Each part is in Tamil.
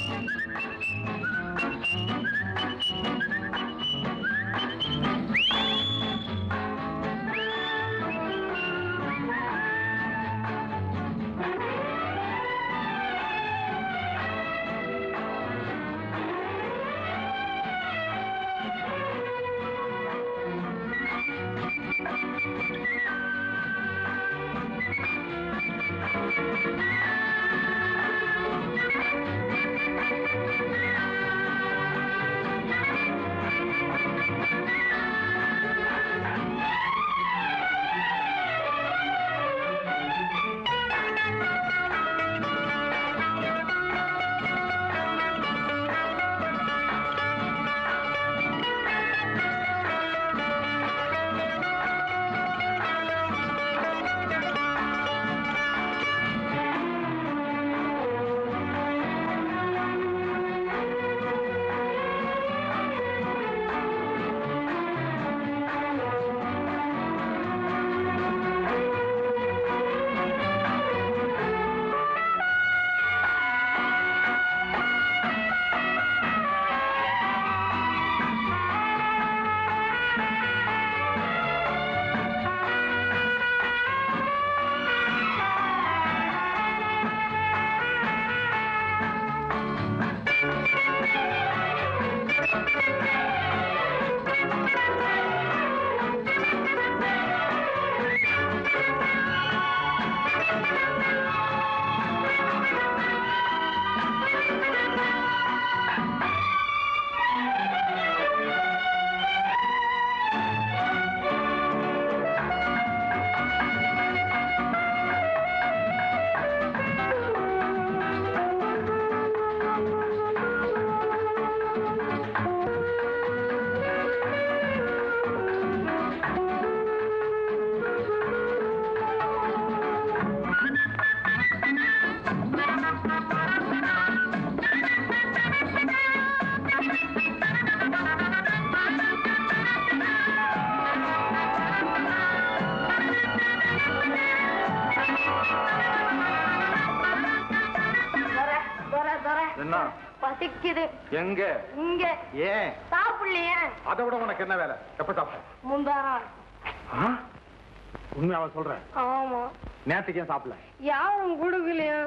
என்ன பசிக்குது எங்க இங்க ஏன் சாப்பிடலையே அதை விட உனக்கு என்ன வேலை எப்ப சாப்பிட்ட முந்தாரா ஆ? உண்மையாவா சொல்றேன் ஆமா நேத்துக்கு ஏன் சாப்பிடல யாரும் கொடுக்கலையா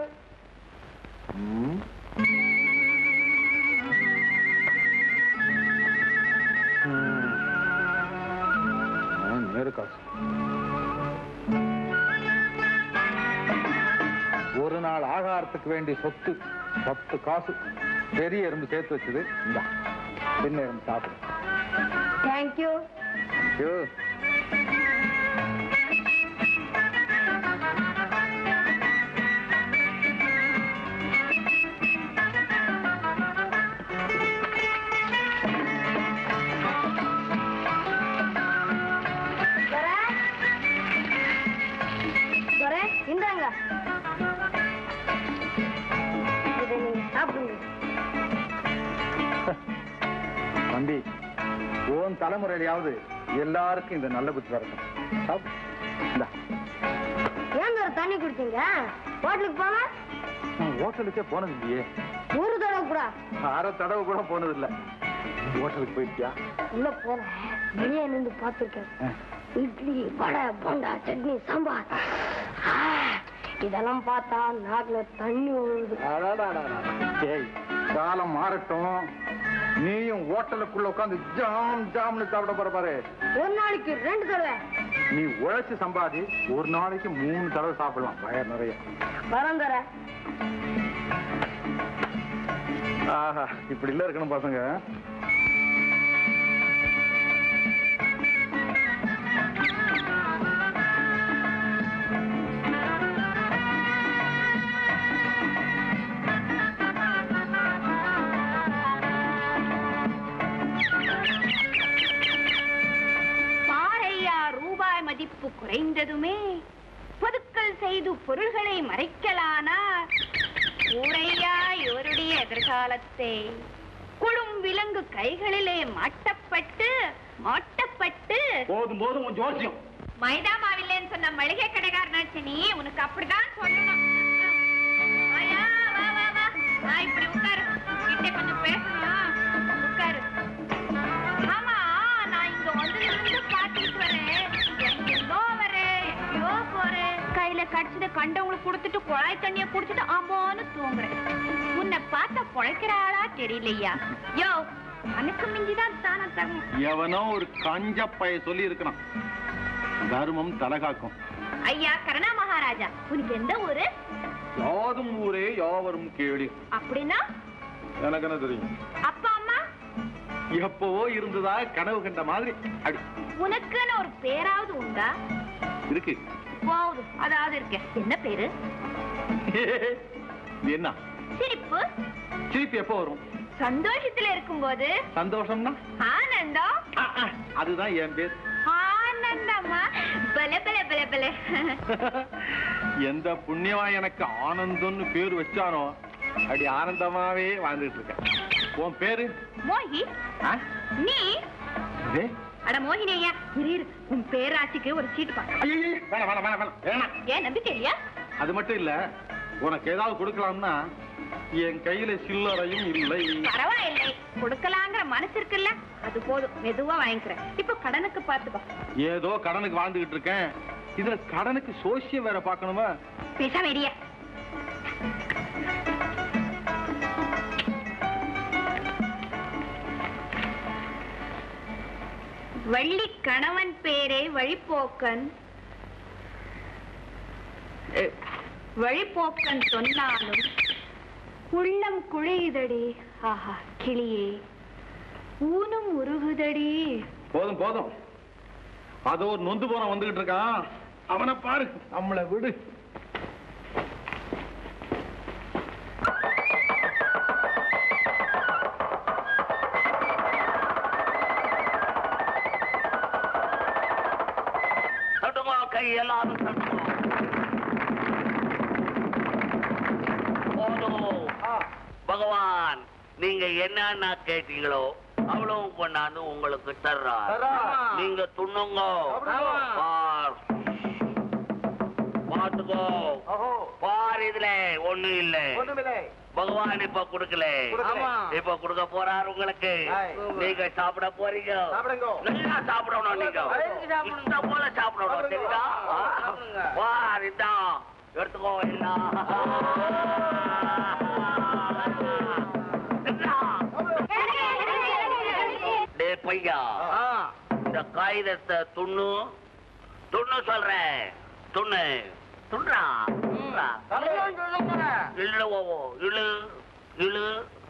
ம். ம். ஆ, நேரு காசு ஒரு நாள் ஆகாரத்துக்கு வேண்டிய சொத்து பத்து காசு பெரிய எறும்பு சேர்த்து வச்சது இந்தா சின்ன எறும்பு சாப்பிடு தேங்க்யூ ஐயோ. துரை துரை இந்தாங்க இதை நீங்க சாப்பிடுங்க தம்பி உன் தலைமுறையிலையாவது எல்லாருக்கும் இந்த நல்ல புத்தி வரட்டும் சாப்பிடு. இந்தா ஏன் துரை தண்ணி குடிச்சீங்க ஹோட்டலுக்கு போனா நான் ஹோட்டலுக்கே போனது இல்லையே ஒரு தடவை கூட அரை தடவை கூட போனது இல்ல ஹோட்டலுக்கு போயிட்டியா உள்ள போனேன் வெளியே நின்று பார்த்துருக்கேன் ஆ. இட்லி வடை போண்டா சட்னி சாம்பார் ஆ, இதெல்லாம் பார்த்தா நாக்குல தண்ணி விழுது ஏய் காலம் மாறட்டும் நீயும் ஹோட்டலுக்குள்ள உட்காந்து ஜாம் ஜாம்னு சாப்பிட போற பாரு ஒரு நாளைக்கு ரெண்டு தடவை நீ உழைச்சு சம்பாதி ஒரு நாளைக்கு மூணு தடவை சாப்பிடலாம் வயர் நிறைய வரம் தர ஆஹா இப்படி இல்ல இருக்கணும் பசங்க பாறையா ரூபாய் மதிப்பு குறைந்ததுமே பொதுக்கள் செய்து பொருள்களை மறைக்கலானா ஊரையா இவருடைய எதிர்காலத்தை குழும் விலங்கு கைகளிலே மாட்டப்பட்டு மாட்டப்பட்டு போதும் போதும் உன் ஜோசியம் மைதா மாவில்லைன்னு சொன்ன மளிகை கடைக்காரனாச்சு நீ உனக்கு அப்படிதான் சொல்லணும் வாயா, வா வா வா வா இப்படி உட்காரு குடிச்சிட்டு ஆமான்னு தூங்குறேன் உன்னை பார்த்தா பொழைக்கிற ஆளா தெரியலையா யோ அனுக்கு மிஞ்சிதான் தான தரும் எவனோ ஒரு கஞ்ச பைய சொல்லி இருக்கணும் தர்மம் தலகாக்கும் ஐயா கருணா மகாராஜா உனக்கு எந்த ஊரு யாதும் ஊரே யாவரும் கேளி அப்படின்னா எனக்கு என்ன தெரியும் அப்பா அம்மா எப்பவோ இருந்ததா கனவு கண்ட மாதிரி அடி உனக்குன்னு ஒரு பேராவது உண்டா இருக்கு போகுது அதாவது இருக்க என்ன பேரு இது என்ன சிரிப்பு சிரிப்பு எப்போ வரும் சந்தோஷத்துல இருக்கும்போது சந்தோஷம்னா ஆனந்தம் ஆ, ஆ, அதுதான் என் பேர் ஆனந்தமா பல பல பல பல எந்த புண்ணியவா எனக்கு ஆனந்தம்னு பேர் வச்சானோ அப்படி ஆனந்தமாவே வாழ்ந்துட்டு இருக்கேன் உன் பேரு மோகி ஆ? நீ இதே? அட மோகினி ஐயா இரு இரு. உன் பேராட்சிக்கு ஒரு சீட்டு பா ஐயையே, வேணாம் வேணாம் வேணாம் வேணாம் வேணாம் ஏன் நம்பிக்கை இல்லையா அது மட்டும் இல்ல உனக்கு ஏதாவது கொடுக்கலாம்னா என் கையில சில்லறையும் இல்லை பரவாயில்லை கொடுக்கலாங்கிற மனசு இருக்குல்ல அது போதும் மெதுவா வாங்கிக்கிறேன் இப்போ கடனுக்கு பாத்துக்கோ ஏதோ கடனுக்கு வாழ்ந்துகிட்டு இருக்கேன் இதுல கடனுக்கு சோசியம் வேற பார்க்கணுமா பேசாம எரிய வள்ளி கணவன் பேரே வழிப்போக்கன் அஹ், வழிப்போக்கன் சொன்னாலும் உள்ளம் குழையுதடி ஆஹா கிளியே ஊனும் உருகுதடி போதும் போதும் அதோ ஒரு நொந்து போன வந்துகிட்டு இருக்கான் அவனை பாரு நம்மளை விடு தட்டுமா கை எல்லாரும் தட்டுமா போதும் பகவான் நீங்க என்னன்னா கேட்டீங்களோ அவ்வளவும் கொண்டாந்து உங்களுக்கு தர்றா நீங்க துண்ணுங்க பார். பாத்துக்கோ பார் இதுல ஒண்ணு இல்ல பகவான் இப்ப குடுக்கல இப்ப குடுக்க போறாரு உங்களுக்கு நீங்க சாப்பிட போறீங்க நல்லா சாப்பிடணும் நீங்க இந்த போல சாப்பிடணும் தெரியுதா பார் இதான் எடுத்துக்கோ எல்லாம் இந்தா. டேய் பையா இந்த காகிதத்தை துண்ணு துண்ணு சொல்றேன் துண்ணு துண்ணா துண்ணா. இழு ஓ, இழு இழு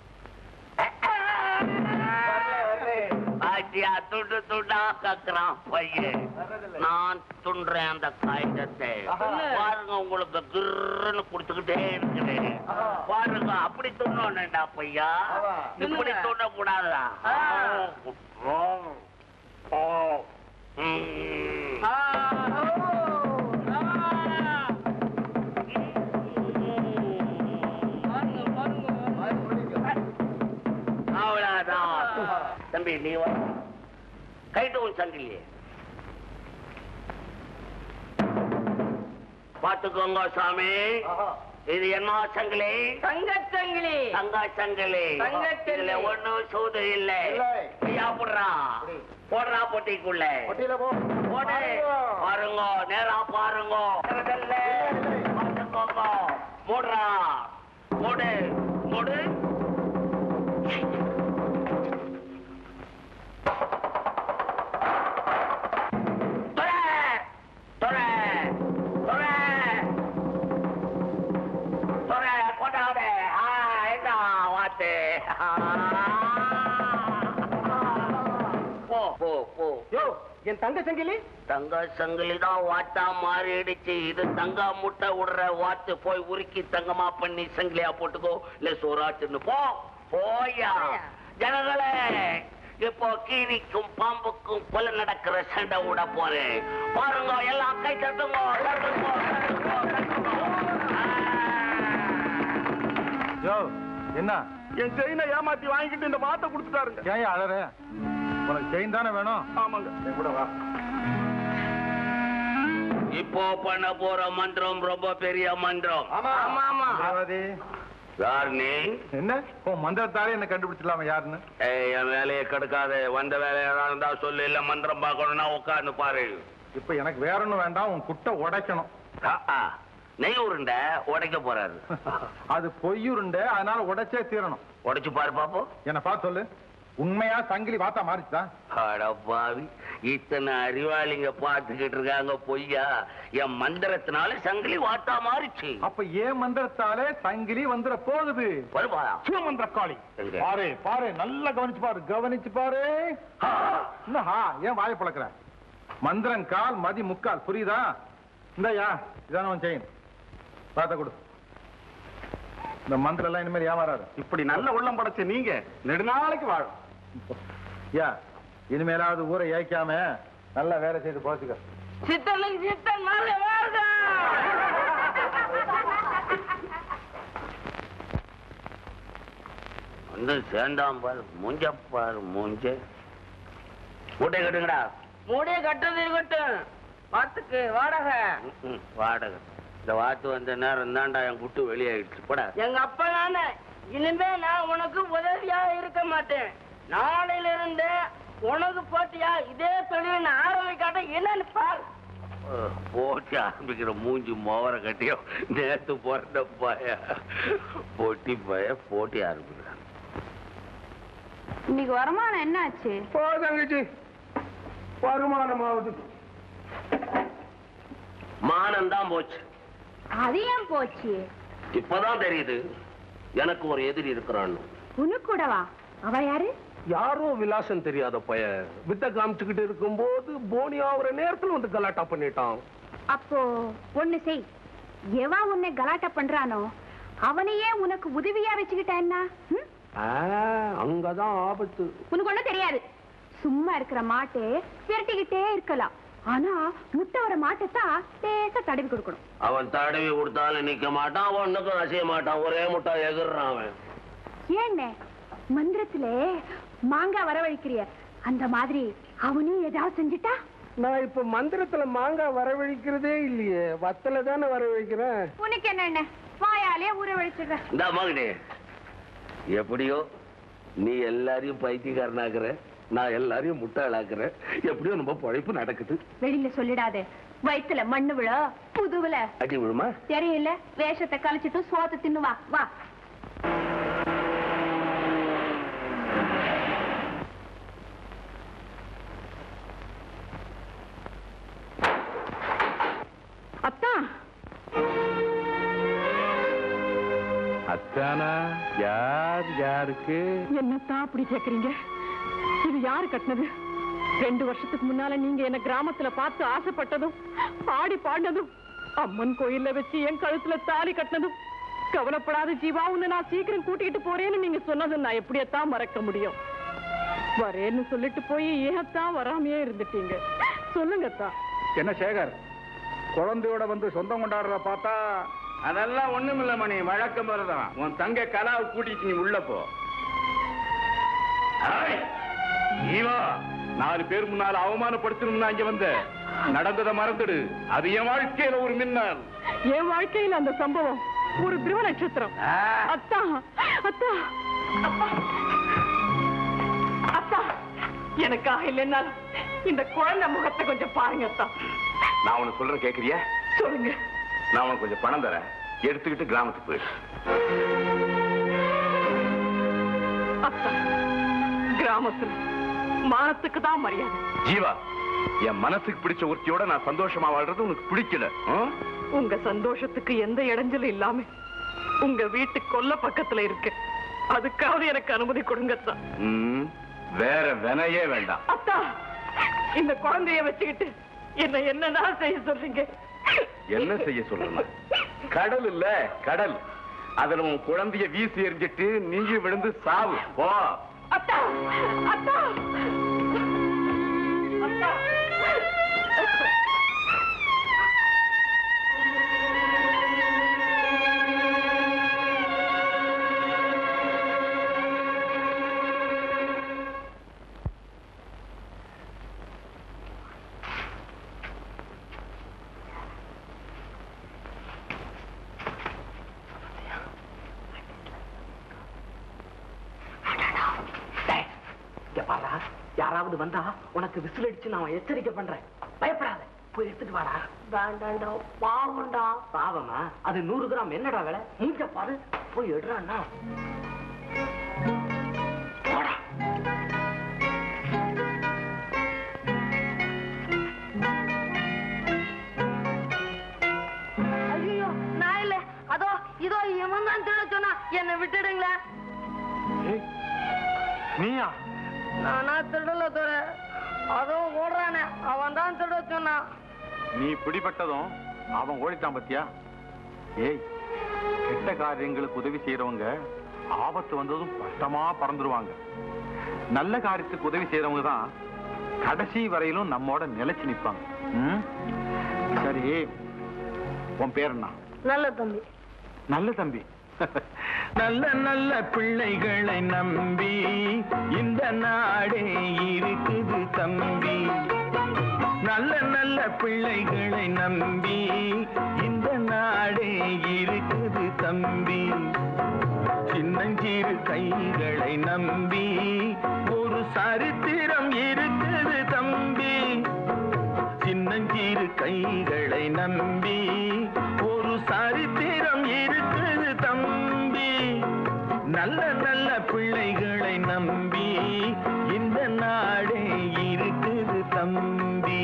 ஆச்சியா துண்டு துண்டா கக்குறான் பையன் நான் துண்டுறேன் அந்த காகிதத்தை பாருங்க உங்களுக்கு கிருன்னு குடுத்துக்கிட்டே இருக்குது பாருங்க அப்படி துண்ணோண்டா பையா இப்படி துண்ண கூடாதா அவ்வளவுதான் தம்பி நீ வா கைட்டு உன் சங்கிலியே பாத்துக்கோங்க சாமி இது என்ன சங்கிலி தங்கச்சங்கிலி தங்க சங்கிலி தங்கச் சங்கிலி. இதுல ஒண்ணும் சூது இல்ல ஐயா போடுறா போடுறா பொட்டிக்குள்ள போடு பாருங்க நேரா பாருங்க திறதல்ல. பாத்துக்கோங்க மூடுறா மூடு மூடு தொலை தொலை தொலை தொலை கொண்டாடு ஆ என்ன வாத்து போ போ போ என் தங்க சங்கிலி தங்க சங்கிலி தான் வாத்தா மாறிடுச்சு இது தங்க முட்டை விடுற வாத்து போய் உருக்கி தங்கமா பண்ணி சங்கிலியா போட்டுக்கோ இல்ல சோறாச்சுன்னு போ போயா ஜனங்களே இப்போ கீரிக்கும் பாம்புக்கும் கொலை நடக்கிற சண்டை விட போறேன் பாருங்க எல்லாம் கை தட்டுங்க தட்டுங்க, தட்டுங்க, தட்டுங்க. யோ என்ன என் செயினை ஏமாத்தி வாங்கிட்டு இந்த மாத்த கொடுத்துட்டாருங்க ஏன் அழற உனக்கு செயின் தானே வேணும் ஆமாங்க என் கூட வா இப்போ பண்ண போற மந்திரம் ரொம்ப பெரிய மந்திரம் ரேவதி, யார் நீ என்ன உன் மந்திரத்தாலே என்ன கண்டுபிடிச்சிடலாமா யாருன்னு ஏய், என் வேலையை கெடுக்காத வந்த வேலையா இருந்தா சொல்லு இல்ல மந்திரம் பார்க்கணும்னா உட்கார்ந்து பாரு இப்ப எனக்கு வேற ஒண்ணும் வேண்டாம் உன் குட்டை உடைக்கணும் ஆ, ஆ. நெய் உருண்டை உடைக்க போறாரு அது பொய்யுருண்டை அதனால உடைச்சே தீரணும் உடைச்சு பாரு பாப்போம் என்ன பார்த்து சொல்லு உண்மையா சங்கிலி வாத்தா மாறிச்சுதா அடப்பாவி இத்தனை அறிவாளிங்க பார்த்துக்கிட்டு இருக்காங்க பொய்யா என் மந்திரத்தினால சங்கிலி வாத்தா மாறிச்சு அப்ப ஏன் மந்திரத்தாலே சங்கிலி வந்துட போகுது வருவா சிவமந்திர காளி எங்க? பாரு பாரு நல்லா கவனிச்சு பாரு கவனிச்சு பாரு இன்னும் ஹா, ஏன் வாயை பழக்கிற மந்திரம் கால் மதி முக்கால் புரியுதா இந்தாயா இதான உன் செயின் பார்த்த கொடு இந்த மந்திரம் எல்லாம் இனிமேல் ஏமாறாரு இப்படி நல்ல உள்ளம் படைச்ச நீங்க நெடுநாளைக்கு வாழும் யா இனிமேலாவது ஊரை ஏய்க்காம நல்லா வேலை செய்து போச்சுக்க சித்தனுக்கு சித்தன் மேல வாழ்க வந்து சேர்ந்தாம் பாரு மூஞ்ச பாரு மூஞ்ச மூட்டை கட்டுங்கடா மூடைய கட்டுறது இருக்கட்டும் பாத்துக்கு வாடகை ம்ம், வாடகை இந்த வாத்து வந்த நேரம் தான்டா என் குட்டு வெளியாயிடுச்சு போடா எங்க அப்பா நானே இனிமே நான் உனக்கு உதவியா இருக்க மாட்டேன் நாளையில இருந்து உனக்கு போட்டியா இதே தொழில் நான் ஆரம்பிக்காட்ட என்னன்னு பாரு அஹ், போட்டி ஆரம்பிக்கிற மூஞ்சி மோவர கட்டியோ நேத்து பிறந்த பய போட்டி பய போட்டி ஆரம்பிக்கிறான் இன்னைக்கு வருமானம் என்ன ஆச்சு போ தங்கச்சி வருமானமாவது மானம் தான் போச்சு அது ஏன் போச்சு இப்பதான் தெரியுது எனக்கு ஒரு எதிரி இருக்கிறான்னு உனக்கு கூடவா அவ யாரு யாரோ விலாசம் தெரியாத பைய வித்த காமிச்சுக்கிட்டு இருக்கும்போது போனி ஆகுற நேரத்துல வந்து கலாட்டா பண்ணிட்டான் அப்போ ஒண்ணு செய் எவா உன்னை கலாட்டா பண்றானோ அவனையே உனக்கு உதவியா வச்சுக்கிட்டா என்ன ம்? ஆ, அங்கதான் ஆபத்து உனக்கு ஒண்ணும் தெரியாது சும்மா இருக்கிற மாட்டே விரட்டிக்கிட்டே இருக்கலாம் ஆனா முட்டை வர மாட்டைத்தான் லேசா தடவி கொடுக்கணும் அவன் தடவி கொடுத்தாலும் நிக்க மாட்டான் ஒண்ணுக்கும் அசைய மாட்டான் ஒரே முட்டா எகுறான் அவன் ஏன்னே மந்திரத்திலே மாங்காய் வரவழைக்கிறிய அந்த மாதிரி அவனும் ஏதாவது செஞ்சுட்டா நான் இப்ப மந்திரத்துல மாங்காய் வரவழிக்கிறதே இல்லையே வத்தல தானே வரவழிக்கிறேன் உனக்கு என்ன என்ன வாயாலே உறவழிச்சிடுற இந்த மகனே எப்படியோ நீ எல்லாரையும் பைத்தியக்காரனாக்குற நான் எல்லாரையும் முட்டாளாக்குறேன் எப்படியோ நம்ம பழைப்பு நடக்குது வெளியில சொல்லிடாதே வயித்துல மண்ணு விழ புதுவுல அடி விழுமா தெரியல வேஷத்தை கழிச்சிட்டு சோத்து தின்னு வா வா அத்தா அத்தானா யார் யாருக்கு என்னத்தான் அப்படி கேக்குறீங்க இது யாரு கட்டினது ரெண்டு வருஷத்துக்கு முன்னால நீங்க என்ன கிராமத்துல பார்த்து ஆசைப்பட்டதும் பாடி பாடினதும் அம்மன் கோயில்ல வச்சு என் கழுத்துல தாலி கட்டினதும் கவலைப்படாத ஜீவா உன்னை நான் சீக்கிரம் கூட்டிட்டு போறேன்னு நீங்க சொன்னதை நான் எப்படியத்தான் மறக்க முடியும் வரேன்னு சொல்லிட்டு போய் ஏகத்தான் வராமையே இருந்துட்டீங்க சொல்லுங்கத்தா என்ன சேகர் குழந்தையோட வந்து சொந்தம் கொண்டாடுறத பார்த்தா அதெல்லாம் ஒண்ணுமில்ல மணி வழக்கம் போலதான் உன் தங்க கலாவை கூட்டிட்டு நீ உள்ள போ ஏய், ஈவா நாலு பேர் முன்னால அவமானப்படுத்தணும்னா இங்க வந்த நடந்ததை மறந்துடு அது என் வாழ்க்கையில ஒரு மின்னல் என் வாழ்க்கையில அந்த சம்பவம் ஒரு திருவ நட்சத்திரம் அத்தா அத்தா அப்பா. அத்தா எனக்காக இல்லைன்னாலும் இந்த குழந்தை முகத்தை கொஞ்சம் பாருங்க அத்தா நான் உனக்கு சொல்றேன் கேக்குறியா சொல்லுங்க நான் உனக்கு கொஞ்சம் பணம் தரேன் எடுத்துக்கிட்டு கிராமத்துக்கு போயிடு அத்தா கிராமத்துல மானத்துக்கு தான் மரியாதை ஜீவா என் மனசுக்கு பிடிச்ச ஒருத்தியோட நான் சந்தோஷமா வாழ்றது உனக்கு பிடிக்கல ஆ? உங்க சந்தோஷத்துக்கு எந்த இடைஞ்சலும் இல்லாம உங்க வீட்டு கொல்ல பக்கத்துல இருக்கு அதுக்காவது எனக்கு அனுமதி கொடுங்க அத்தா ம், வேற வினையே வேண்டாம் அத்தா இந்த குழந்தைய வச்சுக்கிட்டு என்ன என்னதான் செய்ய சொல்றீங்க என்ன செய்ய சொல்லணும் கடல் இல்ல கடல் அதுல உன் குழந்தைய வீசி எறிஞ்சிட்டு நீயும் விழுந்து சாவு போ அத்தா அத்தா அத்தா இங்க பாரா யாராவது வந்தா உனக்கு விசில் அடிச்சு நான் எச்சரிக்கை பண்றேன் பயப்படாத போய் எடுத்துட்டு வாடா வேண்டாண்டா பாவம்டா பாவமா அது நூறு கிராம் என்னடா விலை மூஞ்ச பாரு போய் எடுறான்னா போடா ஐயோ நான் இல்ல அதோ இதோ இவன் தான் திருட சொன்னா என்னை விட்டுடுங்களேன் ஏய், நீயா நானா திருடல தோற அதோ ஓடுறானே அவன் தான் திருட சொன்னான் நீ பிடிபட்டதும் அவன் ஓடிட்டான் பத்தியா ஏய் கெட்ட காரியங்களுக்கு உதவி செய்யறவங்க ஆபத்து வந்ததும் பட்டமா பறந்துருவாங்க நல்ல காரியத்துக்கு உதவி செய்யறவங்க தான் கடைசி வரையிலும் நம்மோட நிலைச்சு நிப்பாங்க ம்? சரி உன் பேர் என்ன நல்ல தம்பி நல்ல தம்பி நல்ல நல்ல பிள்ளைகளை நம்பி இந்த நாடே இருக்குது தம்பி நல்ல நல்ல பிள்ளைகளை நம்பி இந்த நாடே இருக்குது தம்பி சின்னஞ்சிறு கைகளை நம்பி ஒரு சரித்திரம் இருக்குது தம்பி சின்னஞ்சிறு கைகளை நம்பி ஒரு சரித்திரம் இருக்குது தம்பி நல்ல நல்ல பிள்ளைகளை நம்பி இந்த நாடே இருக்குது தம்பி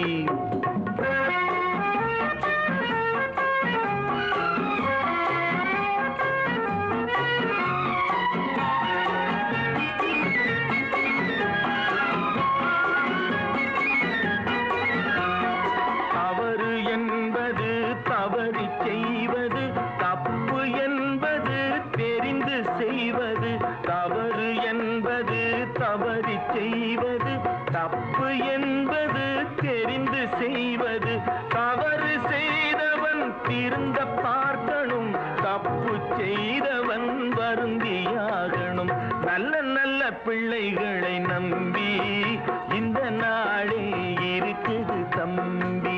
தவறு என்பது தவறி செய்வது தப்பு என்பது தெரிந்து செய்வது தவறு என்பது தவறி செய்வது தப்பு என்பது தெரிந்து செய்வது தவறு செய்தவன் திருந்த பார்க்கணும் தப்பு செய்தவன் வருந்தியாகணும் நல்ல நல்ல பிள்ளைகளை நம்பி இந்த நாடே இருக்குது தம்பி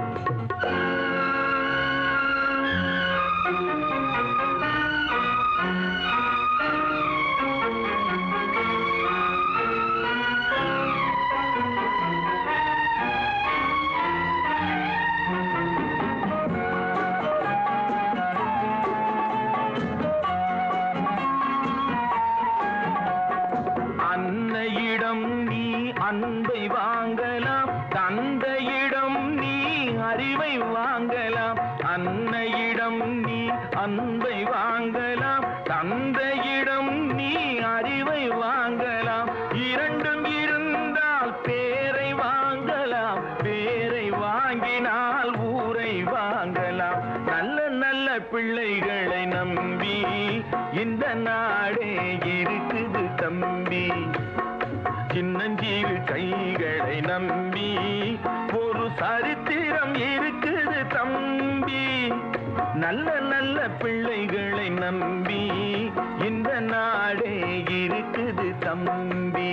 அன்னையிடம் நீ அன்பை வாங்கலாம் தந்தையிடம் நீ அறிவை வாங்கலாம் அன்னையிடம் நீ அன்பை வாங்கலாம் தந்தையிடம் நீ அறிவை வாங்கலாம் இரண்டும் இருந்தால் பேரை வாங்கலாம் பேரை வாங்கினால் ஊரை வாங்கலாம் நல்ல நல்ல பிள்ளைகளை நம்பி இந்த நாடே இருக்குது தம்பி சின்னஞ்சிறு கைகளை நம்பி ஒரு சரித்திரம் இருக்குது தம்பி நல்ல நல்ல பிள்ளைகளை நம்பி இந்த நாடே இருக்குது தம்பி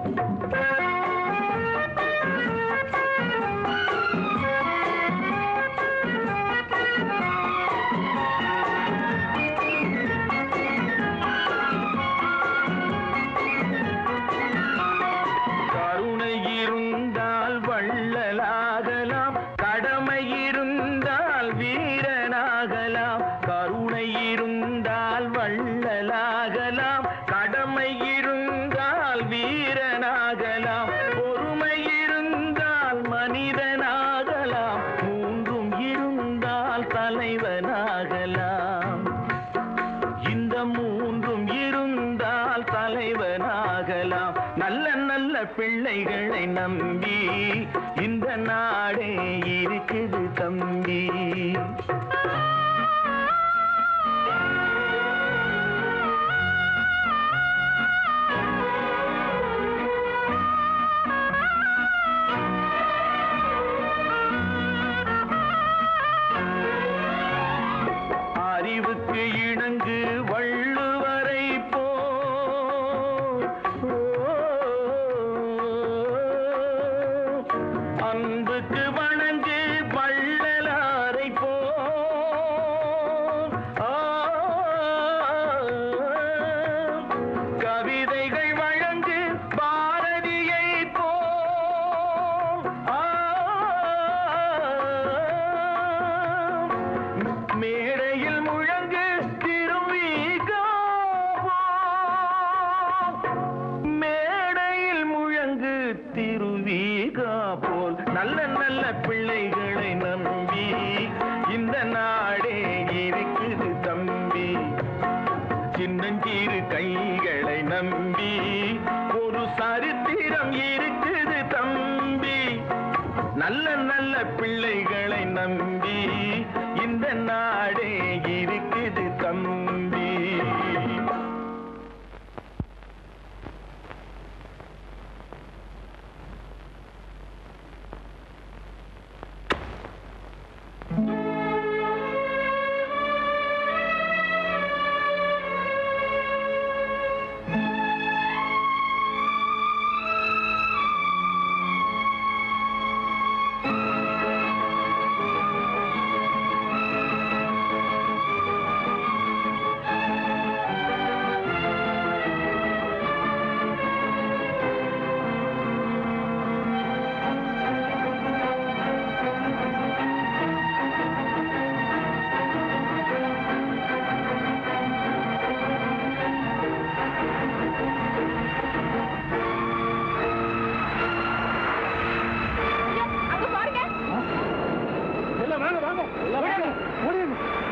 கருணை இருந்தால் வள்ளலாகலாம் கடமை இருந்தால் வீரனாகலாம் கருணை இருந்தால் வள்ளலாகலாம் கடமை இருந்தால் வீரனாகலாம் பொறுமை இருந்தால் மனிதனாகலாம் மூன்றும் இருந்தால் தலைவனாகலாம் இந்த மூன்றும் இருந்தால் தலைவனாகலாம் நல்ல நல்ல பிள்ளைகளை நம்பி இந்த நாடே இருக்குது தம்பி அறிவுக்கு இணங்கு வள்ளுவரை போ அன்புக்கு வணங்கு வள்ளலாரை போ சின்னஞ்சிறு கைகளை நம்பி ஒரு சரித்திரம் இருக்குது தம்பி நல்ல நல்ல பிள்ளைகளை நம்பி இந்த நாடே இருக்குது தம்பி அங்க பாருங்க எல்லாம் வாங்க வாங்க எல்லாம் வாங்க ஓடிடுங்க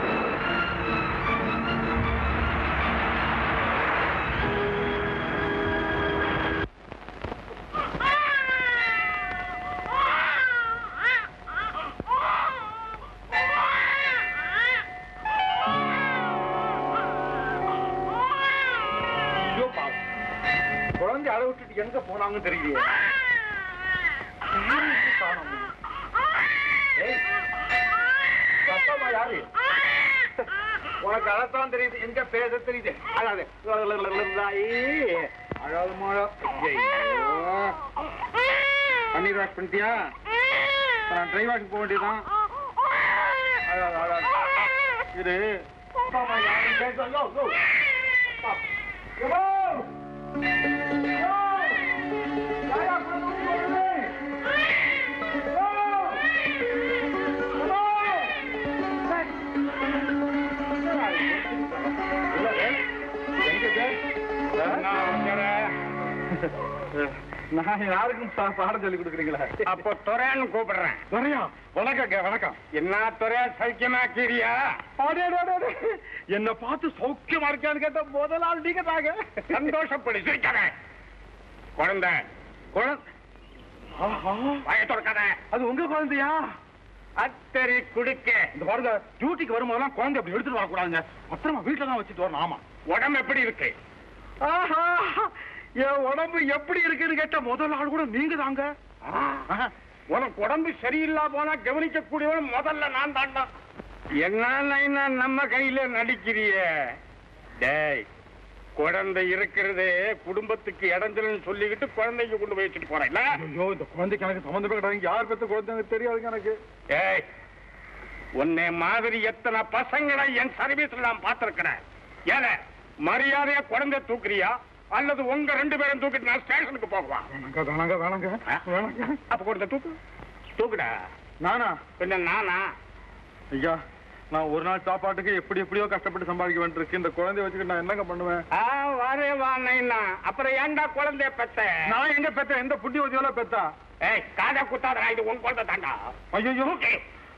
ஐயோ பாவம் குழந்தை அழ விட்டுட்டு எங்க போனாங்கன்னு தெரியலையே காணோம். ஏய், உங்க அப்பா அம்மா யாரு உனக்கு அழத்தான் தெரியுது எங்க பேச தெரியுது அழாது அழாது மழை பன்னீர் வாஷ் பண்ணிட்டியா இப்ப நான் ட்ரை வாஷ் போக வேண்டியதான் அழாது அழாது இரு அப்பா அம்மா யாருன்னு பேச யோ, யோ. அப்பா. யோ. யோ. யாரா கொண்டு வந்து நான் யாருக்கும் பா- பாடம் சொல்லி கொடுக்குறீங்களா அப்போ துறைன்னு கூப்பிடுறேன் துறையா வணக்கங்க வணக்கம் என்ன துறையா சௌக்கியமாக்கிறியா அடே, அடே, அடே, அடே. என்ன பார்த்து சௌக்கியமா இருக்கான்னு கேட்ட முதல் ஆள் நீங்க தாங்க சந்தோஷப்படு சிரிக்காத குழந்தை குழந்தை ஆஹா, வாய திறக்காத அது உங்க குழந்தையா அத்தரி குடுக்க இந்த பாருங்க டியூட்டிக்கு வரும்போதெல்லாம் குழந்தை அப்படி எடுத்துட்டு வரக்கூடாதுங்க பத்திரமா வீட்டுல தான் வச்சுட்டு வரணும் ஆமா உடம்பு எப்படி இருக்கு ஆஹா என் உடம்பு எப்படி இருக்குன்னு கேட்ட முதல் ஆள் கூட நீங்க தாங்க ஆ, உனக்கு உடம்பு சரியில்லா போனா கவனிக்க கூடியவன் முதல்ல நான் தாண்டா என்ன நம்ம கையில நடிக்கிறியே டேய் குழந்தை இருக்கிறதே குடும்பத்துக்கு இடைஞ்சல்னு சொல்லிக்கிட்டு குழந்தைக்கு கொண்டு போய் வச்சுட்டு போறேன் இல்ல ஐயோ இந்த குழந்தைக்கு எனக்கு சம்மந்தமே கிடையாது யார் பெத்த குழந்தை தெரியாதுங்க எனக்கு ஏய் உன்னை மாதிரி எத்தனை பசங்களை என் சர்வீஸ்ல நான் பார்த்திருக்கிறேன் ஏல மரியாதையா குழந்தை தூக்குறியா அல்லது உங்க ரெண்டு பேரும் தூக்கிட்டு நான் ஸ்டேஷனுக்கு போகுவா வேணாங்க வேணாங்க வேணாங்க வேணாங்க அப்ப குழந்தை தூக்கு தூக்குடா நானா பின்ன நானா ஐயா நான் ஒரு நாள் சாப்பாட்டுக்கு எப்படி எப்படியோ கஷ்டப்பட்டு சம்பாதிக்க வேண்டியிருக்கு இந்த குழந்தைய வச்சுக்கிட்டு நான் என்னங்க பண்ணுவேன் ஆ வரே வா நைனா அப்புறம் ஏன்டா குழந்தைய பெத்த நான் எங்க பெத்த எந்த புட்டி வதியோல பெத்தா ஏய் காதை குத்தாதடா இது உன் குழந்தை தாண்டா ஐயோ தூக்கு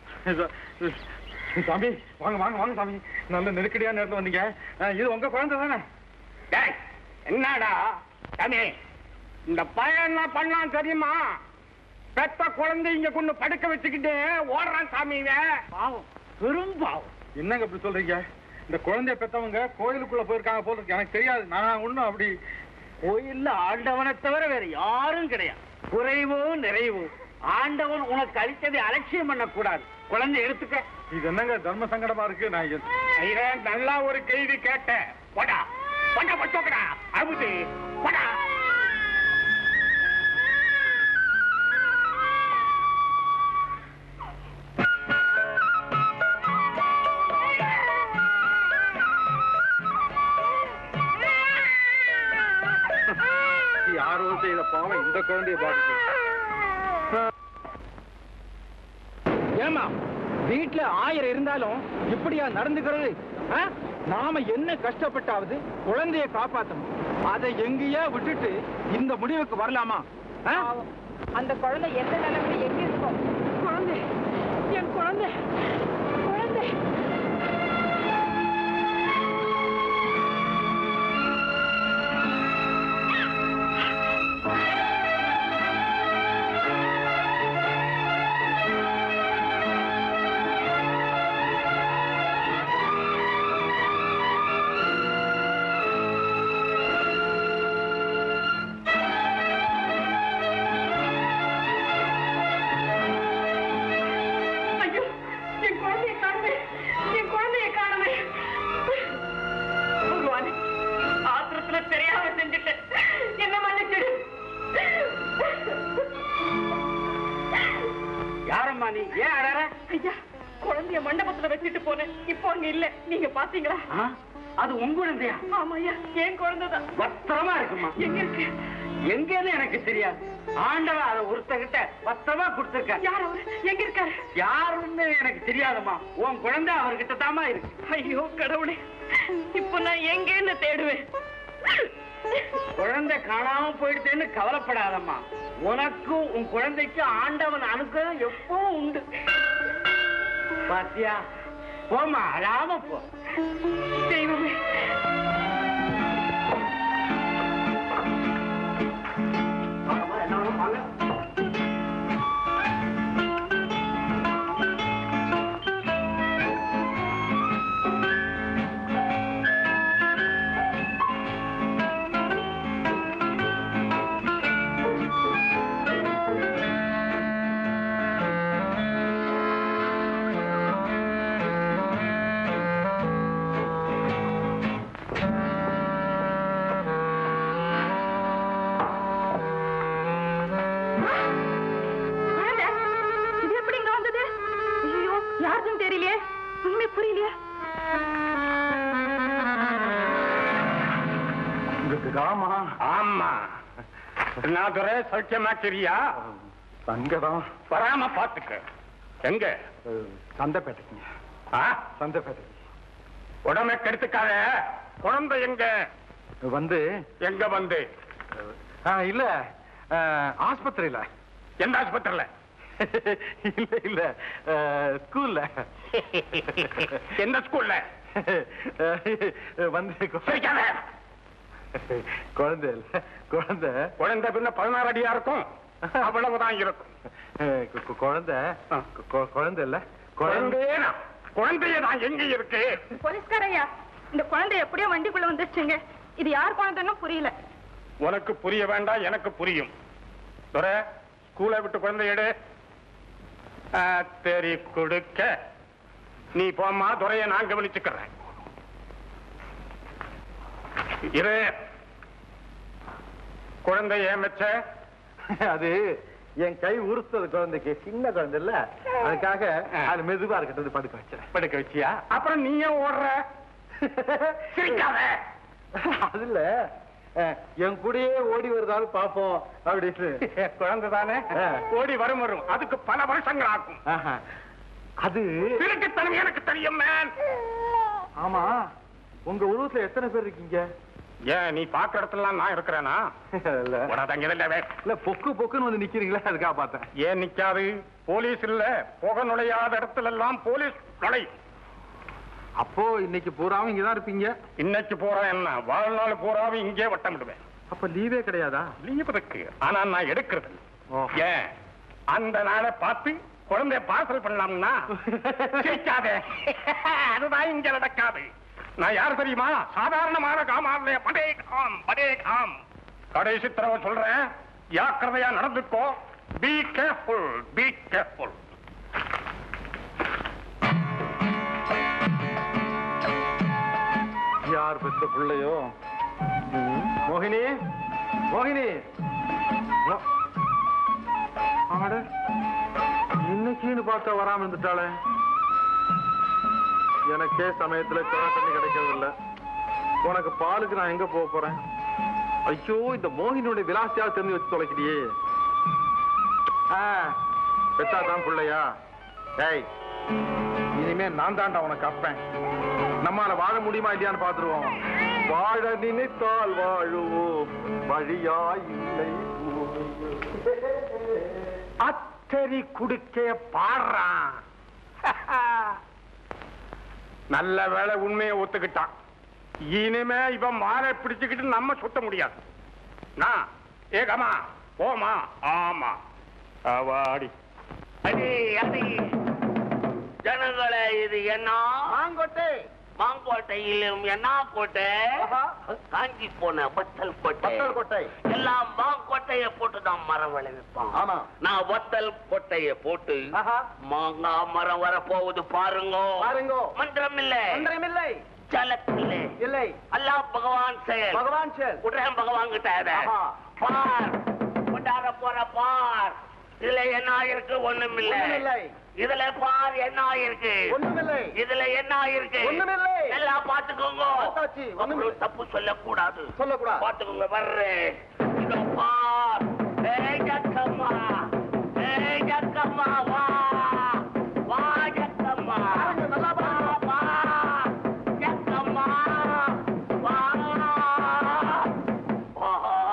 சாமி வாங்க வாங்க வாங்க சாமி நல்ல நெருக்கடியா நேரத்துல வந்தீங்க அஹ், இது உங்க குழந்தை தானே டேய் என்னடா தம்பி இந்த பையன் என்ன பண்ணான் தெரியுமா பெத்த குழந்தை இங்க கொண்டு படுக்க வச்சுக்கிட்டு ஓடுறான் சாமி இவன் பாவம் பெரும் பாவம் என்னங்க இப்படி சொல்றீங்க இந்த குழந்தைய பெத்தவங்க கோயிலுக்குள்ள போயிருக்காங்க போல இருக்கு எனக்கு தெரியாது நான் ஒண்ணும் அப்படி கோயில்ல ஆண்டவனை தவிர வேற யாரும் கிடையாது குறைவோ நிறைவோ ஆண்டவன் உனக்கு அளித்ததை அலட்சியம் பண்ணக்கூடாது குழந்தை எடுத்துக்க இது என்னங்க தர்ம சங்கடமா இருக்கு நான் எ- ஐயா நல்லா ஒரு கேள்வி கேட்டேன் போடா போடா பச்சோக்கடா அமுது போடா யாரோ செய்த பாவம் இந்த குழந்தைய பாதிக்கு ஏமா வீட்ல ஆயிரம் இருந்தாலும் இப்படியா நடந்துக்கிறது ஆ? நாம என்ன கஷ்டப்பட்டாவது குழந்தைய காப்பாத்தணும் அதை எங்கேயா விட்டுட்டு இந்த முடிவுக்கு வரலாமா ஆ? அந்த குழந்தை எந்த நிலைமையில எங்க இருக்கும் குழந்தை என் குழந்தை குழந்தை இங்க மண்டபத்துல வச்சுட்டு போனேன் இப்போ அங்க இல்ல நீங்க பாத்தீங்களா ஆ? அது உங்க குழந்தையா ஆமாய்யா என் குழந்தைதான் பத்திரமா இருக்குமா எங்க இருக்கு எங்கன்னு எனக்கு தெரியாது ஆண்டவன் அதை ஒருத்தகிட்ட பத்திரமா கொடுத்துருக்க யார் அவரு எங்க இருக்காரு யாருன்னு எனக்கு தெரியாதம்மா உன் குழந்தை அவர்கிட்ட தாமா இருக்கு ஐயோ கடவுளே இப்போ நான் எங்கன்னு தேடுவேன் குழந்தை காணாம போயிடுச்சேன்னு கவலைப்படாதம்மா உனக்கும் உன் குழந்தைக்கும் ஆண்டவன் அனுக்கிறம் எப்பவும் உண்டு பாத்தியா போமா அழாம போ தெய்வமே குழந்தை, இது எப்படி இங்க வந்தது ஐயோ யாருக்கும் தெரியலையே ஒண்ணுமே புரியலையே ஆமா ஆமா நான் துறை சௌக்கியமாக்கிறியா அங்கதான் வராம பாத்துக்க எங்க சந்தைப்பேட்டைக்குங்க ஆ? சந்தைப்பேட்டைக்கு உடம்பை கெடுத்துக்காத குழந்தை எங்க வந்து எங்க வந்து ஆ, இல்ல ஆ, ஆஸ்பத்திரியில எந்த ஆஸ்பத்திரியில இல்ல இல்ல ஆ, ஸ்கூல்ல எந்த ஸ்கூல்ல வந்து கொ- சிரிக்காத. குழந்தை இல்ல குழந்தை குழந்தை பின்ன பதினாறு அடியா இருக்கும் அவ்வளவுதான் இருக்கும் கு- கு- குழந்தை கு- குழந்தை இல்ல குழந்தை குழந்தையே குழந்தைய தான் எங்க இருக்கு போலீஸ்காரையா இந்த குழந்தை எப்படியோ வண்டிக்குள்ள வந்துருச்சுங்க இது யார் குழந்தைன்னு புரியல உனக்கு புரிய வேண்டாம் எனக்கு புரியும் துரை ஸ்கூலை விட்டு குழந்தை எடு ஆ, தெரி கொடுக்க நீ போம்மா துறைய நான் கவனிச்சுக்கிறேன் இரு குழந்தை ஏன் வச்ச அது என் கை உறுத்தது குழந்தைக்கு சின்ன குழந்தை இல்ல அதுக்காக அது மெதுவா இருக்கட்டும் படுக்க வச்சேன் படுக்க வச்சியா அப்புறம் நீ ஏன் ஓடுற சிரிக்காத அது இல்ல அஹ், என் கூடயே ஓடி வருதாலும் பாப்போம் அப்படின்னு குழந்தை தானே ஆ. ஓடி வரும் வரும் அதுக்கு பல வருஷங்கள் ஆகும் ஆஹா. அது திருட்டுத்தனம் எனக்கு தெரியும் மேன் ஆமா உங்க உருவத்துல எத்தனை பேர் இருக்கீங்க ஏன் நீ பாக்குற இடத்துல நான் இருக்கிறேனா இல்ல உனதங்க இல்லவே இல்ல பொக்கு பொக்குன்னு வந்து நிக்கிறீங்களா அதுக்காக பார்த்தேன் ஏன் நிக்காது போலீஸ் இல்ல புக நுழையாத இடத்துல எல்லாம் போலீஸ் நுழை அப்போ இன்னைக்கு பூராவும் இங்கதான் இருப்பீங்க இன்னைக்கு போறேன் என்ன வாழ்நாள் பூராவும் இங்கே வட்டமிடுவேன் அப்ப லீவே கிடையாதா லீவ் இருக்கு ஆனா நான் எடுக்கிறது இல்ல. ஓ. ஏன் அந்த நாளை பார்த்து குழந்தைய பார்சல் பண்ணலாம்னா சிரிக்காதே அதுதான் இங்க நடக்காது நான் யார் தெரியுமா சாதாரணமான காமாவிலே படே காம் படே காம் கடைசி தடவை சொல்றேன் ஜாக்கிரதையா நடந்துக்கோ பி கேர்ஃபுல் பி கேர்ஃபுல் யார் பெத்த பிள்ளையோ ம். மோகினி மோகினி நோ. ஆட இன்னைக்குன்னு பார்த்தா வராம இருந்துட்டாளே எனக்கே சமயத்துல குழா தண்ணி கிடைக்கிறது இல்ல உனக்கு பாலுக்கு நான் எங்க போக போறேன் ஐயோ இந்த மோகினியோட விலாசியாக தெரிஞ்சு வச்சு தொலைக்கிறியே ஆ, பெத்தாதான் பிள்ளையா டேய் இனிமே நான் தாண்டா உனக்கு அப்பேன் நம்மால வாழ முடியுமா இல்லையான்னு பாத்துருவோம் வாழ நினைத்தால் வாழுவோம் வழியா இல்லை அத்தரி குடுக்க பாடுறான் நல்ல வேளை உண்மையை ஒத்துக்கிட்டான் இனிமே இவன் மாலை பிடிச்சுக்கிட்டு நம்ம சுத்த முடியாது நான் ஏகமா போமா ஆமா அவாடி அடி அடி ஜனங்களே இது என்ன மாங்கோட்டை மாங்கோட்டையிலும் என்ன கோட்டை காஞ்சி போன வத்தல் கோட்டை பத்தல் கோட்டை எல்லாம் மாங்கோட்டைய போட்டு தான் மரம் விளைவிப்பான் ஆமா. நான் வத்தல் கொட்டைய போட்டு ஆஹா. மாங்காய் மரம் வர போகுது பாருங்க பாருங்கோ. மந்திரம் இல்ல ஒன்றையுமில்லை சலக் இல்ல இல்லை அல்லாஹ் பகவான் செயல் பகவான் செயல் உடகம் பகவான் கிட்ட அத. ஆஹா. பார் கொண்டாட போற பார் இதுல என்ன இருக்கு ஒண்ணுமில்ல ஒண்ணுமில்லை. இதுல பார் என்ன இருக்கு ஒண்ணுமில்லை. இதுல என்ன இருக்கு ஒண்ணுமில்லை. எல்லாம் பாத்துக்கோங்க பார்த்தாச்சு, ஒண்ணுமில்லை. அப்புறம் தப்பு சொல்லக்கூடாது சொல்லக்கூடாது. பாத்துக்கோங்க வர்றேன் இதோ பார் ஏய் ஜக்கம்மா ஏய் ஜக்கம்மா வா வா ஜக்கம்மா நல்லா வா வா ஜக்கம்மா வா வா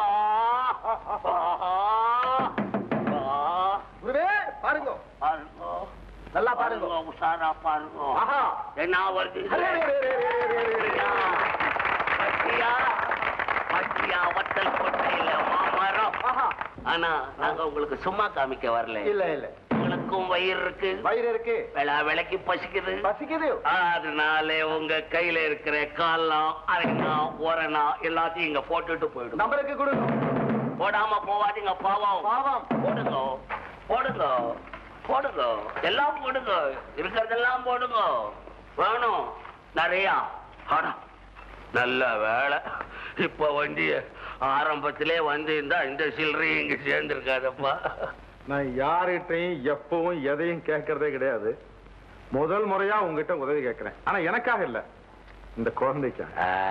வா குருவே பாருங்க பாருங்க நல்லா பாருங்க பாருங்க உஷாரா பாருங்க ஆஹா. என்ன வருது இது? அரே, அரே, அரே, அரே, அரே, அரே. பட்டியா பட்டியா பட்டியா வத்தல் கொட்டையில மாமரம் ஆஹா. ஆனா நாங்க உங்களுக்கு சும்மா காமிக்க வரல இல்ல இல்ல உங்களுக்கும் வயிறு இருக்கு வயிறு இருக்கு வேளா விலைக்கு பசிக்குது பசிக்குது அதனால உங்க கையில இருக்கிற காலம் அரைனா உரணா எல்லாத்தையும் இங்க போட்டுட்டு போயிடும் நம்பருக்கு கொடுங்க போடாம போவாதீங்க பாவம் பாவம் போடுங்க போடுங்க போடுங்க எல்லாம் போடுங்க இருக்கிறதெல்லாம் போடுங்க வேணும் நிறையா ஆனா நல்ல வேலை இப்ப வண்டி ஆரம்பத்திலே வந்து இருந்தா இந்த சில்லறை இங்க சேர்ந்திருக்காதப்பா நான் யார்கிட்டையும் எப்பவும் எதையும் கேட்கறதே கிடையாது முதல் முறையா உங்ககிட்ட உதவி கேட்கிறேன் ஆனா எனக்காக இல்ல இந்த குழந்தைக்காக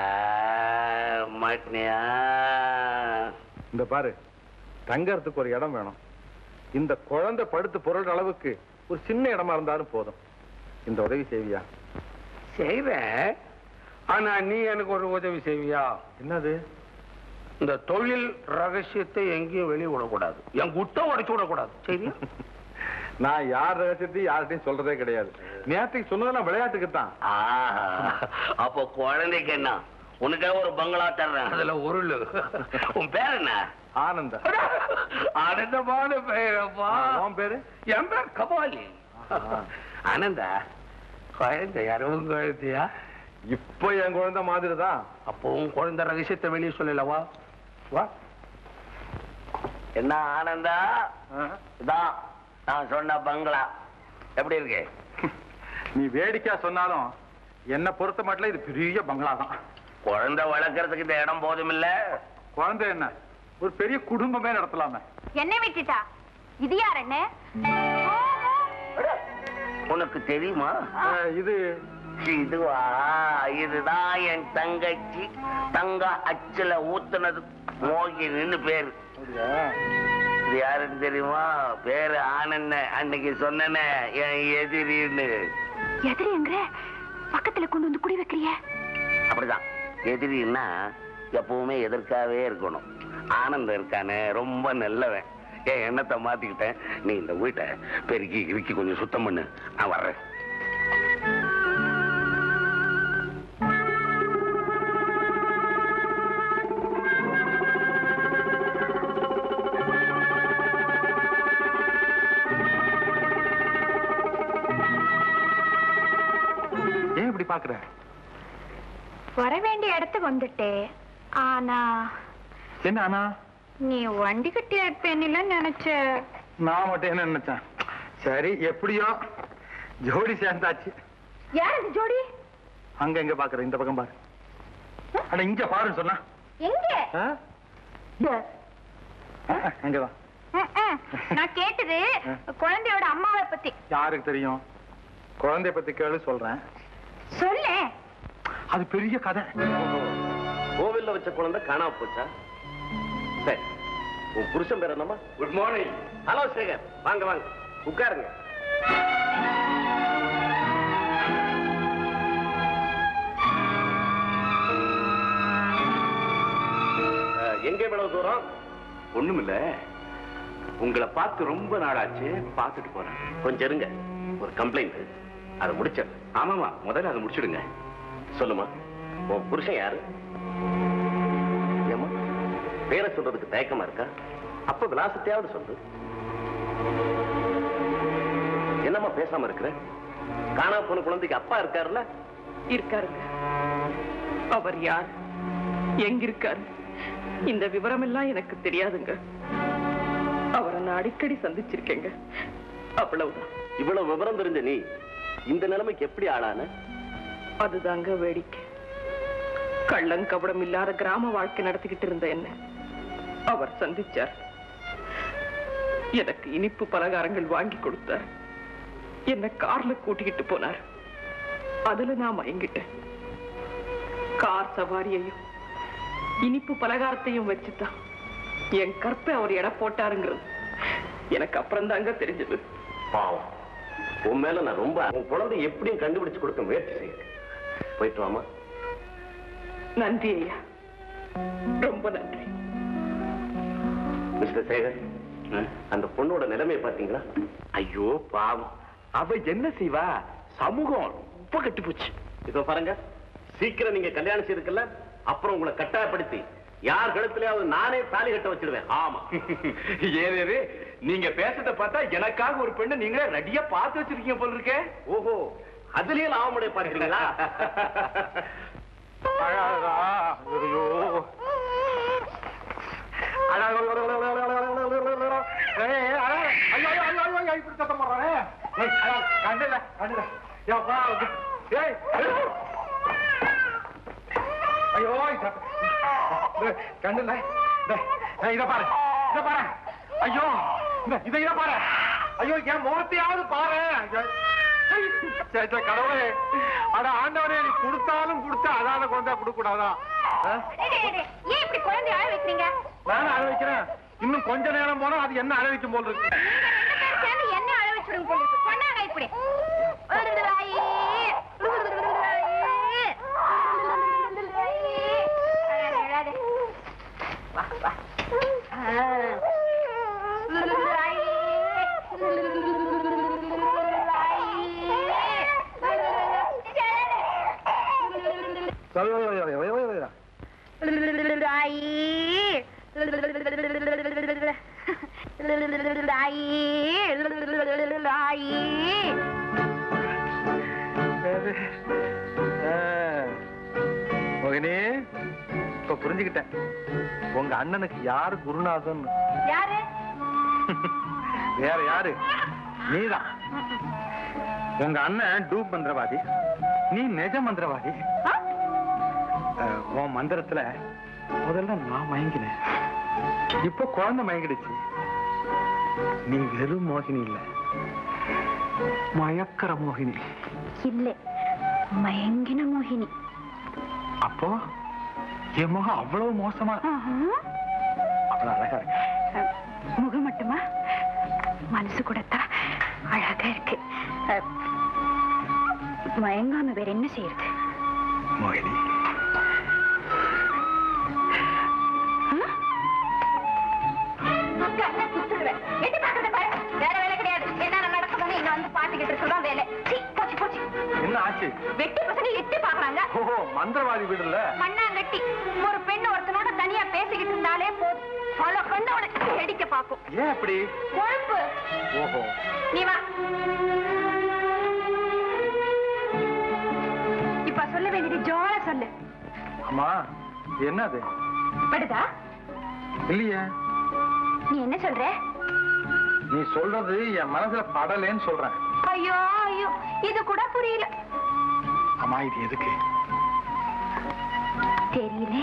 ஆ, மாட்டினியா இந்த பாரு தங்கறதுக்கு ஒரு இடம் வேணும் இந்த குழந்தை படுத்து பொருள் அளவுக்கு ஒரு சின்ன இடமா இருந்தாலும் போதும் இந்த உதவி செய்வியா செய்வேன் ஆனா நீ எனக்கு ஒரு உதவி செய்வியா என்னது இந்த தொழில் ரகசியத்தை எங்கேயும் வெளியே விடக்கூடாது என் குட்டை உடைச்சு விடக்கூடாது சரியா நான் யார் ரகசியத்தையும் யார்கிட்டயும் சொல்றதே கிடையாது நேற்றுக்கு சொன்னதெல்லாம் விளையாட்டுக்கு தான் ஆஹா, அப்போ குழந்தைக்கு என்ன உனக்காக ஒரு பங்களா தர்றேன் அதுல உருளு உன் பேர் என்ன ஆனந்த ஆனந்தமான பெயரப்பா உன் பேரு என் பேர் கபாலி ஆஹா. ஆனந்தா குழந்தை யாரும் குழந்தையா இப்போ என் குழந்தை மாதிரி தான் அப்போ உன் குழந்தை ரகசியத்தை வெளியே சொல்லலவா வா என்ன ஆனந்தா இதான் நான் சொன்ன பங்களா எப்படி இருக்கு நீ வேடிக்கையா சொன்னாலும் என்ன பொறுத்த மட்டும் இது பெரிய பங்களா தான் குழந்தை வளர்க்கறதுக்கு இந்த இடம் போதும் இல்ல குழந்தை என்ன ஒரு பெரிய குடும்பமே நடத்தலாமே என்ன விட்டுட்டா இது யார் என்ன உனக்கு தெரியுமா அஹ், இது இதுவா இதுதான் என் தங்கச்சி தங்க அச்சுல ஊத்துனது மோகினின்னு பேரு அப்படியா? இது யாருன்னு தெரியுமா பேரு ஆனந்த அன்னைக்கு சொன்னனே என் எதிரின்னு எதிரிங்கிற பக்கத்துல கொண்டு வந்து குடி வைக்கிறிய அப்படிதான் எதிரின்னா எப்பவுமே எதிர்க்காவே இருக்கணும் ஆனந்தம் இருக்கானே ரொம்ப நல்லவன் என் எண்ணத்தை மாத்திக்கிட்டேன் நீ இந்த வீட்டை பெருக்கி இறுக்கி கொஞ்சம் சுத்தம் பண்ணு நான் வர்றேன் ஏன் இப்படி பாக்குற வர வேண்டிய இடத்துக்கு வந்துட்டே ஆனா என்ன ஆனா நீ வண்டி கட்டி இருப்பேன்னு நினைச்ச நான் மட்டும் என்ன நினைச்சேன் சரி எப்படியோ ஜோடி சேர்ந்தாச்சு யார் அது ஜோடி அங்க எங்க பாக்குற இந்த பக்கம் பாரு அட இங்க பாருன்னு சொன்னா எங்க ஆ? ஆ, அங்கதான் ம், ம். நான் கேட்டது குழந்தையோட அம்மாவை பத்தி யாருக்கு தெரியும் குழந்தைய பத்தி கேளு சொல்றேன் சொல்லு அது பெரிய கதை கோவில்ல வச்ச குழந்தை காணாம போச்சா சரி உன் புருஷன் பேர் என்னம்மா குட் மார்னிங் ஹலோ சேகர் வாங்க வாங்க உட்காருங்க அஹ், எங்க இவ்வளவு தூரம் ஒண்ணுமில்ல உங்களை பார்த்து ரொம்ப நாளாச்சு பார்த்துட்டு போறேன் கொஞ்சம் இருங்க ஒரு கம்ப்ளைண்ட் அதை முடிச்சேன் ஆமாமா முதல்ல அதை முடிச்சிடுங்க சொல்லுமா உன் புருஷன் யாரு ஏம்மா பேரை சொல்றதுக்கு தயக்கமா இருக்கா அப்ப விலாசத்தையாவது சொல்லு என்னம்மா பேசாம இருக்கிற காணா போன குழந்தைக்கு அப்பா இருக்காருல்ல இருக்காருங்க அவர் யார் எங்க இருக்காரு இந்த விவரம் எல்லாம் எனக்கு தெரியாதுங்க அவரை நான் அடிக்கடி சந்திச்சிருக்கேங்க அவ்வளவுதான் இவ்வளவு விவரம் தெரிஞ்ச நீ இந்த நிலைமைக்கு எப்படி ஆளான அதுதாங்க வேடிக்கை கள்ளங்கபடம் இல்லாத கிராம வாழ்க்கை நடத்திக்கிட்டு இருந்த என்ன அவர் சந்திச்சார் எனக்கு இனிப்பு பலகாரங்கள் வாங்கி கொடுத்தார் என்ன கார்ல கூட்டிக்கிட்டு போனார் அதுல நான் மயங்கிட்டேன் கார் சவாரியையும் இனிப்பு பலகாரத்தையும் வச்சுதான் என் கற்பை அவர் எடை போட்டாருங்கிறது எனக்கு அப்புறம் தாங்க தெரிஞ்சது பாவம் உன் மேல நான் ரொம்ப உன் குழந்தை எப்படியும் கண்டுபிடிச்சு கொடுக்க முயற்சி செய்யுங்க போயிட்டு வாமா நன்றி ஐயா ரொம்ப நன்றி மிஸ்டர் சேகர் அந்த பொண்ணோட நிலைமையை பாத்தீங்களா ஐயோ பாவம் அவ என்ன செய்வா சமூகம் ரொம்ப கெட்டுப்போச்சு இதோ பாருங்க சீக்கிரம் நீங்க கல்யாணம் செய்துக்கல அப்புறம் உங்களை கட்டாயப்படுத்தி யார் கழுத்துலயாவது நானே தாலி கட்ட வச்சிடுவேன் ஆமா ஏதேது நீங்க பேசுறத பார்த்தா எனக்காக ஒரு பெண்ணை நீங்களே ரெடியா பார்த்து வச்சிருக்கீங்க போல இருக்கே ஓஹோ அதுலயே லாபமுடைய பாக்குறீங்களா அழகா ஐயோ ஐயோ கண்டுல இத பாரு இத பாரு ஐயோ இந்த இத இத பாரு ஐயோ என் முகத்தையாவது பாரு சே, சே, கடவுளே அட ஆண்டவரே நீ கொடுத்தாலும் கொடுத்து அதான குழந்தையா கொடுக்க கூடாதா ஏன் இப்படி குழந்தை அழ வைக்கிறீங்க நானும் அழ வைக்கிறேன் இன்னும் கொஞ்ச நேரம் போனா அது என்ன அழ வைக்கும் போல் இருக்கு நீங்க ரெண்டு பேரும் சேர்ந்து என்ன அழ வச்சுடுங்க போல இருக்கு கொண்டாங்க இப்படி வா, வா. மோகினி இப்ப புரிஞ்சுக்கிட்டேன் உங்க அண்ணனுக்கு யாரு குருநாதன் யாரு வேற யாரு நீதான் உங்க அண்ணன் டூப் மந்திரவாதி நீ நிஜ மந்திரவாதி ஆ? அஹ், உன் மந்திரத்துல முதல்ல நான் மயங்கினேன் இப்போ குழந்தை மயங்கிடுச்சு நீ வெறும் மோகினி இல்ல மயக்கர மோகினி இல்ல மயங்கின மோகினி அப்போ என் முகம் அவ்வளவு மோசமா அவ்வளவு அழகா இருக்கு முகம் மட்டுமா மனசு கூடத்தான் அழகா இருக்கு அஹ், மயங்காம வேற என்ன செய்யறது மோகினி கண்ணை குத்துடுவேன். எட்டி பார்க்கறத பாரு. வேற வேலை கிடையாது. என்னென்ன நடக்குதுன்னு இங்க வந்து பார்த்துக்கிட்டு இருக்கறதுதான் வேலை. சீ, போச்சு, போச்சு. என்ன ஆச்சு வெட்டி பசங்க எட்டி பார்க்கறாங்க. ஓஹோ மந்திரவாதி வீடு இல்ல மண்ணாங்கட்டி. ஒரு பெண் ஒருத்தனோட தனியா பேசிக்கிட்டு இருந்தாலே போதும் பல கண்ணோட வெடிக்க பார்க்கும் ஏன் அப்படி கொழுப்பு ஓஹோ நீ வா இப்ப சொல்ல வேண்டியது ஜோர சொல்லு அம்மா இது என்னது படுதா இல்லையே நீ என்ன சொல்ற நீ சொல்றது என் மனசுல படலேன்னு சொல்றேன் ஐயோ ஐயோ இது கூட புரியல அம்மா இது எதுக்கு தெரியல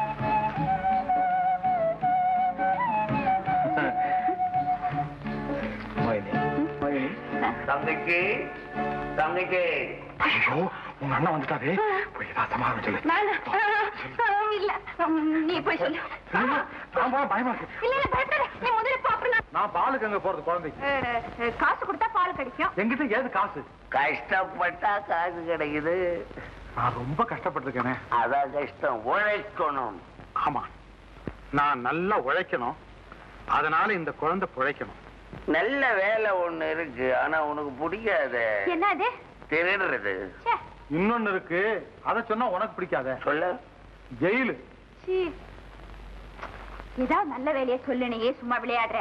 மோகினி மோகினி தங்கைக்கு தங்கைக்கு ஐயோ உங்க அண்ணன் வந்துட்டாரு போய் ஏதாவது சமாதானம் சொல்லு நான் இல்ல நீ போய் சொல்லு ஐயோ, நான் போக பயமா இருக்கு இல்ல இல்ல பயப்படாத நீ முதல்ல போ அப்புறம் நான் நான் பாலுக்கு அங்க போறது குழந்தைக்கு அஹ், அஹ், காசு கொடுத்தா பால் கிடைக்கும் என்கிட்ட ஏது காசு கஷ்டப்பட்டா காசு கிடைக்குது நான் ரொம்ப கஷ்டப்பட்டிருக்கேனே அதான் கஷ்டம் உழைக்கணும் ஆமா நான் நல்லா உழைக்கணும் அதனால இந்த குழந்தை பிழைக்கணும் நல்ல வேலை ஒண்ணு இருக்கு ஆனா உனக்கு பிடிக்காது என்ன அது திருடுறது ச்சே, இன்னொன்னு இருக்கு அத சொன்னா உனக்கு பிடிக்காத சொல்ல ஜெயிலு சீ. ஏதாவது நல்ல வேலையை சொல்லு நீ ஏன் சும்மா விளையாடுற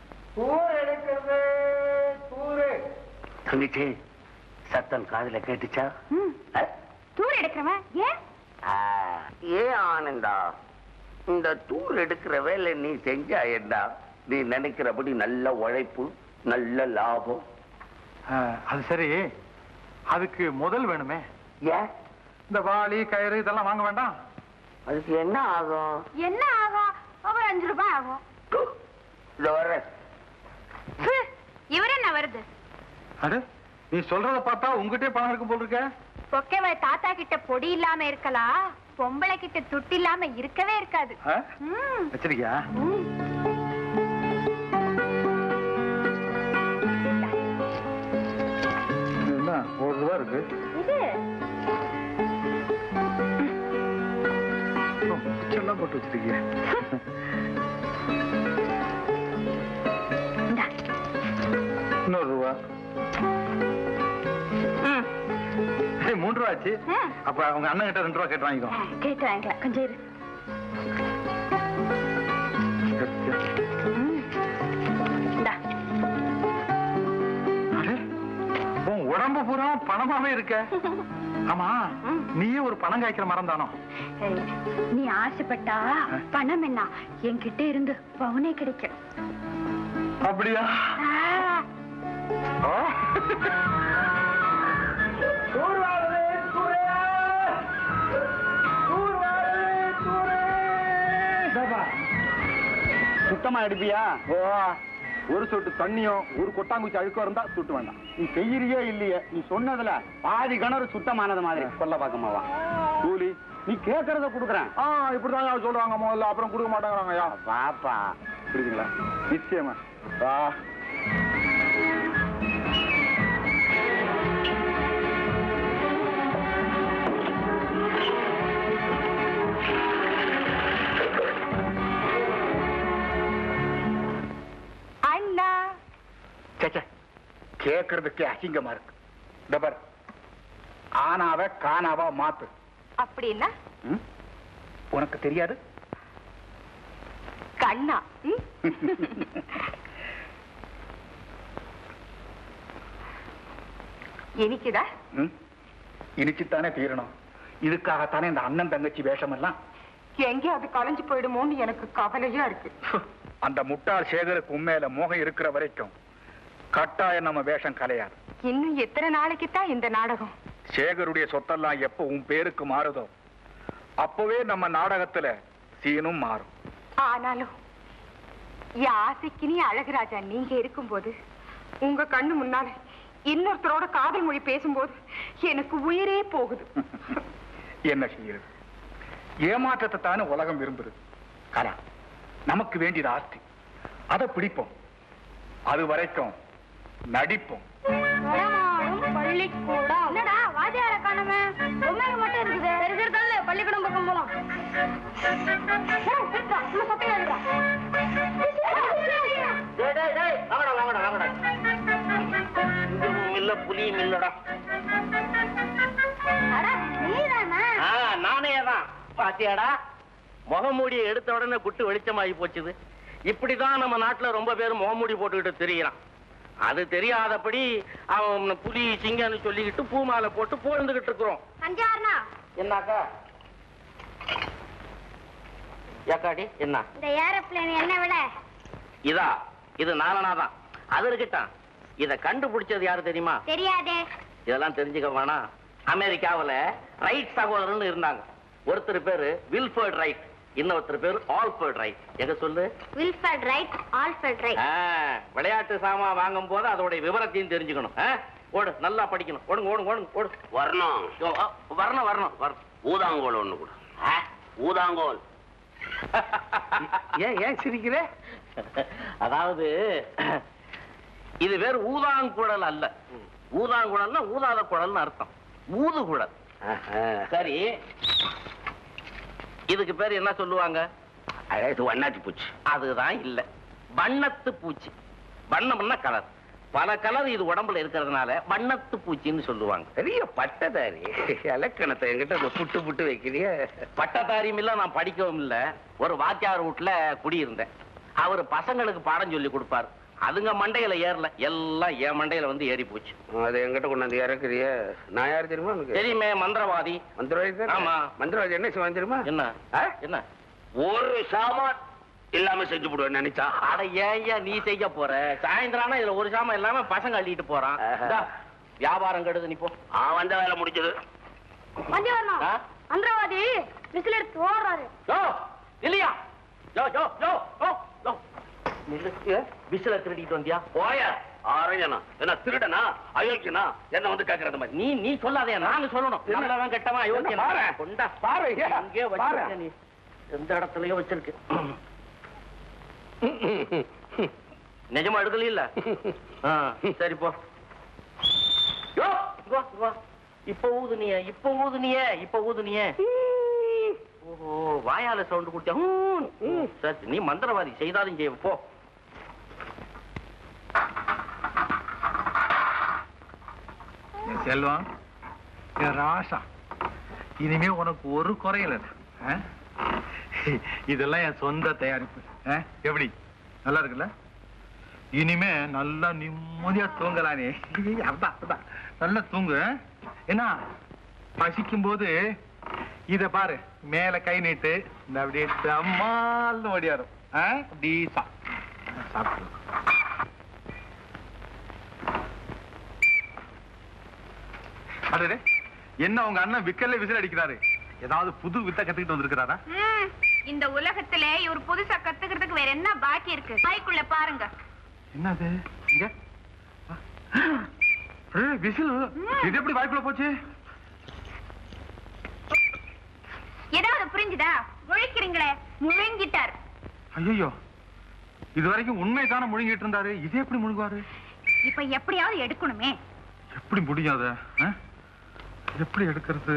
தங்கச்சி சத்தம் காதுல கேட்டுச்சா ம், அ? தூர் எடுக்கிறவன் ஏன் ஆ, ஏன் ஆனந்தா இந்த தூர் எடுக்கிற வேலை நீ செஞ்சா என்ன நீ நினைக்கிறபடி நல்ல உழைப்பு நல்ல லாபம் அஹ், அது சரி அதுக்கு முதல் வேணுமே ஏன் இந்த வாளி கயிறு இதெல்லாம் வாங்க வேண்டாம் அதுக்கு என்ன ஆகும் என்ன ஆகும் ஒரு அஞ்சு ரூபாய் ஆகும் து, இதோ வர்றேன் இவர் என்ன வருது அட நீ சொல்றத பார்த்தா உங்ககிட்டயே பணம் இருக்கு போல் இருக்க பொக்கேவ தாத்தா கிட்ட பொடி இல்லாம இருக்கலாம் பொம்பளை கிட்ட துட்டு இல்லாம இருக்கவே இருக்காது ஆ? ம். வச்சிருக்கியா ம். இது என்ன ஒரு ரூபா இருக்கு இது ஓ, பிச்செல்லாம் போட்டு வச்சிருக்கிய இந்தா. இன்னொரு ரூபா ம். ஏய், மூணு ரூபா ஆச்சு ஆ. அப்ப அவங்க அண்ணன் கிட்ட ரெண்டு ரூபா கேட்டு வாங்கிக்கோ கேட்டு வாங்கிக்கலாம் கொஞ்சம் இரு ம். இந்தா. அடே, உன் உடம்பு பூரா பணமாவே இருக்க ஆமா ம். நீயே ஒரு பணம் காய்க்கிற மரம் தானோ ஏய், நீ ஆசைப்பட்டா பணம் என்ன என்கிட்ட இருந்து பவுனே கிடைக்கும் அப்படியா ஆ. ஆ? சுத்தமா எடுப்பியா ஓ ஒரு சொட்டு தண்ணியும் ஒரு கொட்டாங்குச்சி அழுக்கம் இருந்தா சுட்டு வேண்டாம் நீ செய்யறியே இல்லையே நீ சொன்னதுல பாதி கிணறு சுத்தமானது மாதிரி கொல்ல பாக்கமாவா கூலி நீ கேக்குறத குடுக்குறேன் ஆ இப்படிதான் சொல்றாங்க முதல்ல அப்புறம் கொடுக்க மாட்டேங்கிறாங்கய்யா பாப்பா புரியுதுங்களா நிச்சயமா ஆ அண்ணா சேச்சே கேக்குறதுக்கு அசிங்கமா இருக்கு டபர் ஆனாவ காணாவா மாத்து அப்படின்னா ம்? உனக்கு தெரியாது கண்ணா ம்? இனிக்குதா ம்? இனிச்சுத்தானே தீரணும் இதுக்காகத்தானே இந்த அண்ணன் தங்கச்சி வேஷம் எல்லாம் எங்கே அது கலைஞ்சு போயிடுமோன்னு எனக்கு கவலையா இருக்கு அந்த முட்டாள் சேகருக்கு உண்மையில மோகம் இருக்கிற வரைக்கும் கட்டாயம் நம்ம வேஷம் கலையாது இன்னும் எத்தனை நாளைக்கு தான் இந்த நாடகம் சேகருடைய சொத்தெல்லாம் எப்ப உன் பேருக்கு மாறுதோ அப்பவே நம்ம நாடகத்துல சீனும் மாறும் ஆனாலும் என் ஆசைக்கு நீ அழகுராஜா நீங்க இருக்கும்போது உங்க கண்ணு முன்னால இன்னொருத்தரோட காதல் மொழி பேசும்போது எனக்கு உயிரே போகுது என்ன செய்யறது ஏமாற்றத்தை தானே உலகம் விரும்புது கலா நமக்கு வேண்டியது ஆஸ்தி அதை பிடிப்போம் அது வரைக்கும் நடிப்போம் பள்ளிக்கூடம் என்னடா வாத்தியார காணமே பொம்மைங்க மட்டும் இருக்குது இருக்கிறதால பள்ளிக்கூடம் பக்கம் போலாம் டேய், டேய், டேய், வாங்கடா, வாங்கடா, வாங்கடா. இங்கும் இல்ல புலியும் இல்லடா ஆ, நானே தான் பாத்தியாடா முகமூடியை எடுத்த உடனே குட்டு வெளிச்சமாகி போச்சுது இப்படிதான் நம்ம நாட்டுல ரொம்ப பேர் முகமூடி போட்டுக்கிட்டு தெரியறான் அது தெரியாதபடி அவன் புலி சிங்கன்னு சொல்லிக்கிட்டு பூமாலை போட்டு போழ்ந்துகிட்டு இருக்கிறோம் அஞ்சாறுனா என்னக்கா ஏக்காடி என்ன இந்த ஏரோப்ளேன் என்ன விட இதா இது நாலனா தான் அது இருக்கட்டும் இத கண்டுபிடிச்சது யாரு தெரியுமா தெரியாதே இதெல்லாம் தெரிஞ்சுக்க வேணாம் அமெரிக்காவுல ரைட் சகோதரன் இருந்தாங்க ஒருத்தர் பேரு வில்ஃபர்ட் ரைட் இன்னொருத்தர் பேரு ஆல்ஃபர்ட் ரைட் எங்க சொல்லு வில்ஃபர்ட் ரைட் ஆல்ஃபர்ட் ரைட் ஆ, விளையாட்டு சாமான் வாங்கும் போது அதோடைய விவரத்தையும் தெரிஞ்சுக்கணும் ஆ? ஓடு நல்லா படிக்கணும் ஓடுங்க ஓடுங்க ஓடுங்க ஓடு வரணும் வரணும் வரணும் வரணும் ஊதாங்கோல் ஒண்ணு கூட ஊதாங்கோல் ஏன் ஏன் சிரிக்கிற அதாவது இது வேறு ஊதாங்குழல் அல்ல ஊதாங்குழல்னா ஊதாத குழல்னு அர்த்தம் ஊதுகுழல் சரி இதுக்கு பேர் என்ன சொல்லுவாங்க அதாவது வண்ணாத்தி பூச்சி அதுதான் இல்ல வண்ணத்து பூச்சி வண்ணம்னா கலர் பல கலர் இது உடம்புல இருக்கிறதுனால வண்ணத்து பூச்சின்னு சொல்லுவாங்க பெரிய பட்டதாரி இலக்கணத்தை என்கிட்ட இந்த புட்டு புட்டு வைக்கிறிய பட்டதாரியும் இல்ல நான் படிக்கவும் இல்ல ஒரு வாத்தியார் வீட்டுல குடியிருந்தேன் அவர் பசங்களுக்கு பாடம் சொல்லி கொடுப்பாரு அதுங்க மண்டையில ஏறல எல்லாம் என் மண்டையில வந்து ஏறி போச்சு அது என்கிட்ட கொண்டாந்து இறக்குறிய நான் யார் தெரியுமா உனக்கு தெரியுமே மந்திரவாதி மந்திரவாதி தானே? ஆமா. மந்திரவாதி என்ன செய்வான் தெரியுமா என்ன ஆ? என்ன ஒரு சாமான் இல்லாம செஞ்சு போடுவேன் நினைச்சா அட ஏய்யா நீ செய்ய போற சாயந்தரம் ஆனா இதுல ஒரு சாமான் இல்லாம பசங்க அள்ளிட்டு போறான் ஆஹா. இந்தா, வியாபாரம் கெடுது நீ போ ஆ வந்த வேலை முடிஞ்சது வண்டி வரணும் ஆ? மந்திரவாதி விசில் எடுத்து ஓடுறாரு யோ இல்லையா யோ யோ யோ யோ யோ நில்லு விசில திருடிட்டு வந்தியா போயா ஆரையனா என்ன திருடனா அயோக்கியனா என்ன வந்து கேக்குற அந்த மாதிரி நீ நீ சொல்லாதே நாங்க சொல்லணும் என்ன? நல்லவன் கெட்டவன் அயோக்கியன் பாரு. கொண்டா பாரு, ஏ. அங்கே பாரு. வச்சிருக்க நீ எந்த இடத்துலயோ வச்சிருக்கு நிஜமா எடுக்கல இல்ல ஆ, சரி போ யோ, இங்க வா, இங்க வா. இப்ப ஊதுனிய இப்ப ஊதுனிய இப்ப ஊதுனிய ஓஹோ வாயால சவுண்ட் கொடுத்தியா சரி நீ மந்திரவாதி செய்தாலும் செய்ய போ என் செல்வம் என் ராசா இனிமே உனக்கு ஒரு குறையில இதெல்லாம் என் சொந்த தயாரிப்பு ஆ? எப்படி நல்லா இருக்குல்ல இனிமே நல்லா நிம்மதியா தூங்கலாம் நீ அதான் அதான் நல்லா தூங்கு ஆ? என்ன பசிக்கும் போது இத பாரு மேல கை நீட்டு இந்த அப்படியே டம்மால்னு ஓடியாரும் ஆ? டீசா சாப்பிட்டு அடடே என்ன உங்க அண்ணன் விக்கல்ல விசில் அடிக்கிறாரு ஏதாவது புது வித்த கத்துக்கிட்டு வந்திருக்கிறாரா ம், இந்த உலகத்துல இவர் புதுசா கத்துக்கிறதுக்கு வேற என்ன பாக்கி இருக்கு வாய்க்குள்ள பாருங்க என்னது இங்க ஏய், விசில் இது எப்படி வாய்க்குள்ள போச்சு ஏதாவது புரிஞ்சுதா முழிக்கிறீங்களே முழுங்கிட்டார் ஐயோ இது வரைக்கும் உண்மை தானே முழுங்கிட்டு இருந்தாரு இது எப்படி முழுங்குவாரு இப்ப எப்படியாவது எடுக்கணுமே எப்படி முடியும் அத ஆ? எப்படி எடுக்கிறது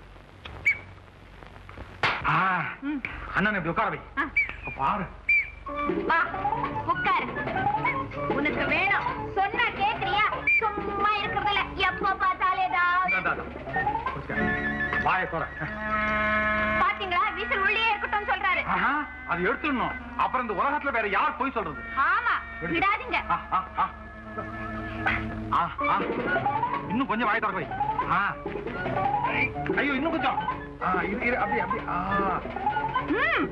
ஆ, ம். அண்ணன் இப்படி உட்கார வை ஆ, இப்ப பாரு வா உட்காரு உனக்கு வேணும் சொன்னா கேக்குறியா சும்மா இருக்கிறதுல எப்ப பார்த்தாலே ஏதாவது இந்தா, இந்தா, இந்தா. உட்காரு. வாயை தோற பாத்தீங்களா விசில் உள்ளே இருக்கட்டும் சொல்றாரு ஆஹா, அது எடுத்துடணும் அப்புறம் இந்த உலகத்துல வேற யார் போய் சொல்றது ஆமா விடாதீங்க ஆ, ஆ, ஆ. ஆ, ஆ. இன்னும் கொஞ்சம் வாய் திறக்க வை ஆ. ஐ, ஐயோ இன்னும் கொஞ்சம் ஆ, இரு, இரு, அப்படி அப்படி ஆ. ம்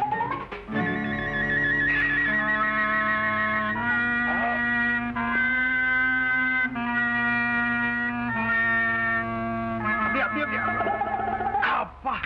அப்படி அப்படி அப்படி அப்பா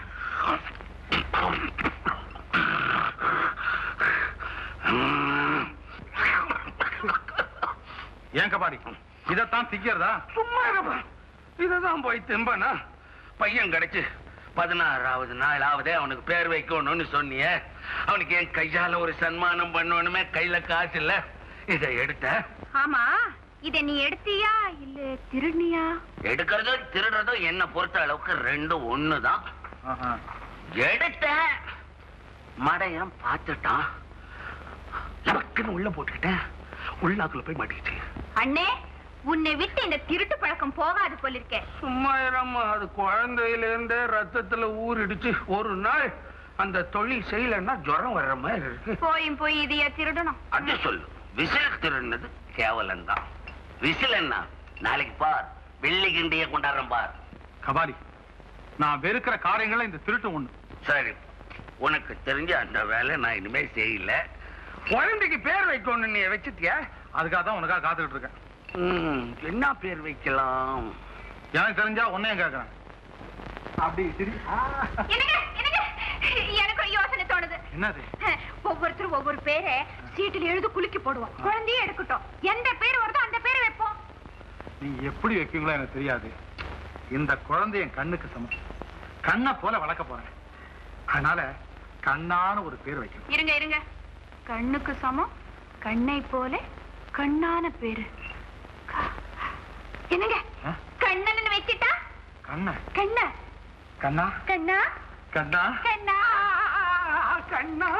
ஏன் கபாடி இதத்தான் திக்கிறதா சும்மா இருப்பா இததான் போய் திம்பனா பையன் கிடைச்சு பதினாறாவது நாளாவதே அவனுக்கு பேர் வைக்கணும்னு சொன்னியே அவனுக்கு என் கையால ஒரு சன்மானம் பண்ணணுமே கையில காசு இல்ல இதை எடுத்த ஆமா இத நீ எடுத்தியா இல்ல திருடினியா எடுக்கிறதும் திருடுறதும் என்ன பொறுத்த அளவுக்கு ரெண்டும் ஒண்ணுதான் ஆஹா. எடுத்த மடையன் பார்த்துட்டான் நமக்குன்னு உள்ள போட்டுக்கிட்டேன் உள்ளாக்குள்ள போய் மாட்டிக்கிச்சு அண்ணே உன்னை விட்டு இந்த திருட்டு பழக்கம் போகாது போலிருக்கே சும்மா இராம அது குழந்தையில இருந்தே ரத்தத்துல ஊறிடுச்சு ஒரு நாள் அந்த தொழில் செய்யலைன்னா ஜுரம் வர்ற மாதிரி இருக்கு போயும் போய் இதைய திருடணும் அது சொல்லு விசில் திருநது கேவலம் தான் விசில் என்ன நாளைக்கு பார் வெள்ளி கிண்டிய கொண்டாடுறேன் பார் கபாடி நான் வெறுக்கிற காரியங்கள இந்த திருட்டு ஒண்ணு சரி உனக்கு தெரிஞ்ச அந்த வேலை நான் இனிமே செய்யல குழந்தைக்கு பேர் வைக்கணும் நீ வச்சுட்டியா அதுக்காக தான் உனக்காக காத்துக்கிட்டு இருக்கேன் ம், என்ன பேர் வைக்கலாம் எனக்கு தெரிஞ்சா உன்னையும் கேட்கறேன் அப்படி சரி என்னங்க என்னங்க எனக்கு ஒரு யோசனை தோணுது என்னது ஒவ்வொருத்தரும் ஒவ்வொரு பேரை சீட்டுல எழுதி குலுக்கி போடுவோம் குழந்தையே எடுக்கட்டும் எந்த பேர் வருதோ அந்த பேரை வைப்போம் நீங்க எப்படி வைப்பீங்களோ எனக்கு தெரியாது இந்த குழந்தை என் கண்ணுக்கு சமம் கண்ணை போல வளர்க்க போறேன் அதனால கண்ணான ஒரு பேர் வைக்கணும் இருங்க இருங்க கண்ணுக்கு சமம் கண்ணை போல கண்ணான பேரு க- என்னங்க ஆ? கண்ணன் வச்சிட்டா கண்ண கண்ண கண்ணா கண்ணா கண்ணா கண்ணா கண்ணா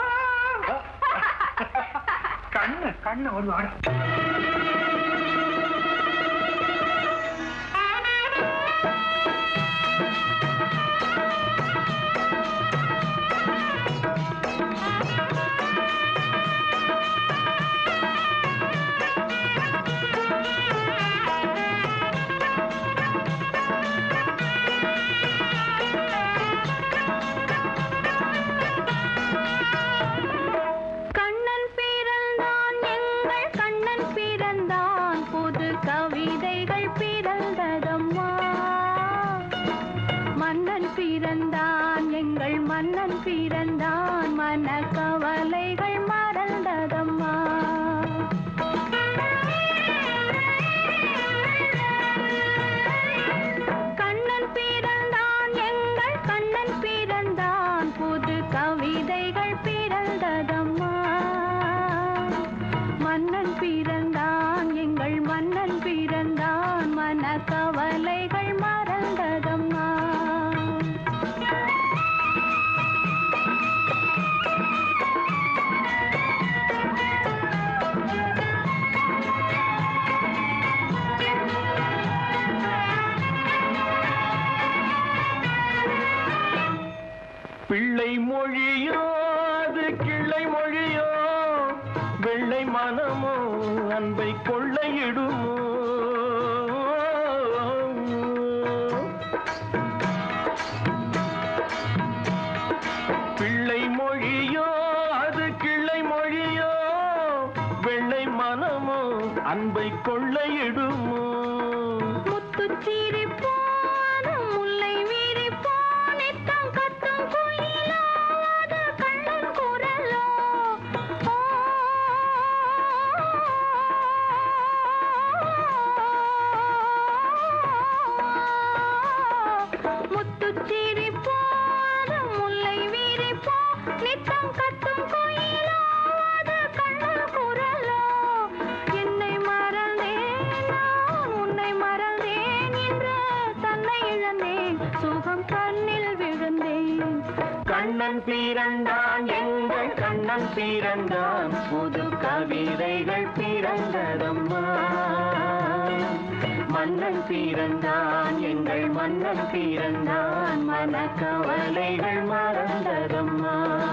கண்ணு கண்ணு ஒரு வாடா கண்ணன் பிறந்தான் எங்கள் கண்ணன் பிறந்தான் புது கவிதைகள் பிறந்ததம்மா மன்னன் பிறந்தான் எங்கள் மன்னன் பிறந்தான் மன கவலைகள் மறந்ததம்மா பிள்ளை மொழியோ வெள்ளை மனமோ அன்பை கொள்ளையிடுமோ பிள்ளை மொழியோ அது கிள்ளை மொழியோ வெள்ளை மனமோ அன்பை கொள்ளையிடுமோ முத்துச்சீரி போன முல்லை வீரி போனித்தம் கத்தும் குயிலோ அது கண்ணன் குரலோ ஓ, முத்துச்சீரி போன முல்லை வீரி போ நித்தம் கத்தும் குயிலோ அது கண்ணன் குரலோ என்னை மறந்தேன் நான் உன்னை மறந்தேன் என்று தன்னை இழந்தேன் சுகம் கண்ணில் விழுந்தேன் கண்ணன் பிறந்தான் எங்கள் கண்ணன் பிறந்தான் புது கவிதைகள் பிறந்ததம்மா மன்னன் பிறந்தான் எங்கள் மன்னன் பிறந்தான் மனக்கவலைகள் மறந்ததம்மா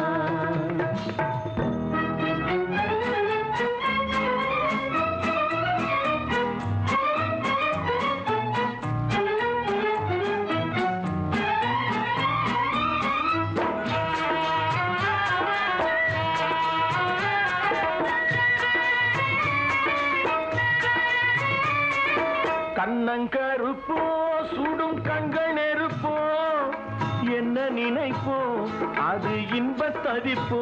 கண்ணங்கருப்போ சுடும் கண்கள் நெருப்போ என்ன நினைப்போ அது இன்ப தவிப்போ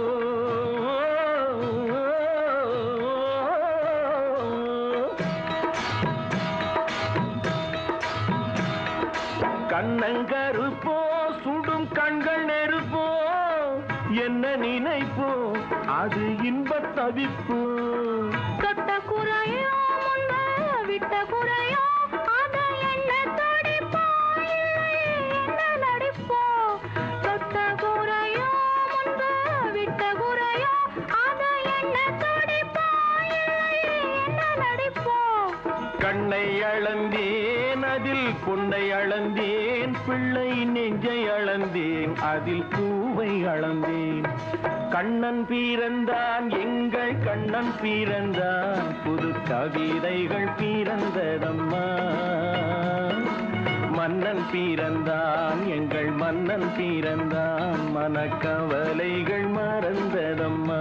கண்ணங்கருப்போ சுடும் கண்கள் நெருப்போ என்ன நினைப்போ அது இன்ப தவிப்போ தொட்ட குறையோ முன்ன விட்ட குறையோ அது என்ன தடிப்போ இல்லை என்ன நடிப்போ தொட்ட குறையோ முன்ப விட்ட குறையோ அது என்ன தடிப்போ இல்லை என்ன நடிப்போ கண்ணை அளந்தேன் அதில் பொன்னை அளந்தேன் பிள்ளை நெஞ்சை அளந்தேன் அதில் பூவை அளந்தேன் கண்ணன் பிறந்தான் எங்கள் கண்ணன் பிறந்தான் புது கவிதைகள் பிறந்ததம்மா மன்னன் பிறந்தான் எங்கள் மன்னன் பிறந்தான் மனக்கவலைகள் மறந்ததம்மா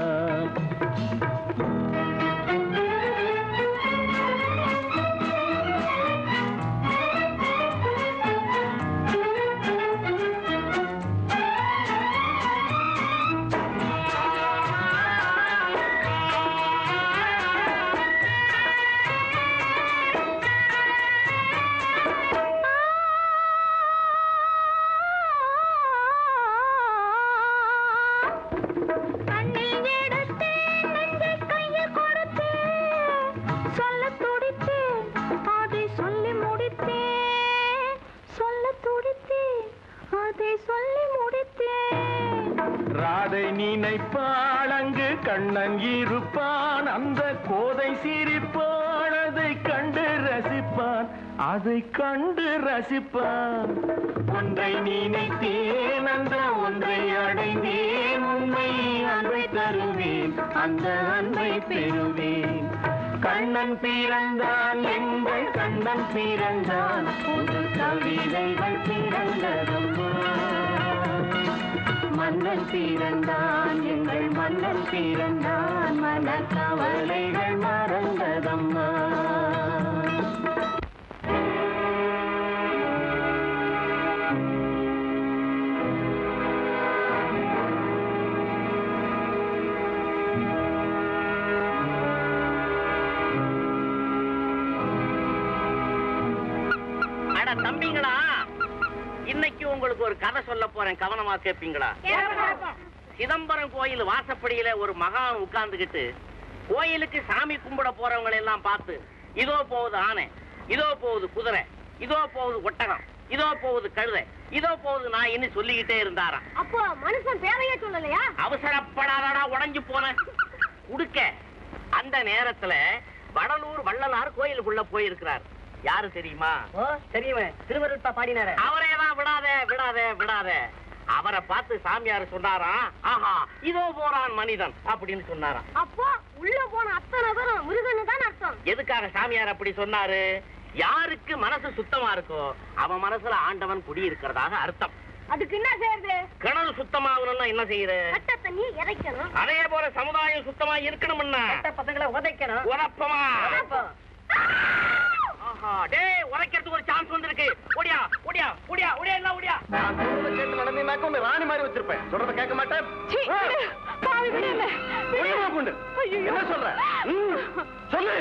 கண்ணில் எடுத்தேன் நெஞ்சை கையில் கொடுத்தேன் சொல்ல துடித்தேன் அதை சொல்லி முடித்தேன் சொல்ல துடித்தேன் அதை சொல்லி முடித்தேன் ராதை நினைப்பாள் அங்கு கண்ணன் இருப்பான் அந்த கோதை சிரிப்பான் அதை கண்டு ரசிப்பான் அதை கண்டு ரசிப்பான் ஒன்றை நினைத்தேன் அந்த ஒன்றை அடைந்தேன் உண்மை அன்பை தருவேன் அந்த அன்பை பெறுவேன் கண்ணன் பிறந்தான் எங்கள் கண்ணன் பிறந்தான் புது கவிதைகள் பிறந்ததம்மா மன்னன் பிறந்தான் எங்கள் மன்னன் பிறந்தான் மனக்கவலைகள் மறந்ததம்மா அட தம்பிங்களா இன்னைக்கு உங்களுக்கு ஒரு கதை சொல்ல போறேன் கவனமா கேப்பீங்களா சிதம்பரம் கோயில் வாசப்படியில ஒரு மகான் உட்கார்ந்துகிட்டு கோயிலுக்கு சாமி கும்பிட போறவங்களை எல்லாம் பார்த்து இதோ போகுது ஆனை இதோ போகுது குதிரை இதோ போகுது ஒட்டகம் இதோ போகுது கழுதை இதோ போகுது நாயின்னு சொல்லிக்கிட்டே இருந்தாராம் அப்போ மனுஷன் தேவையே சொல்லலையா அவசரப்படாதடா உடைஞ்சு போன உடுக்க அந்த நேரத்துல வடலூர் வள்ளலார் கோயிலுக்குள்ள போயிருக்கிறார் யாரு தெரியுமா தெரியுமே திருவருட்பா பாடினார அவரே தான் விடாத விடாத விடாத அவரை பார்த்து சாமியார் சொன்னாராம் ஆஹா இதோ போறான் மனிதன் அப்படின்னு சொன்னாராம் அப்போ உள்ள போன அத்தனை பேரும் முருகன் தான் அர்த்தம் எதுக்காக சாமியார் அப்படி சொன்னாரு யாருக்கு மனசு சுத்தமா இருக்கோ அவன் மனசுல ஆண்டவன் குடி இருக்கிறதாக அர்த்தம் அதுக்கு என்ன செய்யறது கிணறு சுத்தமாகணும்னா என்ன செய்யுது கட்ட தண்ணி இறைக்கணும் அதே போல சமுதாயம் சுத்தமா இருக்கணும்னா பசங்களை உதைக்கணும் உரப்பமா ஆஹா டேய் உரைக்கிறதுக்கு ஒரு சான்ஸ் வந்திருக்கு ஓடியா ஓடியா ஓடியா ஓடியா எல்லாம் ஓடியா நான் சொல்றத கேட்டு நடந்தீங்கன்னாக்க உன்னை ராணி மாதிரி வச்சிருப்பேன் சொல்றத கேட்க மாட்டேன் சீ, விடு. பாவி விடு என்ன. ஒண்ணுமா பொண்ணு ஐயையோ. என்ன சொல்ற ம், சொல்லு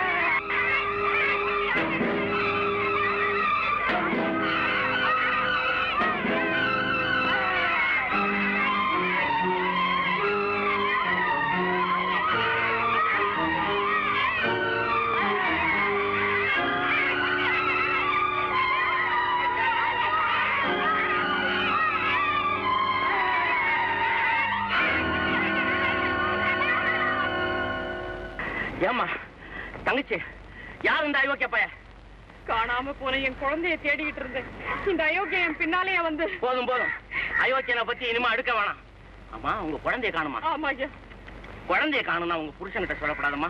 ஏமா தங்கச்சி யார் இந்த அயோக்கிய பைய காணாம போன என் குழந்தைய தேடிக்கிட்டு இருந்தேன் இந்த அயோக்கிய என் பின்னாலேயே வந்து போதும் போதும் அயோக்கியனை பத்தி இனிமே அடுக்க வேணாம் ஆமா உங்க குழந்தைய காணுமா ஆமா ஐயா குழந்தைய காணும்னா உங்க புருஷன்கிட்ட சொல்லப்படாதம்மா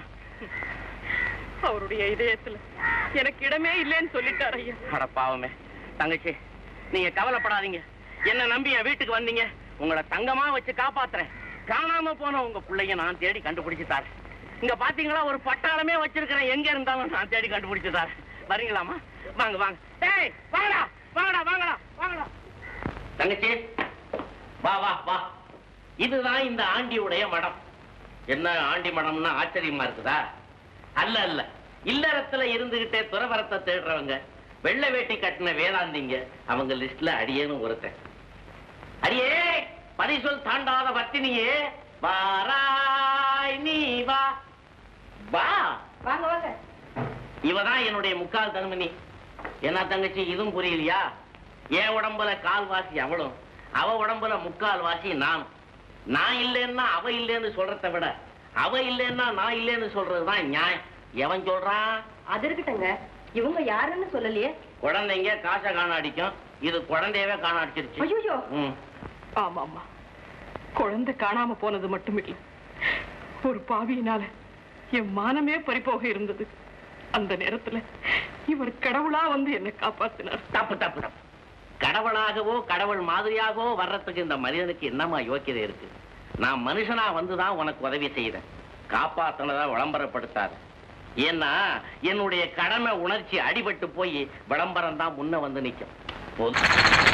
அவருடைய இதயத்துல எனக்கு இடமே இல்லைன்னு சொல்லிட்டார் ஐயா அட பாவமே தங்கச்சி நீங்க கவலைப்படாதீங்க என்ன நம்பி என் வீட்டுக்கு வந்தீங்க உங்களை தங்கமா வச்சு காப்பாத்துறேன் காணாம போன உங்க பிள்ளைய நான் தேடி கண்டுபிடிச்சு தரேன் இங்க பாத்தீங்களா ஒரு பட்டாளமே வச்சிருக்கிறேன் எங்க இருந்தாலும் நான் தேடி கண்டுபிடிச்சு தரேன் வரீங்களாமா வாங்க வாங்க டேய் வாங்கடா வாங்கடா வாங்கடா வாங்கடா தங்கச்சி வா வா வா இதுதான் இந்த ஆண்டியுடைய மடம் என்ன ஆண்டி மடம்னா ஆச்சரியமா இருக்குதா அல்ல அல்ல இல்லறத்துல இருந்துகிட்டே துறவரத்தை தேடுறவங்க வெள்ளை வேட்டி கட்டின வேதாந்திங்க அவங்க லிஸ்ட்ல அடியேன்னு ஒருத்தன் அடியே பரிசொல் தாண்டாத வத்தினியே வாராய் நீ வா வா வாங்க வாங்க இவதான் என்னுடைய முக்கால் தன்மணி என்ன தங்கச்சி இதுவும் புரியலையா என் உடம்புல கால் வாசி அவளும் அவ உடம்புல முக்கால் வாசி நான் நான் இல்லைன்னா அவ இல்லைன்னு சொல்றதை விட அவ இல்லைன்னா நான் இல்லைன்னு சொல்றதுதான் நியாயம் எவன் சொல்றான் அது இருக்கட்டுங்க இவங்க யாருன்னு சொல்லலையே குழந்தைங்க காசை காண அடிக்கும் இது குழந்தையவே காண அடிச்சிருச்சு ஐயோ ம். ஆமா ஆமா குழந்தை காணாம போனது மட்டும் இல்லை ஒரு பாவியினால என் மானமே பறிபோக இருந்தது அந்த நேரத்துல இவர் கடவுளா வந்து என்னை காப்பாத்தினார் தப்பு தப்பு தப்பு கடவுளாகவோ கடவுள் மாதிரியாகவோ வர்றதுக்கு இந்த மனிதனுக்கு என்னமா யோக்கியதை இருக்கு நான் மனுஷனா வந்துதான் உனக்கு உதவி செய்தேன் காப்பாத்தினதா விளம்பரப்படுத்தாது ஏன்னா என்னுடைய கடமை உணர்ச்சி அடிபட்டு போய் விளம்பரம் தான் முன்ன வந்து நிக்கும் போதும்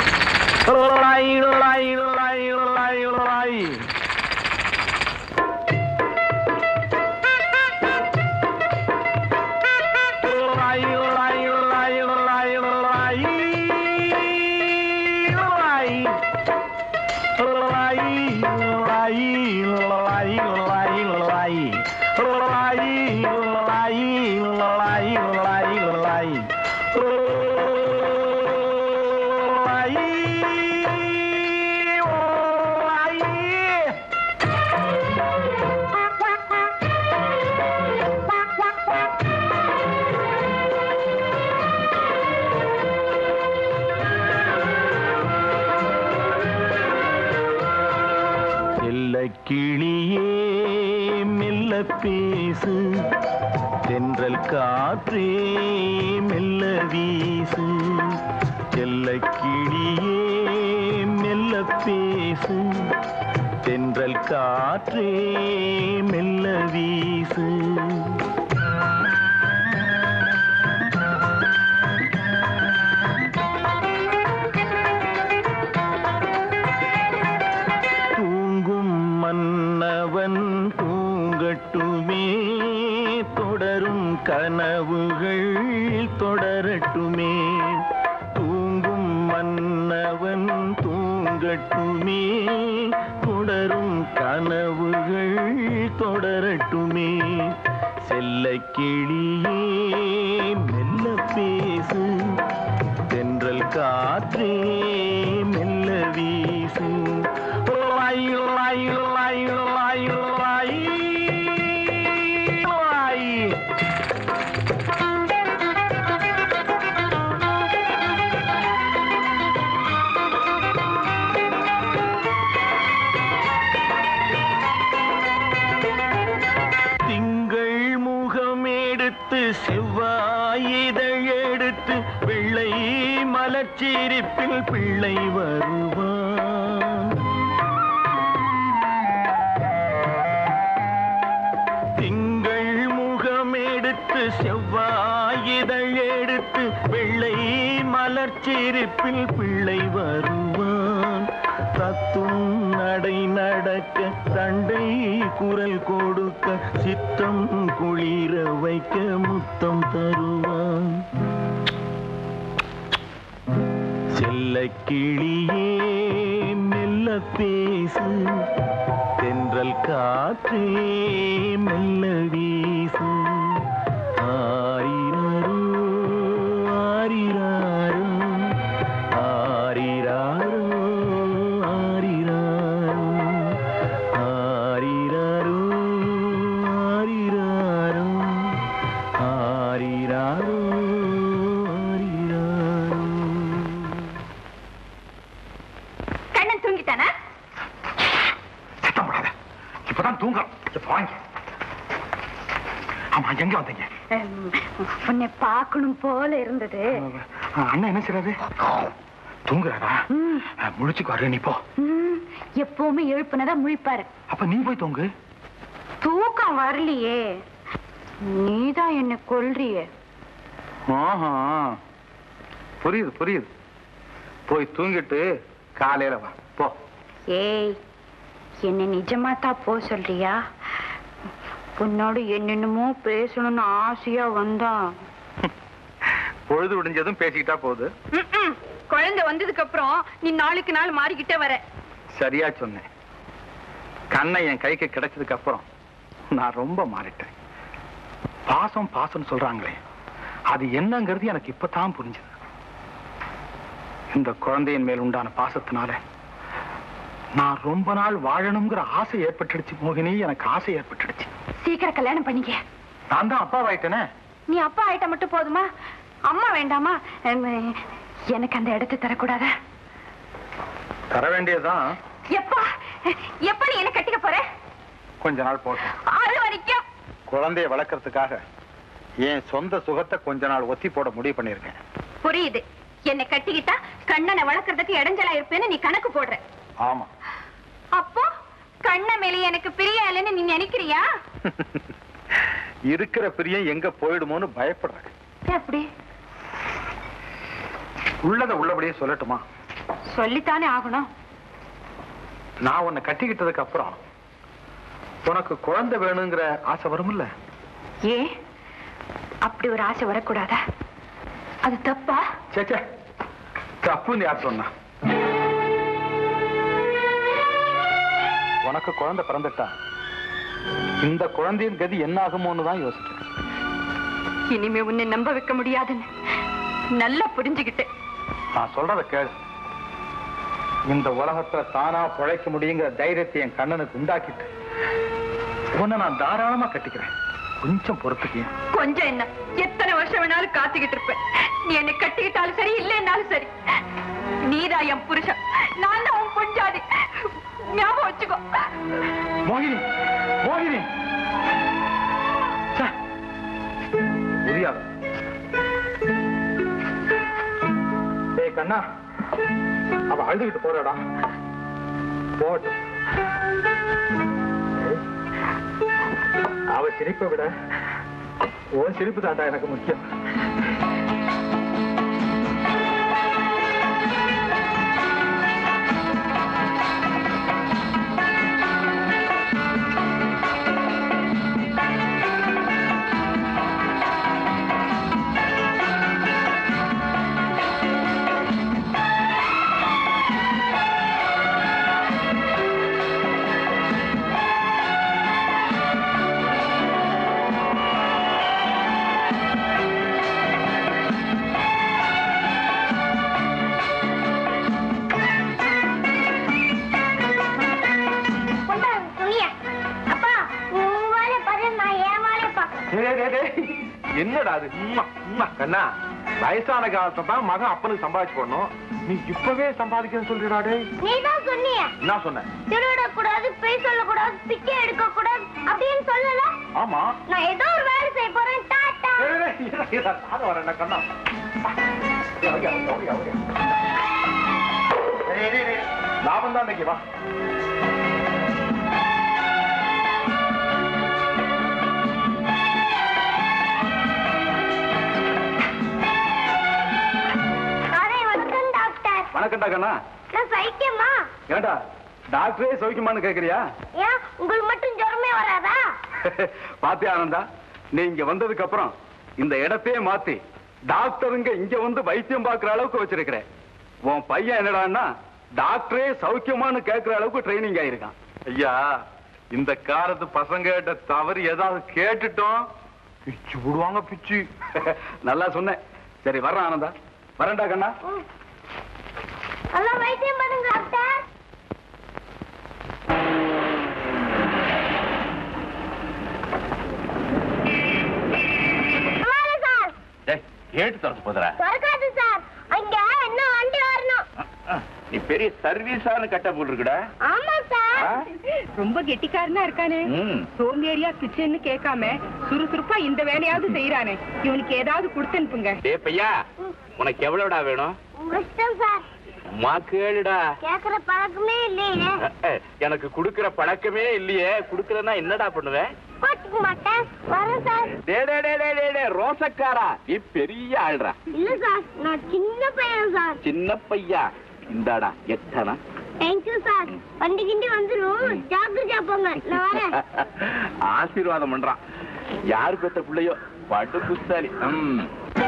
செல்ல கிளியே மெல்ல பேசு தென்றல் காற்றே மெல்ல வீசு செல்ல கிளியே மெல்ல பேசு தென்றல் காற்றே மெல்ல வீசு தூங்கும் மன்னவன் தூங்கட்டுமே தொடரும் கனவுகள் தொடரட்டுமே தூங்கும் மன்னவன் தூங்கட்டுமே தொடரும் கனவுகள் தொடரட்டுமே செல்ல கிளியே மெல்ல பேசு தென்றல் காற்றே மெல்ல வீசு லாய் லாய் லாய் லாய் லாய் லாய் செவ்வாயிதழ் எடுத்து வெள்ளை மலர்ச்சிரிப்பில் பிள்ளை வருவான் திங்கள் முகம் எடுத்து செவ்வாயிதழ் எடுத்து வெள்ளை மலர்ச்சிரிப்பில் பிள்ளை வருவான் தத்தும் நடை நடக்க தண்டை குரல் கொடுக்க சித்தம் குளிர வைக்க முத்தம் தருவான் செல்ல கிளியே மெல்ல பேசு தென்றல் காற்றே மெல்ல வீசு ஆரிரரோ ஆரிராரோ ஆரிராரோ ஆரிராரோ ஆரிராரோ ஆரிராரோ ஆரிராரோ ஆரிராரோ கண்ணன் தூங்கிட்டானா சத்தம் போடாத இப்பதான் தூங்குறோம் இப்ப வாங்க ஆமா எங்க வந்தீங்க உன்னை பார்க்கணும் போல இருந்தது ஆ, அண்ணன் என்ன செய்றாரு தூங்குறாரா ஆ, முழிச்சுக்கு நீ போ ம், எப்பவுமே எழுப்புனதான் முழிப்பாரு அப்ப நீ போய் தூங்கு தூக்கம் வரலையே நீதான் என்ன கொல்றியே ஆஹா புரியுது புரியுது போய் தூங்கிட்டு காலையில வா போ ஏய் என்ன நிஜமா தான் போ சொல்றியா உன்னோட என்னென்னமோ பேசணும்னு ஆசையா வந்தா பொழுது விடிஞ்சதும் பேசிக்கிட்டா போகுது ம்ம். குழந்தை வந்ததுக்கு அப்புறம் நீ நாளுக்கு நாள் மாறிக்கிட்டே வர சரியா சொன்னேன் கண்ணை என் கைக்கு கிடைச்சதுக்கு அப்புறம் நான் ரொம்ப மாறிட்டேன் பாசம் பாசம் சொல்றாங்களே அது என்னங்கிறது எனக்கு இப்பதான் புரிஞ்சது இந்த குழந்தையின் மேல் உண்டான பாசத்தினால நான் ரொம்ப நாள் வாழணுங்கிற ஆசை ஏற்பட்டுடுச்சு மோகினி எனக்கு ஆசை ஏற்பட்டுடுச்சு சீக்கிரம் கல்யாணம் பண்ணிக்க நான் தான் அப்பாவாயிட்டேனே நீ அப்பா ஆயிட்டா மட்டும் போதுமா அம்மா வேண்டாமா எம், எனக்கு அந்த இடத்தை தரக்கூடாதா தர வேண்டியதுதான் எப்பா எப்ப நீ என்ன கட்டிக்க போற கொஞ்ச நாள் போட்டோம் அது வரைக்கும் குழந்தைய வளர்க்கறதுக்காக என் சொந்த சுகத்தை கொஞ்ச நாள் ஒத்தி போட முடிவு பண்ணியிருக்கேன் புரியுது என்னை கட்டிக்கிட்டா கண்ணனை வளர்க்கறதுக்கு இடைஞ்சலா இருப்பேன்னு நீ கணக்கு போடுற ஆமா அப்போ கண்ண மேலே எனக்கு பிரியா இல்லைன்னு நீ நினைக்கிறியா இருக்கிற பிரியம் எங்க போயிடுமோன்னு பயப்படுறேன் எப்படி உள்ளத உள்ளபடியே சொல்லட்டுமா சொல்லித்தானே ஆகணும் நான் உன்னை கட்டிக்கிட்டதுக்கு அப்புறம் உனக்கு குழந்தை வேணுங்கிற ஆசை வரும்ல ஏ அப்படி ஒரு ஆசை வரக்கூடாதா அது தப்பா சே சே தப்புன்னு யார் சொன்னா உனக்கு குழந்தை பிறந்துட்டா இந்த குழந்தையின் கதி என்ன ஆகுமோன்னு தான் யோசிக்கிறேன் இனிமே உன்னை நம்ப வைக்க முடியாதுன்னு நல்லா புரிஞ்சுக்கிட்டேன் நான் சொல்றத கேளு இந்த உலகத்துல தானா பிழைக்க முடியுங்கிற தைரியத்தை என் கண்ணனுக்கு உண்டாக்கிட்டு உன்னை நான் தாராளமா கட்டிக்கிறேன் கொஞ்சம் பொறுத்துக்கிய கொஞ்சம் என்ன எத்தனை வருஷம் வேணாலும் காத்துக்கிட்டு இருப்பேன் நீ என்னை கட்டிக்கிட்டாலும் சரி இல்லைன்னாலும் சரி நீதான் என் புருஷன் நான் தான் உன் பொஞ்சாதி ஞாபகம் வச்சுக்கோ மோகினி மோகினி ச்சே, புரியாது ஏய் கண்ணா அவ அழுதுகிட்டு போறாடா போட்டும் ஏய், அவ சிரிப்பை விட உன் சிரிப்பு தாண்டா எனக்கு முக்கியம் அப்பா உன் வாழை பாரு நான் என் வாழை பார்க்கறேன் டேய், டேய், டேய், என்னடா அது உம்மா, உம்மா, கண்ணா வயசான காலத்துல தான் மகன் அப்பனுக்கு சம்பாதிச்சு போடணும் நீ இப்பவே சம்பாதிக்கன்னு சொல்லிடா டேய் நீ தான் சொன்னிய என்ன சொன்ன திருடக்கூடாது பொய் சொல்லக்கூடாது பிச்சை எடுக்க கூடாது அப்படின்னு சொல்லல ஆமா நான் ஏதோ ஒரு வேலை செய்ய போறேன் டாட்டா டேய், டேய், நானும் வரேன் கண்ணா லாபம் தான் இன்னைக்கு வா அரே வணக்கம் டாக்டர் வணக்கம்டா கண்ணா நான் சைக்கியமா ஏண்டா டாக்டரே சௌக்கியமான்னு கேக்குறியா ஏன் உங்களுக்கு மட்டும் ஜுரமே வராதா பாத்தியா ஆனந்தா நீ இங்க வந்ததுக்கு அப்புறம் இந்த இடத்தையே மாத்தி டாக்டருங்க இங்க வந்து வைத்தியம் பார்க்கிற அளவுக்கு வச்சிருக்கிறேன் உன் பையன் என்னடான்னா டாக்டரே சௌக்கியமான்னு கேட்கிற அளவுக்கு ட்ரைனிங் ஆயிருக்கான் ஐயா இந்த காலத்து பசங்க தவறு ஏதாவது கேட்டுட்டோம் பிச்சு விடுவாங்க பிச்சு நல்லா சொன்னேன் சரி வர்றேன் ஆனந்தா வரேன்டா கண்ணா நல்லா வைத்தியம் பண்ணுங்க டாக்டர் அம்மாடி சார் கேட்டு திறந்து போதுரா திறக்காது சார் அங்க என்ன வண்டி வரணும் நீ பெரிய சர்வீஸான கட்ட போட்டுருக்குடா ஆமா சார் ரொம்ப கெட்டிக்காரனா இருக்கானே ம். சோம்பேறியா கிச்சன்னு கேட்காம சுறுசுறுப்பா இந்த வேலையாவது செய்யறானே இவனுக்கு ஏதாவது கொடுத்து அனுப்புங்க டே பையா உனக்கு எவ்வளவுடா வேணும் உங்க இஷ்டம் சார் அம்மா கேளுடா கேக்குற பழக்கமே இல்லையே அஹ், அஹ், எனக்கு குடுக்கிற பழக்கமே இல்லையே குடுக்கறனா என்னடா பண்ணுவேன் பாத்துக்க மாட்டேன் வரேன் சார் டே டே டே டே டே, டே ரோசக்காரா நீ பெரிய ஆள்றா இல்ல சார் நான் சின்ன பையன் சார் சின்ன பையா இந்தாடா எத்தனா தேங்க்யூ சார் வண்டி கிண்டி வந்துரும் ஜாக்கிரதையா போங்க நான் வரேன் ஆசீர்வாதம் பண்றான் யார் பெத்த பிள்ளையோ படு புத்தாலி ம்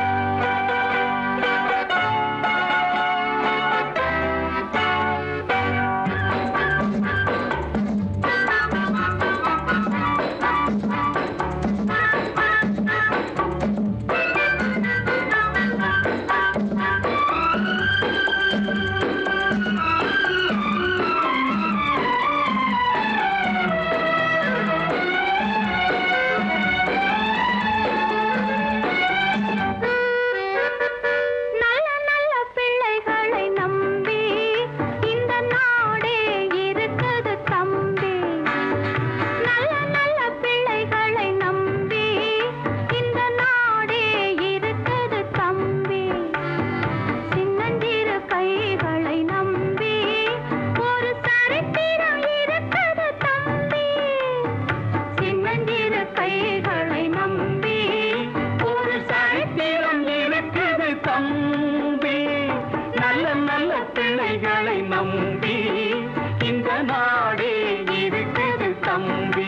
நல்ல நல்ல பிள்ளைகளை நம்பி இந்த நாடே இருக்குது தம்பி நல்ல நல்ல பிள்ளைகளை நம்பி இந்த நாடே இருக்குது தம்பி சின்னஞ்சிறு கைகளை நம்பி ஒரு சரித்திரம் இருக்குது தம்பி சின்னஞ்சிறு கைகளை நம்பி ஒரு சரித்திரம் இருக்குது தம்பி நல்ல நல்ல பிள்ளைகளை நம்பி இந்த நாடே இருக்குது தம்பி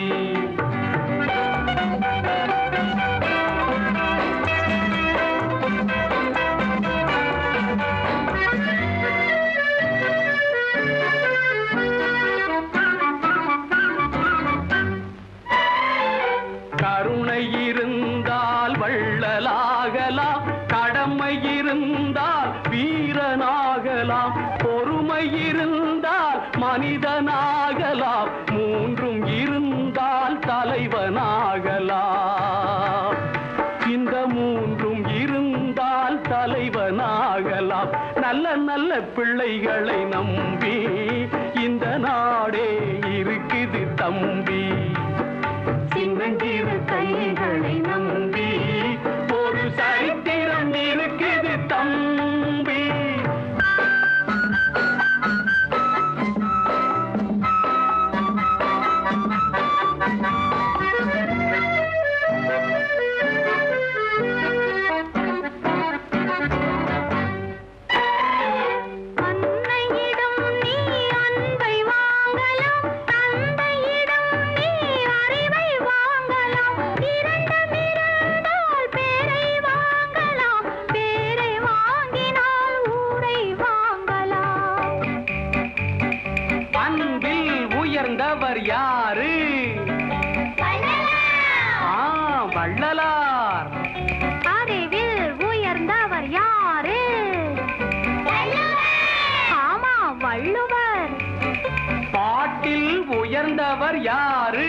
கருணை இருந்தால் வள்ளலாகலாம் கடமை இருந்தால் வீரனாகலாம் பொறுமை இருந்தால் மனிதனாகலாம் மூன்றும் இருந்தால் தலைவனாகலாம் இந்த மூன்றும் இருந்தால் தலைவனாகலாம் நல்ல நல்ல பிள்ளைகளை நம்பி இந்த நாடே இருக்குது தம்பி சின்னஞ்சிறு கைகளை நம்பி ஒரு சரித்திரம் இருக்குது தம்பி அன்னையிடம் நீ அன்பை வாங்கலாம் தந்தையிடம் நீ அறிவை வாங்கலாம் இரண்டும் இருந்தால் பேரை வாங்கலாம் பேரை வாங்கினால் ஊரை வாங்கலாம் அன்பில் உயர்ந்தவர் யாரு ஆ வள்ளலார் அறிவில் உயர்ந்தவர் யாரு ஆமா வள்ளுவர் பாட்டில் உயர்ந்தவர் யாரு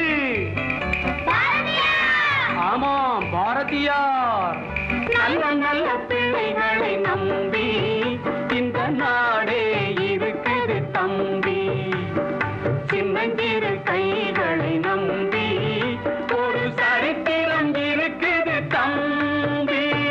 ஆமாம் பாரதியார் நல்ல நல்ல பிள்ளைகளை நம்பி இந்த நாடே இருக்குது தம்பி சின்னஞ்சிறு கைகளை நம்பி ஒரு சரித்திரம் இருக்குது தம்பி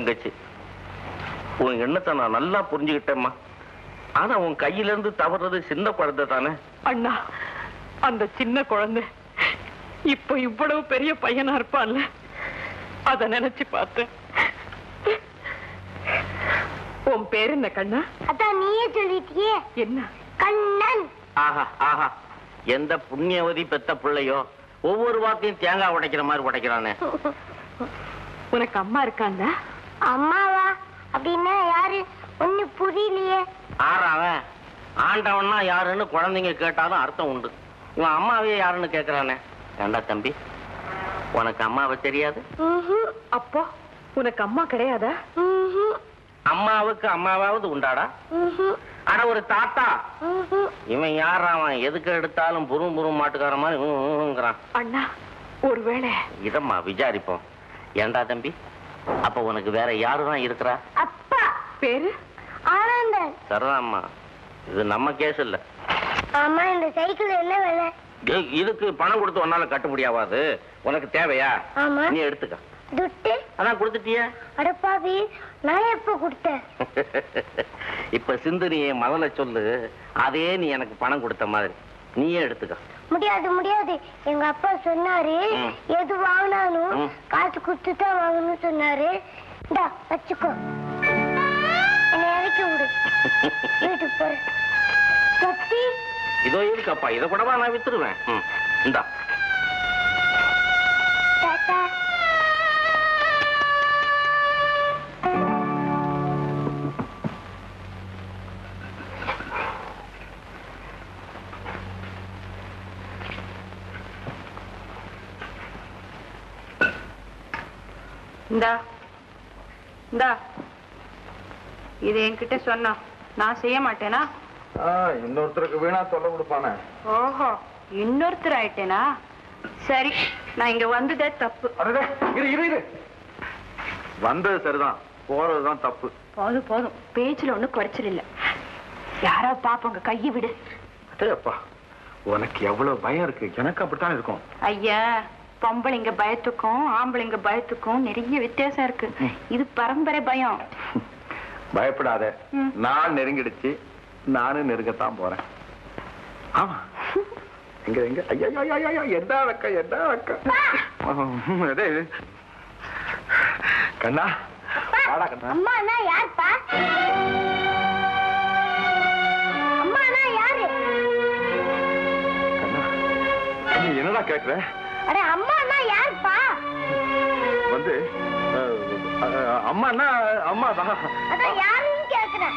தங்கச்சி உன் எண்ணத்தை நான் நல்லா புரிஞ்சுக்கிட்டேம்மா ஆனா உன் கையில இருந்து தவறுறது சின்ன குழந்தை தானே அண்ணா அந்த சின்ன குழந்தை இப்ப இவ்வளவு பெரிய பையனா இருப்பான்ல அத நினைச்சு பார்த்தேன் உன் பேர் என்ன கண்ணா அதான் நீயே சொல்லிட்டியே என்ன கண்ணன் ஆஹா ஆஹா எந்த புண்ணியவதி பெத்த பிள்ளையோ ஒவ்வொரு வார்த்தையும் தேங்காய் உடைக்கிற மாதிரி உடைக்கிறானே உனக்கு அம்மா இருக்காண்டா அம்மாவா அப்படின்னா யாரு ஒண்ணு புரியலையே ஆறாவன் ஆண்டவன்னா யாருன்னு குழந்தைங்க கேட்டாலும் அர்த்தம் உண்டு இவன் அம்மாவே யாருன்னு கேக்குறானே ஏண்டா தம்பி உனக்கு அம்மாவை தெரியாது ம்ஹும். அப்போ உனக்கு அம்மா கிடையாதா ம்ஹும். அம்மாவுக்கு அம்மாவாவது உண்டாடா ம்ஹும். ஆனா ஒரு தாத்தா ம்ஹும். இவன் யாராவன் எதுக்கு எடுத்தாலும் புரும் புரும் மாட்டுக்கார மாதிரி ஊ, ஊங்கிறான் அண்ணா ஒருவேளை இதம்மா விசாரிப்போம் ஏண்டா தம்பி அப்ப உனக்கு வேற யாருதான் இருக்கிறா அப்பா பேரு ஆனந்தன் சரிதாம்மா இது நம்ம கேஸ் இல்ல ஆமா இந்த சைக்கிள் என்ன விலை ஏய், இதுக்கு பணம் கொடுத்து உன்னால கட்டுப்படியாவாது உனக்கு தேவையா ஆமா நீ எடுத்துக்க துட்டு அதான் கொடுத்துட்டியே அடப்பாவி நான் எப்ப கொடுத்தேன் இப்ப சிந்தனையை முதல்ல சொல்லு அதே நீ எனக்கு பணம் கொடுத்த மாதிரி நீயே எடுத்துக்க முடியாது முடியாது எங்க அப்பா சொன்னாரு ம். எது வாங்கினாலும் ம். காசு கொடுத்து தான் வாங்கணும்னு சொன்னாரு இந்தா வச்சுக்கோ என்னை இறக்கி விடு வீட்டுக்கு போறேன் கத்தி இதோ இருக்கப்பா இதை கூடவா நான் வித்துருவேன் ம், இந்தா தாத்தா இந்தா இந்தா இது என்கிட்ட சொன்னா நான் செய்ய மாட்டேனா இன்னொருத்தருக்கு வீணா சொல்ல கொடுப்பானே ஓஹோ இன்னொருத்தர் ஆயிட்டேனா சரி நான் இங்க வந்ததே தப்பு அடடே, இரு இரு இரு வந்தது சரிதான் போறதுதான் தப்பு போதும் போதும் பேச்சுல ஒண்ணும் குறைச்சல் இல்ல யாரோ பாப்போங்க கையை விடு அடே அப்பா உனக்கு எவ்வளவு பயம் இருக்கு எனக்கு அப்படித்தான் இருக்கும் ஐயா பொம்பளைங்க பயத்துக்கும் ஆம்பளைங்க பயத்துக்கும் நிறைய வித்தியாசம் இருக்கு இது பரம்பரை பயம் பயப்படாத ம். நான் நெருங்கிடுச்சு நானும் நெருங்கத்தான் போறேன் ஆமா எங்க எங்க ஐயா ஐயா ஐயா என்ன வைக்க என்ன வைக்க அதே இது. கண்ணா வாடா கண்ணா அம்மானா யாருப்பா அம்மானா யாரு கண்ணா நீ என்னடா கேக்குற அட அம்மானா யாருப்பா வந்து அஹ், அஹ், அம்மான்னா அம்மா தான் அதான் யாருன்னு கேக்குறேன்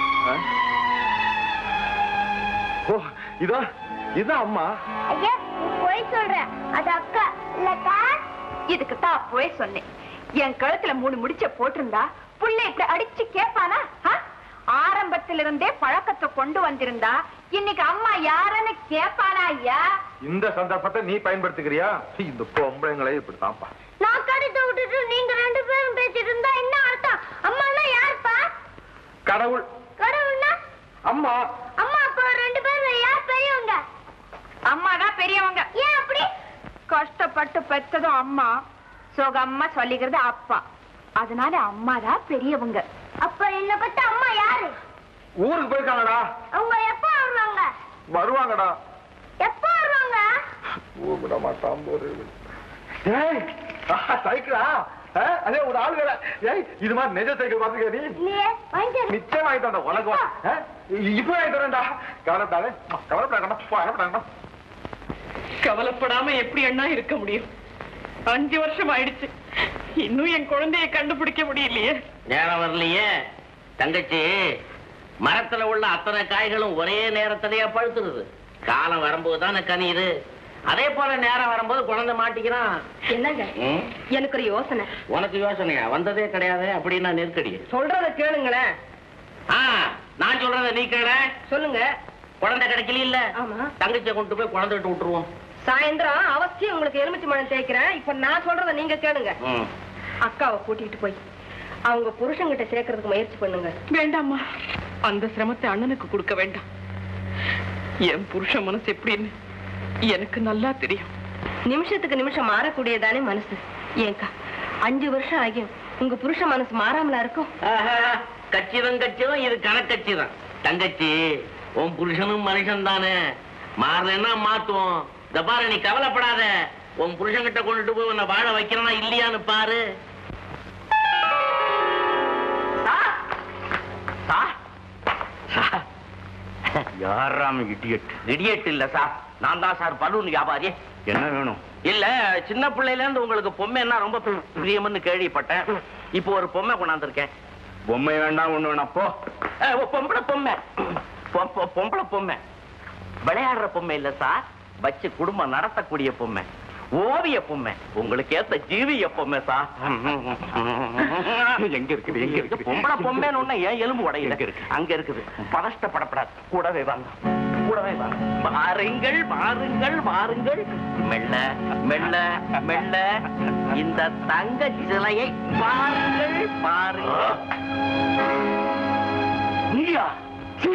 ஓ இதா இதான் அம்மா ஐயா நீ போய் சொல்ற அது அக்கா இல்லக்கா இதுக்கு தான் போய் சொன்னேன் என் கழுத்துல மூணு முடிச்ச போட்டிருந்தா புள்ள இப்படி அடிச்சு கேப்பானா ஆ? ஆரம்பத்துல இருந்தே பழக்கத்தை கொண்டு வந்திருந்தா இன்னைக்கு அம்மா யாருன்னு கேப்பானா ஐயா இந்த சந்தர்ப்பத்தை நீ பயன்படுத்திக்கிறியா சீ, இந்த பொம்பளைங்களே இப்படித்தான்ப்பா நான் கருத்தை விட்டுட்டு நீங்க ரெண்டு பேரும் பேசிட்டு இருந்தா என்ன அர்த்தம் அம்மானா யாருப்பா கடவுள் கடவுள்னா அம்மா அம்மா அப்பா ரெண்டு பேரும் யார் பெரியவங்க அம்மா தான் பெரியவங்க ஏன் அப்படி கஷ்டப்பட்டு பெத்ததும் அம்மா சுகம்மா சொல்லிக்கிறது அப்பா அதனால அம்மா தான் பெரியவங்க அப்ப என்ன பத்தி அம்மா யாரு ஊருக்கு போயிருக்காங்கடா அவங்க எப்ப வருவாங்க வருவாங்கடா எப்ப வருவாங்க ஊர் விட மாட்டான் போரு ஏய் ஆஹா, சைக்கிளா ஆ, அதே ஒரு ஆள் வேற ஏய் இது மாதிரி நெஜ சைக்கிள் பாத்துக்க நீ இல்லையே வாங்கிட்டு வர. நிச்சயம் வாங்கி தரேன் உனக்கு வா. ஆ, இப்ப வாங்கி தரேன்டா கவலைப்படாதே கவலைப்படாங்கடா கவலைப்படாங்கடா கவலைப்படாம எப்படி அண்ணா இருக்க முடியும் அஞ்சு வருஷம் ஆயிடுச்சு இன்னும் என் குழந்தைய கண்டுபிடிக்க முடியலையே நேரம் வரலையே தங்கச்சி மரத்துல உள்ள அத்தனை காய்களும் ஒரே நேரத்திலேயே பழுத்துருது காலம் வரும்போது தானே கனியுது அதே போல நேரம் வரும்போது குழந்தை மாட்டிக்கிறான் என்னங்க ம்? எனக்கு ஒரு யோசனை உனக்கு யோசனையா வந்ததே கிடையாது அப்படின்னா நெருக்கடி சொல்றத கேளுங்களேன் ஆ நான் சொல்றத நீ கேள சொல்லுங்க குழந்தை கிடைக்கல இல்ல ஆமா தங்கச்சியை கொண்டு போய் குழந்தை விட்டு விட்டுருவோம் சாயந்தரம் அவசியம் உங்களுக்கு எலுமிச்சை மழை தேய்க்கிறேன் இப்ப நான் சொல்றத நீங்க கேளுங்க ம். அக்காவை கூட்டிட்டு போய் அவங்க புருஷன்கிட்ட சேர்க்கறதுக்கு முயற்சி பண்ணுங்க வேண்டாம்மா அந்த சிரமத்தை அண்ணனுக்கு கொடுக்க வேண்டாம் என் புருஷன் மனசு எப்படின்னு எனக்கு நல்லா தெரியும் நிமிஷத்துக்கு நிமிஷம் மாறக்கூடியதானே மனசு ஏங்கா அஞ்சு வருஷம் ஆகியும் உங்க புருஷ மனசு மாறாமலா இருக்கும் கச்சிதம் கச்சிதம் இது கணக்கச்சிதம் தங்கச்சி உன் புருஷனும் மனுஷன் தானே மாறலன்னா மாத்துவோம் இந்த பாரு நீ கவலைப்படாத உன் புருஷன்கிட்ட கொண்டுட்டு போய் உன்னை வாழ வைக்கிறனா இல்லையான்னு பாரு யாராம இடியட் இடியட் இல்ல சார் நான் தான் சார் பலூன் வியாபாரி என்ன வேணும் இல்ல சின்ன பிள்ளையில இருந்து உங்களுக்கு பொம்மைன்னா ரொம்ப பிரியம்னு கேள்விப்பட்டேன் இப்போ ஒரு பொம்மை கொண்டாந்துருக்கேன் பொம்மை வேண்டாம் ஒண்ணு வேணாம் போ ஏ, ஓ, பொம்பளை பொம்மை பொ- பொ- பொம்பளை பொம்மை விளையாடுற பொம்மை இல்ல சார் வச்சு குடும்பம் நடத்தக்கூடிய பொம்மை ஓவிய பொம்மை உங்களுக்கு ஏத்த ஜீவிய பொம்மை சார் எங்க இருக்குது எங்க இருக்குது பொம்பளை பொம்மைன்னு ஒண்ணு ஏன் எலும்பு உடையில எங்க இருக்கு? அங்க இருக்குது பதஷ்டப்படப்படாது கூடவே வாங்க கூடவே வாங்க வாருங்கள் வாருங்கள் வாருங்கள் மெல்ல மெல்ல மெல்ல இந்த தங்க சிலையை பாருங்கள் பாருங்கள் நீயா சீ,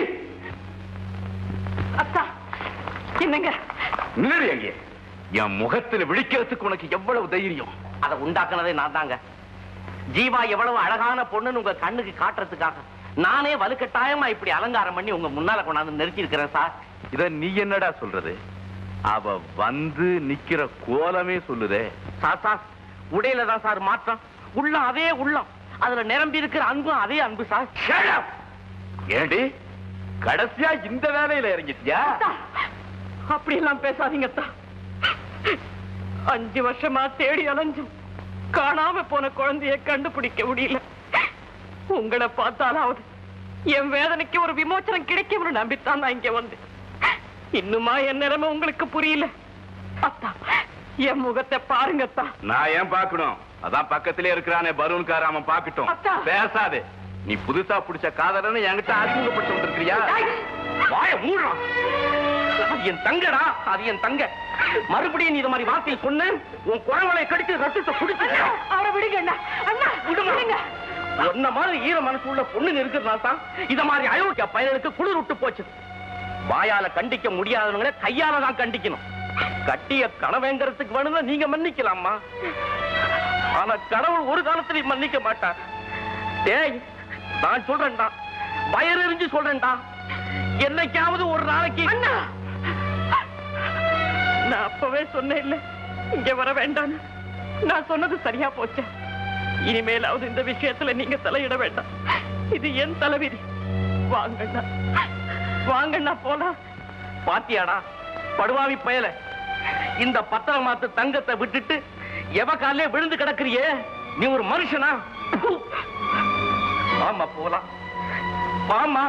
அத்தா என்னங்க நில்லு அங்கே என் முகத்துல விழிக்கிறதுக்கு உனக்கு எவ்வளவு தைரியம் அதை உண்டாக்குனதே நான் தாங்க ஜீவா எவ்வளவு அழகான பொண்ணுன்னு உங்க கண்ணுக்கு காட்டுறதுக்காக நானே வலுக்கட்டாயமா இப்படி அலங்காரம் பண்ணி உங்க முன்னால கொண்டாந்து நிறுத்தி இருக்கிறேன் சார் இத நீ என்னடா சொல்றது அவ வந்து நிக்கிற கோலமே சொல்லுதே சார் சார் உடையில தான் சார் மாற்றம் உள்ளம் அதே உள்ளம் அதுல நிரம்பி இருக்கிற அன்பும் அதே அன்பு சார் Shut up! ஏண்டி கடைசியா இந்த வேலையில இறங்கிட்டியா அப்படி எல்லாம் பேசாதீங்க அத்தா அஞ்சு வருஷமா தேடி அலைஞ்சும் காணாம போன குழந்தைய கண்டுபிடிக்க முடியல உங்களை பார்த்தாலாவது என் வேதனைக்கு ஒரு விமோச்சனம் கிடைக்கும்னு நம்பித்தான் நான் இங்க வந்தேன் இன்னுமா என் நிலைமை உங்களுக்கு புரியல அத்தா என் முகத்தை பாருங்க அத்தா நான் ஏன் பார்க்கணும் அதான் பக்கத்திலே இருக்கிறானே பலூன்கார அவன் பார்க்கட்டும் அத்தா. பேசாதே நீ புதுசா புடிச்ச காதலன்னு என்கிட்ட அறிமுகப்பட்டு வந்திருக்கிறியா வாய மூடுறான் அது என் தங்கடா அது என் தங்க மறுபடியும் நீ இது மாதிரி வார்த்தையை சொன்ன உன் குழவளை கடிச்சு ரத்தத்தை குடிச்சு அவரை விடுங்க அண்ணா அண்ணா விடுங்க உன்ன மாதிரி ஈர மனசு உள்ள பொண்ணுங்க இருக்கிறதா தான் இத மாதிரி அயோக்கிய பயனுக்கு குளிர் விட்டு போச்சு வாயால கண்டிக்க முடியாதவங்கள கையால தான் கண்டிக்கணும் கட்டிய கனவேங்கிறதுக்கு வேணும்னா நீங்க மன்னிக்கலாமா ஆனா கடவுள் ஒரு காலத்திலையும் மன்னிக்க மாட்டார் டேய் நான் சொல்றேன்டா வயறெறிஞ்சு சொல்றேன்டா என்னைக்காவது ஒரு நாளைக்கு அண்ணா நான் அப்பவே சொன்னேன் இல்ல இங்க வர வேண்டாம் நான் சொன்னது சரியா போச்சு இனிமேலாவது இந்த விஷயத்துல நீங்க தலையிட வேண்டாம் இது என் தலைவிதி வாங்கண்ணா வாங்கண்ணா போலாம் பாத்தியாடா படுவாவி பயல இந்த பத்திரம் மாத்து தங்கத்தை விட்டுட்டு எவ காலே விழுந்து கிடக்குறியே நீ ஒரு மனுஷனா ஆமா போலாம் வாமா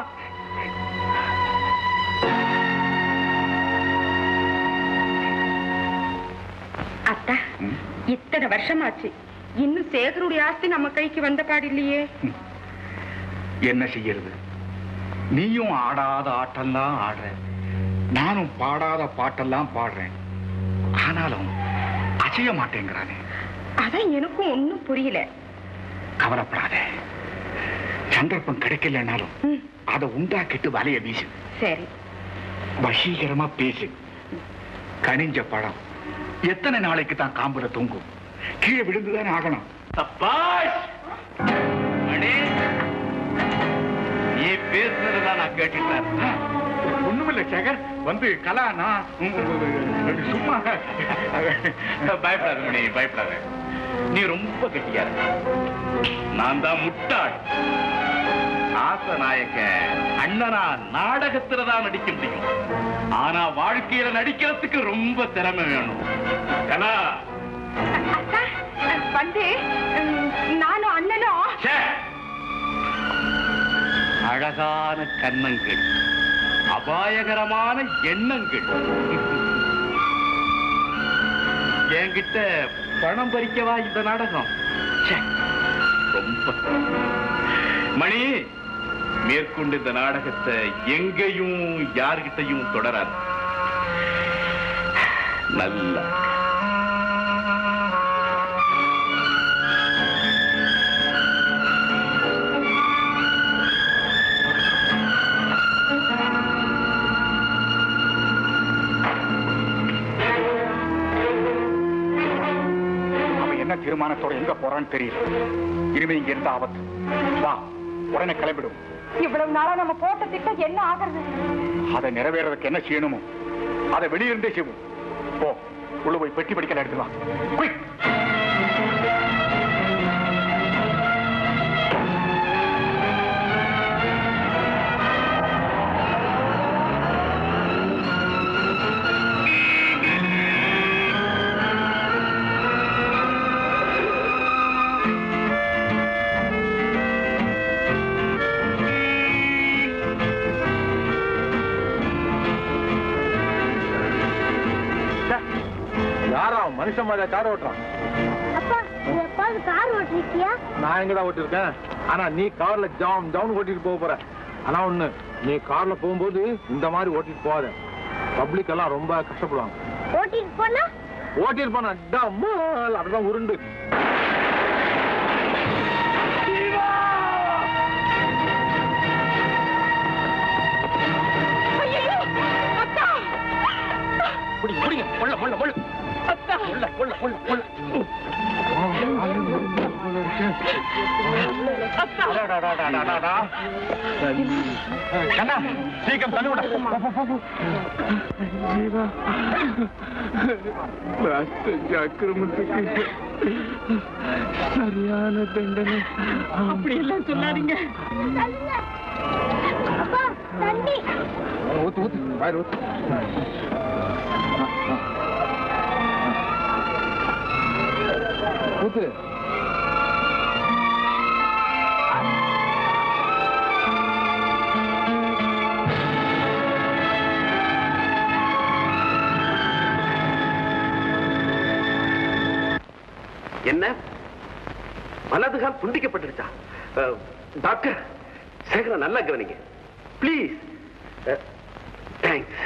அத்தா இத்தனை வருஷமாச்சு இன்னும் சேகருடைய ஆஸ்தி நம்ம கைக்கு வந்த பாடில்லையே என்ன செய்யறது நீயும் ஆடாத ஆட்டெல்லாம் ஆடுற நானும் பாடாத பாட்டெல்லாம் பாடுறேன் ஆனாலும் அசைய மாட்டேங்கிறானே அதான் எனக்கும் ஒண்ணும் புரியல கவலைப்படாத சந்தர்ப்பம் கிடைக்கலனாலும் ம், அதை உண்டாக்கிட்டு வலைய வீசு சரி வசீகரமா பேசு கனிஞ்ச பழம் எத்தனை நாளைக்கு தான் காம்புல தொங்கும் கீழே விழுந்துதானே ஆகணும் சப்பாஷ் அடே நீ பேசுனதுதான் நான் கேட்டுட்டேன் ஒண்ணுமில்ல சேகர் வந்து கலா நான் உம், உம், சும்மா பயப்படாத மணி பயப்படாத நீ ரொம்ப கெட்டியார நான் தான் முட்டாள் ஆச நாயக்க அண்ணனா நாடகத்துல தான் நடிக்க முடியும் ஆனா வாழ்க்கையில நடிக்கிறதுக்கு ரொம்ப திறமை வேணும் கலா அத்தா வந்து ம், நானும் அண்ணனும் ச்சே! அழகான கன்னங்கள் அபாயகரமான எண்ணங்கள் என்கிட்ட பணம் பறிக்கவா இந்த நாடகம் ச்சே! ரொம்ப மணி மேற்கொண்டு இந்த நாடகத்தை எங்கேயும் யார்கிட்டையும் தொடராது நல்லா அவன் என்ன தீர்மானத்தோட எங்க போறான்னு தெரியல இனிமே இங்க இருந்த ஆபத்து வா உடனே கிளம்பிடும் இவ்வளவு நாளா நம்ம போட்ட திட்டம் என்ன ஆகுறது அதை நிறைவேறதுக்கு என்ன செய்யணுமோ அதை வெளியிருந்தே செய்வோம் போ உள்ள போய் பெட்டி படிக்கல எடுத்துக்கலாம் குயிக் யாரா அவன் மனுஷன் மாதிரி கார் ஓட்டுறான் அப்பா நீ எப்பாவது கார் ஓட்டிருக்கியா நான் எங்கடா ஓட்டிருக்கேன் ஆனா நீ கார்ல ஜாம் ஜாம் ஓட்டிட்டு போக போற ஆனா ஒண்ணு நீ கார்ல போகும்போது இந்த மாதிரி ஓட்டிட்டு போகாத பப்ளிக் எல்லாம் ரொம்ப கஷ்டப்படுவாங்க ஓட்டிட்டு போனா ஓட்டிட்டு போனா டம்மால் அப்படிதான் உருண்டு புடி புடிங்க முள்ள முள்ள முள்ள முள்ள முள்ள முள்ள முள்ள கண்ணா சீக்கிரம் தள்ளி விட அக்கிரமத்துக்கு சரியான தண்டனை அப்படி எல்லாம் சொல்லாதீங்க அப்பா தண்ணி ஊத்து ஊத்து வாயில ஊத்து ஊத்து என்ன வலதுகால் துண்டிக்கப்பட்டுருச்சா அஹ், டாக்டர் சேகரன் நல்லா கவனிங்க ப்ளீஸ் தேங்க்ஸ்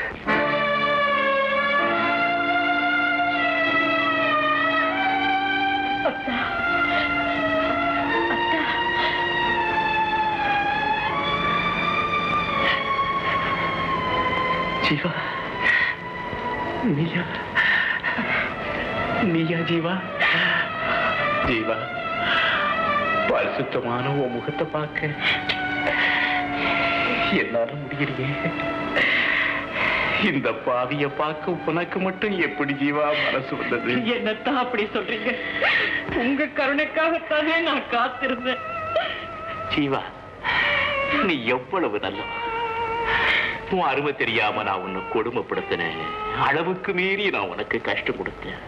ஜீவா நீயா நீயா ஜீவா ஜீவா பரிசுத்தமான உன் முகத்தை பார்க்க என்னால முடியலையே இந்த பாவிய பார்க்க உனக்கு மட்டும் எப்படி ஜீவா மனசு வந்தது என்னத்தான் அப்படி சொல்றீங்க உங்க கருணைக்காகத்தானே நான் காத்திருந்தேன் ஜீவா நீ எவ்வளவு நல்லவ உன் அருமை தெரியாம நான் உன்னை கொடுமைப்படுத்தினேன் அளவுக்கு மீறி நான் உனக்கு கஷ்டம் கொடுத்தேன்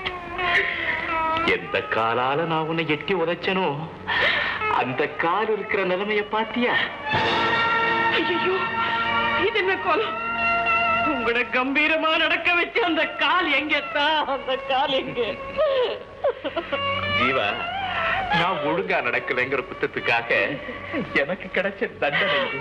எந்த காலால நான் உன்னை எட்டி உதைச்சனோ அந்த கால் இருக்கிற நிலைமைய பாத்தியா ஐயோ இது என்ன கோலம் உங்களோட கம்பீரமா நடக்க வச்சு அந்த கால் எங்கத்தான் அந்த கால் எங்க ஜீவா நான் ஒழுங்கா நடக்கலைங்கிற குத்தத்துக்காக எனக்கு கிடைச்ச தண்டனை இது.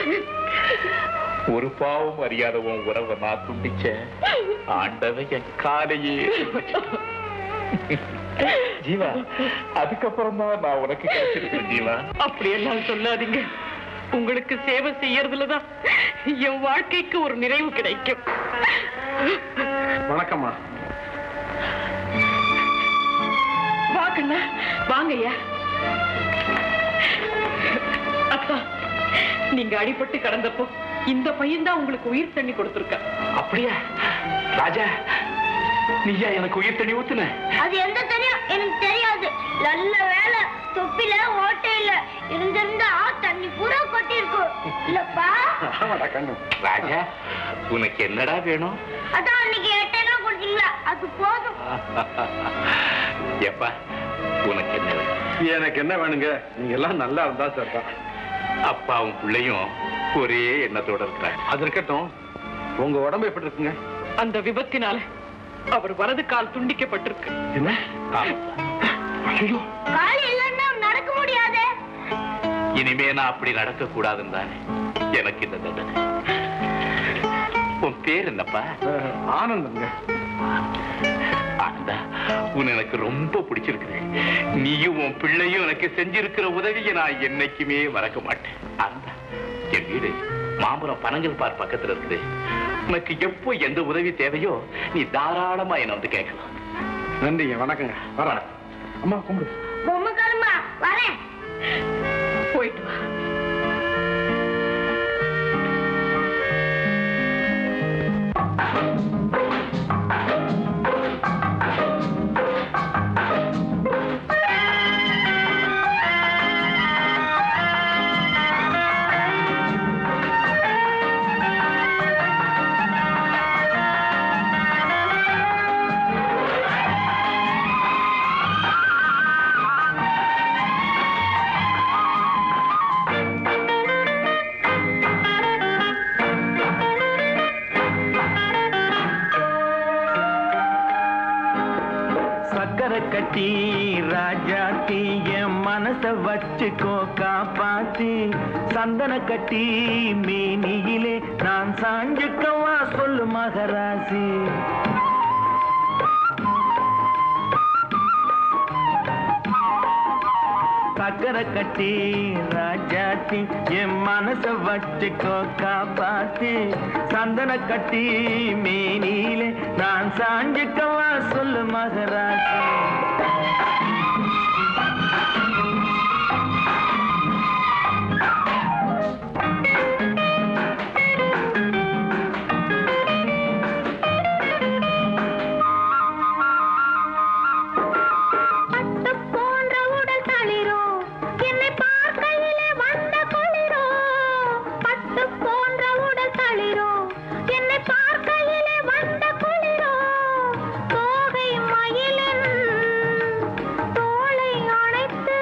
ஒரு பாவம் அறியாத உன் உறவை நான் துண்டிச்சேன் ஆண்டவன் என் காலையே துண்டிச்சான். ஜீவா அதுக்கப்புறம் தான் நான் உனக்கு கிடைச்சிருக்கேன் ஜீவா அப்படி எல்லாம் சொல்லாதீங்க உங்களுக்கு சேவை செய்யறதுலதான் என் வாழ்க்கைக்கு ஒரு நிறைவு கிடைக்கும் வணக்கம்மா வாங்கண்ணா வாங்க ஐயா அப்பா நீங்க அடிபட்டு கடந்தப்போ இந்த பையன் தான் உங்களுக்கு உயிர் தண்ணி கொடுத்திருக்க அப்படியா ராஜா நீயா எனக்கு உயிர் தண்ணி ஊத்துன அது எந்த தண்ணியும் எனக்கு தெரியாது நல்ல வேலை தொப்பில ஓட்டை இல்ல இருந்திருந்தா தண்ணி பூரா கொட்டி இருக்கும் இல்லப்பா ஆமாடா கண்ணு ராஜா உனக்கு என்னடா வேணும் அதான் அன்னைக்கு எட்டைனா கொடுத்தீங்களா அது போதும் எப்பா உனக்கு என்ன வேணும் எனக்கு என்ன வேணுங்க நீங்க எல்லாம் நல்லா இருந்தா சார் தான் அப்பாவும் பிள்ளையும் ஒரே எண்ணத்தோட இருக்கிறாங்க அது இருக்கட்டும் உங்க உடம்பு எப்படி இருக்குங்க அந்த விபத்தினால அவர் வலது கால் துண்டிக்கப்பட்டிருக்கு என்ன ஐயோ கால் இல்லைன்னா நடக்க முடியாதே இனிமே நான் அப்படி நடக்க கூடாதுன்னு தானே எனக்கு இந்த தண்டனை உன் பேர் என்னப்பா ஆனந்தங்க ஆனந்தா உன் எனக்கு ரொம்ப பிடிச்சிருக்குது நீயும் உன் பிள்ளையும் எனக்கு செஞ்சிருக்கிற உதவியை நான் என்னைக்குமே மறக்க மாட்டேன் ஆனந்தா என் வீடு மாமரம் பனங்கல் பார் பக்கத்துல இருக்குது உனக்கு எப்போ எந்த உதவி தேவையோ நீ தாராளமா என்ன வந்து கேட்கலாம் நன்றிங்க வணக்கங்க வரேன் அம்மா கும்பிடு பொம்மை கருமா வரேன் போயிட்டு வா சக்கரை கட்டி ராஜாத்தி என் மனச வச்சுக்கோ காப்பாத்தி சந்தன கட்டி மேனியிலே நான் சாஞ்சுக்கவா சொல்லு மகராசி சக்கரை கட்டி ராஜாத்தி என் மனச வச்சுக்கோ காப்பாத்தி சந்தன கட்டி மேனியிலே நான் சாஞ்சுக்கவா சொல்லு மகராசி பட்டு போன்ற உடல் தளிரோ என்னை பார்க்கையிலே வந்த குளிரோ பட்டு போன்ற உடல் தளிரோ என்னை பார்க்கையிலே வந்த குளிரோ தோகை மயிலின் தோளை அணைத்து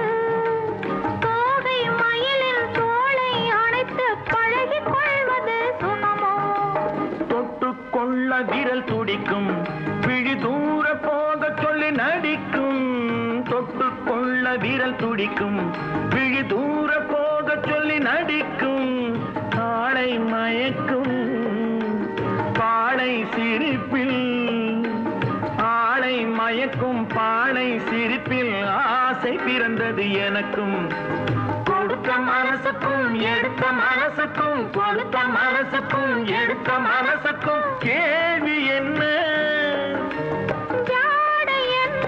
தோகை மயிலின் தோளை அணைத்து பழகிக் கொள்வது சுகமோ தொட்டுக்கொள்ள விரல் துடிக்கும் விழி தூர போக சொல்லி நடிக்கும் தொட்டுக்கொள்ள விரல் துடிக்கும் விழி தூர போக சொல்லி நடிக்கும் காளை மயக்கும் பாளை சிரிப்பில் ஆளை மயக்கும் பாளை சிரிப்பில் ஆசை பிறந்தது எனக்கும் கொடுத்த மனசுக்கும் எடுத்த மனசுக்கும் கொடுத்த மனசுக்கும் எடுத்த மனசுக்கும் கேள்வி என்ன ஜாடை என்ன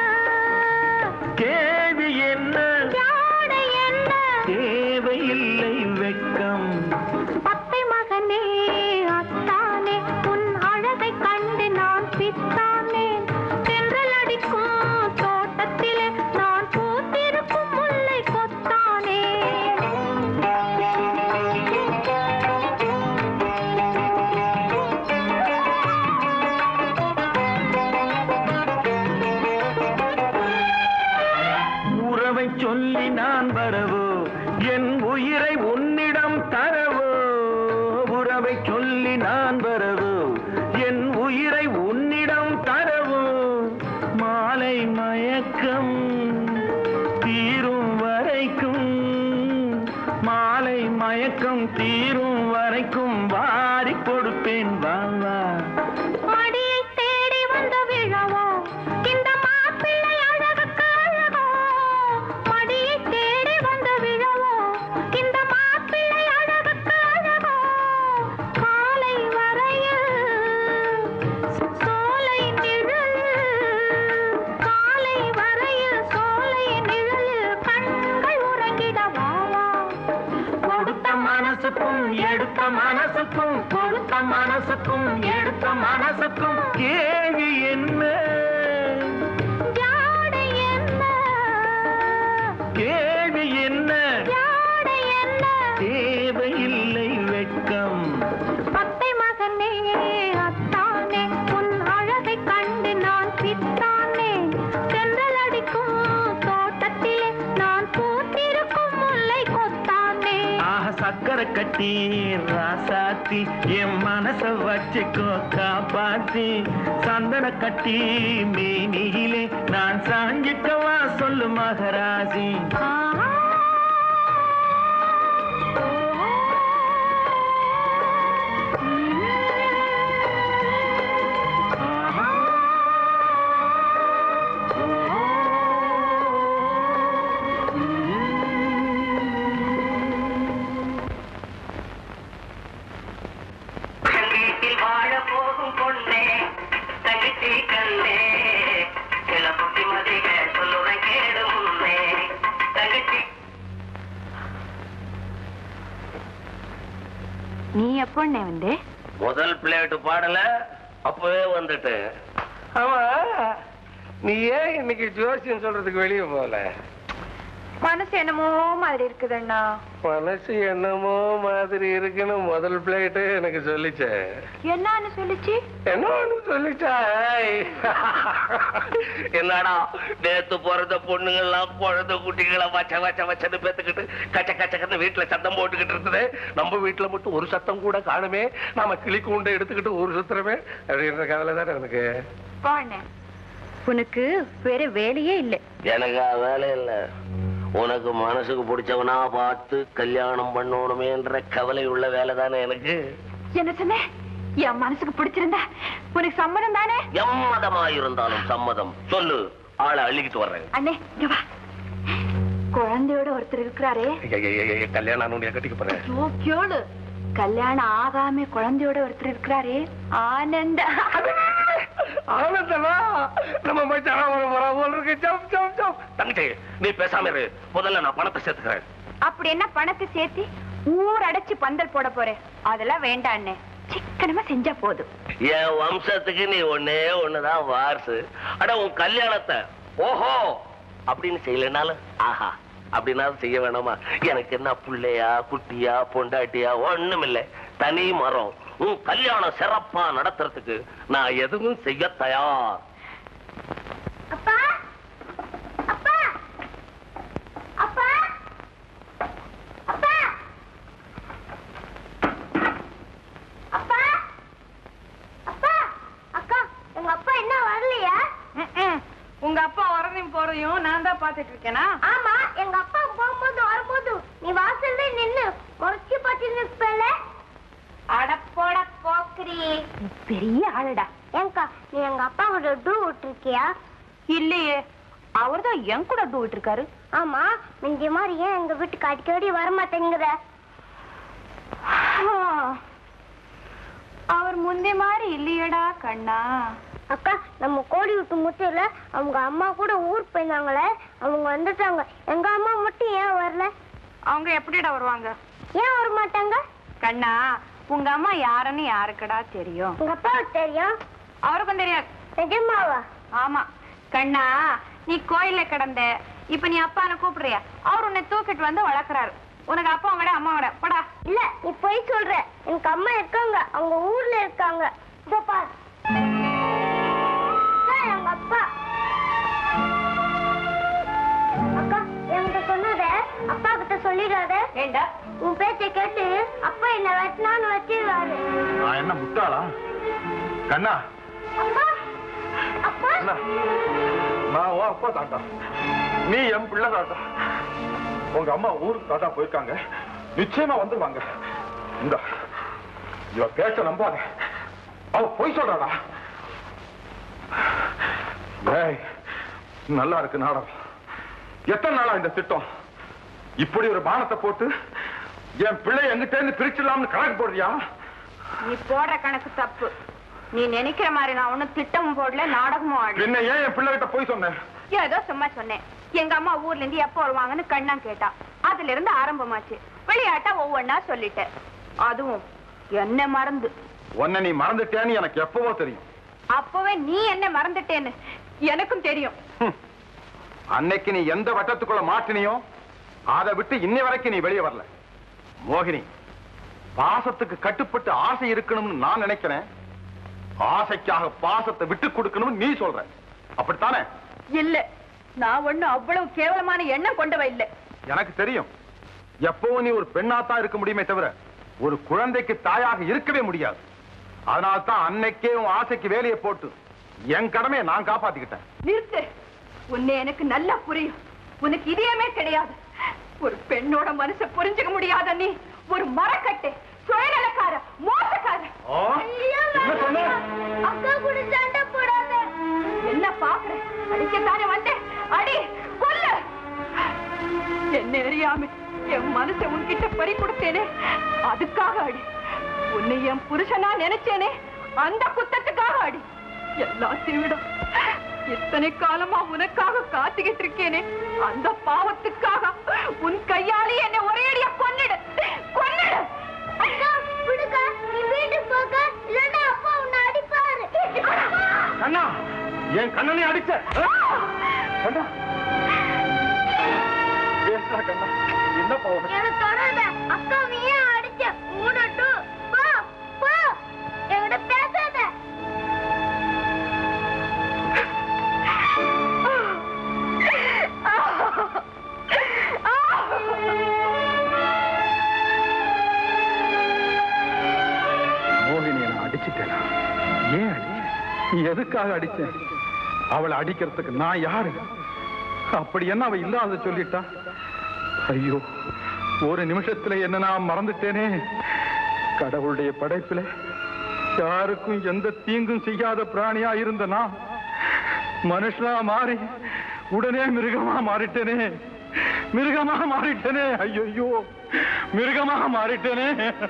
கேள்வி என்ன ஜாடை என்ன தேவையில்லை வெட்கம் அத்தை மகனே அத்தானே உன் அழகை கண்டு நான் பித்தானேன் தென்றல் அடிக்கும் தோட்டத்திலே நான் பூத்திருக்கும் முல்லை கொத்தானே உறவை சொல்லி நான் வரவோ என் உயிரை உன்னிடம் தரவோ உறவை சொல்லி நான் வரவோ என் உயிரை உன்னிடம் தரவோ மாலை மயக்கம் தீரும் வரைக்கும் மாலை மயக்கம் தீரும் வரைக்கும் வாரி கொடுப்பேன் வா வா மடியை தேடி வந்த விழவோ இந்த மாப்பிள்ளை அழகுக்கு அழகோ மடியை தேடி வந்த விழவோ இந்த மாப்பிள்ளை அழகுக்கு அழகோ காலை வரையில் சோலை நிழல் காலை வரையில் சோலை நிழலில் கண்கள் உறங்கிடவாவா கொடுத்த மனசுக்கும் எடுத்த மனசுக்கும் கொடுத்த மனசுக்கும் எடுத்த மனசுக்கும் கேள்வி என்ன ஜாடை என்ன கேள்வி என்ன ஜாடை என்ன தேவையில்லை வெட்கம் அத்தை மகனே அத்தானே உன் அழகை கண்டு நான் பித்தானே தென்றல் அடிக்கும் தோட்டத்திலே நான் பூத்திருக்கும் முல்லை கொத்தானே ஆக சக்கரை கட்டி ராசாத்தி என் மனச வச்சுக்கோ காப்பாத்தி சந்தன கட்டி மேனியிலே நான் சாஞ்சிக்கவா சொல்லு மகராசி வீட்டில் வாழ போகும் பொண்ணே தகிச்சி கண்ணே சில புத்திமதிகள் சொல்ல நீ எப்பொண்ணே வந்தே முதல் பிளேட் பாடல அப்பவே வந்துட்டேன் ஆமா நீ ஏன் இன்னைக்கு ஜோசியம் சொல்றதுக்கு வெளியே போகல மனசு என்னமோ மாதிரி இருக்குதுண்ணா மனசு என்னமோ மாதிரி இருக்குன்னு முதல் பிளேட்டு எனக்கு சொல்லிச்சே என்னன்னு சொல்லிச்சு என்னன்னு சொல்லிச்சா என்னடா நேத்து பிறந்த பொண்ணுங்கெல்லாம் குழந்தை குட்டிகளை வச்ச வச்ச வச்சன்னு பேத்துக்கிட்டு கச்ச கச்சக்கன்னு வீட்டுல சத்தம் போட்டுக்கிட்டு இருக்குது நம்ம வீட்டுல மட்டும் ஒரு சத்தம் கூட காணுமே நாம கிளி கூண்டை எடுத்துக்கிட்டு ஒரு சுத்துறமே அப்படின்ற கவலை தானே எனக்கு போண்ணே உனக்கு வேற வேலையே இல்லை எனக்கு வேலை இல்ல உனக்கு மனசுக்கு பிடிச்சவனா பார்த்து கல்யாணம் பண்ணணுமேன்ற கவலை உள்ள வேலை தானே எனக்கு என்ன சொன்ன என் மனசுக்கு பிடிச்சிருந்தா உனக்கு சம்மதம் தானே எம்மதமா இருந்தாலும் சம்மதம் சொல்லு ஆளை அள்ளிக்கிட்டு வர்றேன் அண்ணே இங்க வா குழந்தையோட ஒருத்தர் இருக்கிறாரே கல்யாணம் ஆனவனையா கட்டிக்க போறேன் ஐயோ, கேளு கல்யாணம் ஆகாம குழந்தையோட ஒருத்தர் இருக்கிறாரே ஆனந்த ஆனந்தமா நம்ம மச்சான் வர வர போல இருக்கு ஜம் ஜம் ஜம் தங்கச்சி நீ பேசாம இரு முதல்ல நான் பணத்தை சேர்த்துக்கிறேன் அப்படி என்ன பணத்தை சேர்த்து ஊர் அடைச்சு பந்தல் போட போறேன் அதெல்லாம் வேண்டாம் அண்ணே சிக்கனமா செஞ்சா போதும் என் வம்சத்துக்கு நீ ஒன்னே ஒண்ணுதான் வாரிசு அட உன் கல்யாணத்தை ஓஹோ அப்படின்னு செய்யலனாலும் ஆஹா அப்படின்னாலும் செய்ய வேணாமா எனக்கு என்ன புள்ளையா குட்டியா பொண்டாட்டியா ஒண்ணும் இல்ல தனி மரம் உன் கல்யாணம் சிறப்பா நடத்துறதுக்கு நான் எதுவும் செய்ய தயார் அப்பா அப்பா அப்பா அப்பா அப்பா அப்பா அக்கா எங்க அப்பா என்ன வரலையா உங்க அப்பா வரதையும் போறதையும் நான் தான் பாத்துட்டு இருக்கேனா ஆமா எங்க அப்பா போகும்போது வரும்போது நீ வாசல்ல நின்னு முறைச்சு பார்த்து நிற்பல அடப்போட போக்குறி பெரிய ஆளுடா ஏங்கா நீ எங்க அப்பா கூட டூ விட்டுருக்கியா இல்லையே அவர்தான் என் கூட டூட்டு இருக்காரு ஆமா மிஞ்சி மாதிரி ஏன் எங்க வீட்டுக்கு அடிக்கடி வர மாட்டேங்கிற அவர் முந்தி மாதிரி இல்லையடா கண்ணா அக்கா நம்ம கோழி விட்டு முட்டையில அவங்க அம்மா கூட ஊர் போயிருந்தாங்களே அவங்க வந்துட்டாங்க எங்க அம்மா மட்டும் ஏன் வரல அவங்க எப்படிடா வருவாங்க ஏன் வர மாட்டாங்க கண்ணா உங்க அம்மா யாருன்னு யாருக்குடா தெரியும் உங்க அப்பாவுக்கு தெரியும் அவருக்கும் தெரியாது நிஜமாவா ஆமா கண்ணா நீ கோயில்ல கிடந்த இப்ப நீ அப்பான கூப்பிடுறியா அவர் உன்னை தூக்கிட்டு வந்து வளர்க்கறாரு உனக்கு அப்பா விட அம்மா விட படா இல்ல நீ போய் சொல்ற எனக்கு அம்மா இருக்காங்க அவங்க ஊர்ல இருக்காங்க இதோ பார் இதான் எங்க அப்பா அக்கா என்கிட்ட சொன்னத அப்பா கிட்ட சொல்லிடாத ஏண்டா உன் பேச்சை கேட்டு அப்பா என்ன வெட்டினான்னு வச்சிருவாரு நான் என்ன முட்டாளா கண்ணா அப்பா அப்பா அண்ணா, நான் உன் அப்பா தாத்தா நீ என் பிள்ளை தாத்தா உங்க அம்மா ஊருக்கு தாத்தா போயிருக்காங்க நிச்சயமா வந்துருவாங்க இந்த இவ பேச்ச நம்பாத அவ பொய் சொல்றாடா ஏய் நல்லா இருக்கு நாடகம் எத்தனை நாளா இந்த திட்டம் இப்படி ஒரு பானத்தை போட்டு என் பிள்ளை எங்கிட்ட இருந்து பிரிச்சிடலாம்னு கணக்கு போடுறியா நீ போடுற கணக்கு தப்பு நீ நினைக்கிற மாதிரி நான் ஒண்ணும் திட்டமும் போடல நாடகமும் ஆடல பின்ன ஏன் என் பிள்ளை கிட்ட போய் சொன்னேன் ஏதோ சும்மா சொன்னேன் எங்க அம்மா ஊர்ல இருந்து எப்ப வருவாங்கன்னு கண்ணா கேட்டா அதுல இருந்து ஆரம்பமாச்சு விளையாட்டா ஒவ்வொன்னா சொல்லிட்டேன் அதுவும் என்ன மறந்து உன்னை நீ மறந்துட்டேன்னு எனக்கு எப்பவோ தெரியும் அப்பவே நீ என்ன மறந்துட்டேன்னு எனக்கும் தெரியும் ஹம். அன்னைக்கு நீ எந்த வட்டத்துக்குள்ள மாட்டினியோ அதை விட்டு இன்னை வரைக்கும் நீ வெளியே வரல மோகினி பாசத்துக்கு கட்டுப்பட்டு ஆசை இருக்கணும்னு நான் நினைக்கிறேன் ஆசைக்காக பாசத்தை விட்டு கொடுக்கணும்னு நீ சொல்ற அப்படித்தானே இல்ல நான் ஒண்ணு அவ்வளவு கேவலமான எண்ணம் கொண்டவ இல்ல எனக்கு தெரியும் எப்பவும் நீ ஒரு பெண்ணாத்தான் இருக்க முடியுமே தவிர ஒரு குழந்தைக்கு தாயாக இருக்கவே முடியாது அதனால தான் அன்னைக்கே உன் ஆசைக்கு வேலையை போட்டு என் கடமையை நான் காப்பாத்திக்கிட்டேன் நிறுத்து உன்னை எனக்கு நல்லா புரியும் உனக்கு இதயமே கிடையாது ஒரு பெண்ணோட மனசை புரிஞ்சுக்க முடியாத நீ ஒரு மரக்கட்டு சுயநலக்கார மோசக்கார என்ன சொன்ன அக்கா கூட சண்டை போடாத என்ன பாக்குற அடிக்கத்தானே வந்தேன் அடி கொல்லு என்ன அறியாம என் மனசை உன்கிட்ட பறி கொடுத்தேனே அதுக்காக அடி உன்னை என் புருஷனா நினைச்சேனே அந்த குத்தத்துக்காக அடி எல்லாத்தையும் விட இத்தனை காலமா உனக்காக காத்துக்கிட்டு இருக்கேனே அந்த பாவத்துக்காக உன் கையாலே என்னை ஒரே அடியா கொன்னிடு கொன்னிடு அக்கா விடு என் கண்ணனை அடிச்ச கண்ணா பேசுடா கண்ணா என்ன போகும் எனக்கு தொடாத அக்கா நீ ஏன் அடிச்ச மூடட்டு போ போ என்கிட்ட பேசாத மோகினியை நான் அடிச்சிட்டேனா ஏன் அடிச்சேன் எதுக்காக அடிச்சேன் அவளை அடிக்கிறதுக்கு நான் யாரு அப்படி என்ன அவ இல்லாத சொல்லிட்டா ஐயோ ஒரு நிமிஷத்துல என்ன நான் மறந்துட்டேனே கடவுளுடைய படைப்பில யாருக்கும் எந்த தீங்கும் செய்யாத பிராணியா இருந்த நான் மனுஷனா மாறி உடனே மிருகமா மாறிட்டேனே மிருகமா மாறிட்டேனே ஐயோ மிருகமா மாறிட்டேனே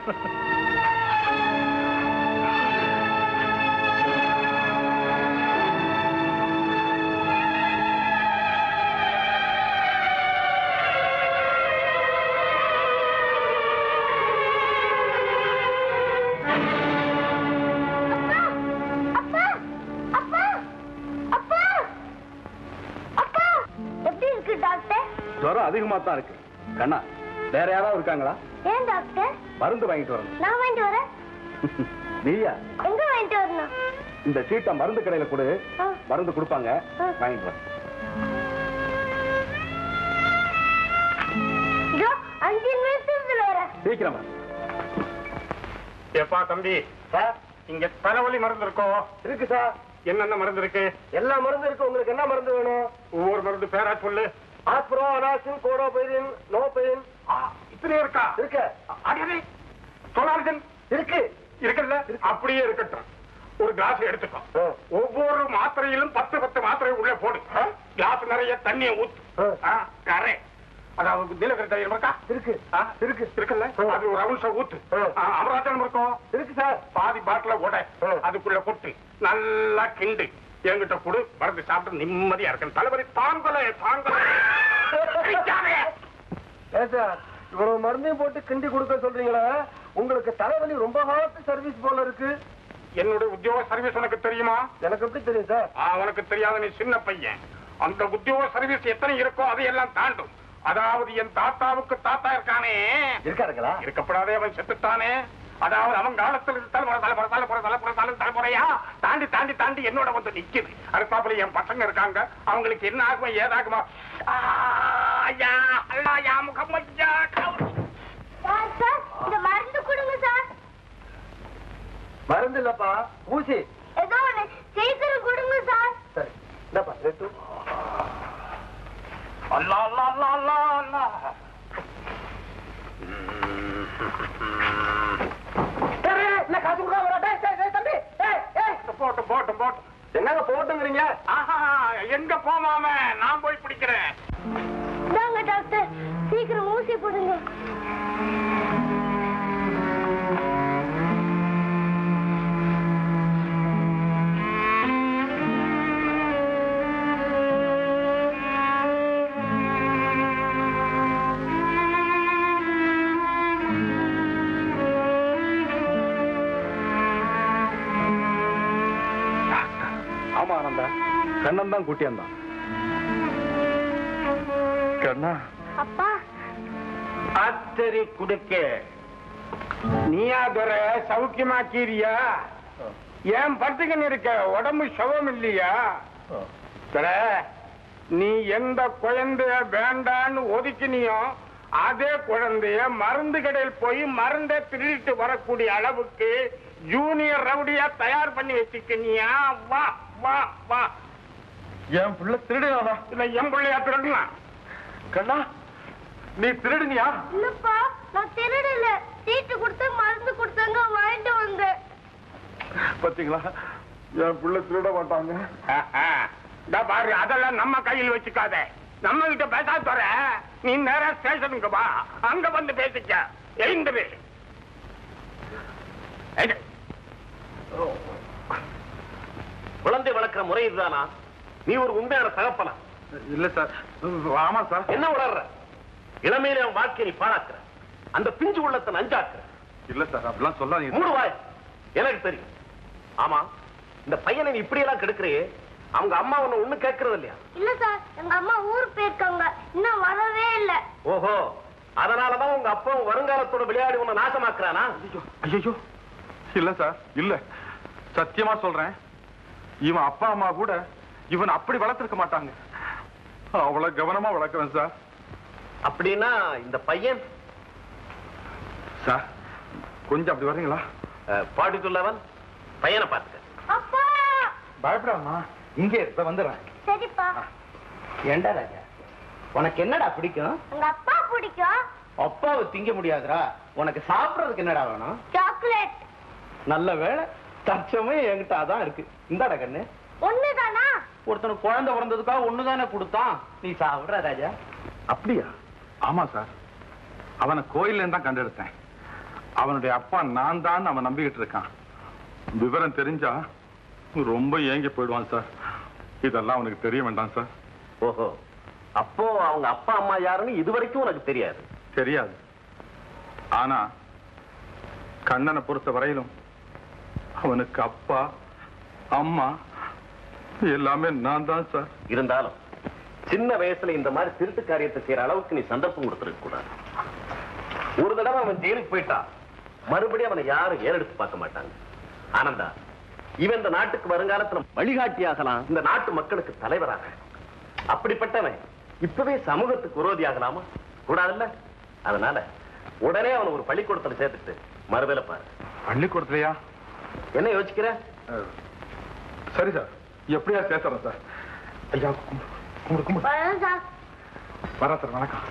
அப்பா அப்பா அப்பா அப்பா எப்படி இருக்கு டாக்டர் ஜுரம் அதிகமா தான் இருக்கு கண்ணா வேற யாராவது இருக்காங்களா ஏன் டாக்டர் மருந்து வாங்கிட்டு வரணும் நான் வாங்கிட்டு வரேன் நீயா எங்க வாங்கிட்டு வரணும் இந்த சீட்டை மருந்து கடையில கொடு ஆ. மருந்து கொடுப்பாங்க ஆ. வாங்கிட்டு வர இதோ அஞ்சு நிமிஷத்துல வரேன் சீக்கிரமா ஏப்பா தம்பி சார் இங்க தலைவலி மருந்து இருக்கோ இருக்கு சார் என்னென்ன மருந்து இருக்கு எல்லா மருந்து இருக்கு உங்களுக்கு என்ன மருந்து வேணும் ஒவ்வொரு மருந்து பேரா சொல்லு ஆஸ்பிரோ அனாசின் கோடோபைரின் நோபைரின் இத்தனை இருக்கா இருக்கு அடே சோலார்ஜன் இருக்கு இருக்குல்ல அப்படியே இருக்கட்டும் ஒரு கிளாஸ் எடுத்துக்கோ ஒவ்வொரு மாத்திரையிலும் பத்து பத்து மாத்திரை உள்ள போடு கிளாஸ் நிறைய தண்ணியை ஊத்து ஆ, கரை அதாவது நீலகிரி தைலம் இருக்கா இருக்கு இருக்கு இருக்குல்ல அது ஒரு அவுன்ஸ ஊத்து ஆ, அமராஜனம் இருக்கும் இருக்கு சார் பாதி பாட்டில உடை அதுக்குள்ள கொட்டு நல்லா கிண்டு என்கிட்ட கொடு மருந்து சாப்பிட்டு நிம்மதியா இருக்கேன் தலைவலி தாங்கலே தாங்கலே இவ்வளவு மருந்தையும் போட்டு கிண்டி கொடுக்க சொல்றீங்களா உங்களுக்கு தலைவலி ரொம்ப காலத்து சர்வீஸ் போல இருக்கு என்னோட உத்தியோக சர்வீஸ் உனக்கு தெரியுமா எனக்கு எப்படி தெரியும் சார் ஆ, உனக்கு தெரியாத நீ சின்ன பையன் அந்த உத்தியோக சர்வீஸ் எத்தனை இருக்கோ அதையெல்லாம் தாண்டும் அதாவது என் தாத்தாவுக்கு தாத்தா இருக்கானே இருக்காருங்களா இருக்கப்படாதே அவன் செத்துட்டானே அதாவது அவன் காலத்தில் தலைமுறை தலைமுறை தலைமுறை தலைமுறை தலை தலைமுறையா தாண்டி தாண்டி தாண்டி என்னோட வந்து நிக்குது அடுத்தாப்புல என் பசங்க இருக்காங்க அவங்களுக்கு என்ன ஆகுமா ஏதாகுமா ஆ, ஐயா, அல்லா, யா முகம் ஐயா, கவுரி. சார் சார் இந்த மருந்து கொடுங்க சார் மருந்து இல்லப்பா ஊசி ஏதோ ஒண்ணு சீக்கிரம் கொடுங்க சார் சரி என்னப்பா ரெட்டு அல்லா, அல்லா, அல்லா, அல்லா, அல்லா. போட்டும் போட்டும் போட்டும் என்னங்க போட்டுங்கிறீங்க ஆஹா எங்க போமாம நான் போய் பிடிக்கிறேன் இந்தாங்க டாக்டர் சீக்கிரம் ஊசி போடுங்க ஆமா ஆனந்தா கண்ணன் தான் கூட்டியாந்தான் கண்ணா அப்பா ஆச்சரி குடுக்க நீயா துரை சௌக்கியமா கீரியா ஏன் படுத்துக்கன்னு இருக்க உடம்பு சுகம் இல்லையா துரை நீ எந்த குழந்தைய வேண்டான்னு ஒதுக்கினியோ அதே குழந்தைய மருந்து கடையில் போய் மருந்தை திருடிட்டு வரக்கூடிய அளவுக்கு ஜூனியர் ரவுடியா தயார் பண்ணி வச்சுக்கினியா வா வா வா என் பிள்ளை திருடுறானா இல்ல என் பிள்ளையா திருடுனா கண்ணா நீ திருடுனியா இல்லப்பா நான் திருடல சீட்டு கொடுத்து மருந்து கொடுத்தாங்க வாங்கிட்டு வந்தேன் பாத்தீங்களா என் பிள்ளை திருட மாட்டாங்க இந்த பாரு அதெல்லாம் நம்ம கையில் வச்சுக்காத நம்ம கிட்ட பேசா தர நீ நேரா ஸ்டேஷனுக்கு வா அங்க வந்து பேசிக்க எழுந்துரு எடு. குழந்தை வளர்க்கிற முறை இதுதானா நீ ஒரு உண்மையான தகப்பனா இல்ல சார் ஆமா சார் என்ன உணர்ற இளமையில அவன் வாழ்க்கையை நீ பாழாக்குற அந்த பிஞ்சு உள்ளத்தை நஞ்சாக்குற இல்ல சார் அப்படிலாம் சொல்லாதீங்க மூடு வாய் எனக்கு தெரியும் ஆமா இந்த பையனை நீ இப்படி எல்லாம் கெடுக்கிறியே அவங்க அம்மா உன்னை ஒண்ணு கேட்கறது இல்லையா இல்ல சார் எங்க அம்மா ஊருக்கு போயிருக்காங்க இன்னும் வரவே இல்ல ஓஹோ அதனாலதான் உங்க அப்பா உன் வருங்காலத்தோட விளையாடி உன்னை நாசமாக்குறானா ஐயோ இல்ல சார் இல்ல சத்தியமா சொல்றேன் இவன் அப்பா அம்மா கூட இவன் அப்படி வளர்த்திருக்க மாட்டாங்க அவ்வளவு கவனமா வளர்க்கிறேன் சார் அப்படின்னா இந்த பையன் சார் கொஞ்சம் அப்படி வர்றீங்களா பாடி சொல்லவன் பையனை பார்த்துக்க அப்பா பயப்படாமா இங்கே இருக்க வந்துடுறேன் சரிப்பா ஏண்டா ராஜா உனக்கு என்னடா பிடிக்கும் எங்க அப்பா பிடிக்கும் அப்பாவை திங்க முடியாதுடா உனக்கு சாப்பிடறதுக்கு என்னடா வேணும் சாக்லேட் நல்ல வேளை தற்சமயம் என்கிட்ட அதான் இருக்கு இந்தாடா கண்ணு ஒண்ணுதானா ஒருத்தனுக்கு குழந்தை பிறந்ததுக்காக ஒண்ணுதானே கொடுத்தான் நீ சாப்பிடுற ராஜா அப்படியா ஆமா சார் அவனை கோயில்ல தான் கண்டெடுத்தேன் அவனுடைய அப்பா நான் தான் அவன் நம்பிக்கிட்டு இருக்கான் விவரம் தெரிஞ்சா ரொம்ப ஏங்கி போயிடுவான் சார் இதெல்லாம் அவனுக்கு தெரிய வேண்டாம் சார் ஓஹோ அப்போ அவங்க அப்பா அம்மா யாருன்னு இது வரைக்கும் உனக்கு தெரியாது தெரியாது ஆனா கண்ணனை பொறுத்த வரையிலும் அவனுக்கு அப்பா அம்மா எல்லாமே நான் தான் சார் இருந்தாலும் சின்ன வயசுல இந்த மாதிரி திருட்டு காரியத்தை செய்யற அளவுக்கு நீ சந்தர்ப்பம் கொடுத்துருக்க கூடாது ஒரு தடவை அவன் ஜெயிலுக்கு போயிட்டான் மறுபடியும் அவனை யாரும் ஏறெடுத்து பார்க்க மாட்டாங்க ஆனந்தா இவன் இந்த நாட்டுக்கு வருங்காலத்துல வழிகாட்டியாகலாம் இந்த நாட்டு மக்களுக்கு தலைவராக அப்படிப்பட்டவன் இப்பவே சமூகத்துக்கு விரோதியாகலாமா கூடாதுல்ல அதனால உடனே அவனை ஒரு பள்ளிக்கூடத்துல சேர்த்துட்டு மறுவேலை பாரு பள்ளிக்கூடத்துலயா என்ன யோசிக்கிற சரி சார் எப்படியா சேர்த்துறேன் சார் ஐயா கும்பிடு கும்பிடு வரேன் சார் வரேன் சார் வணக்கம்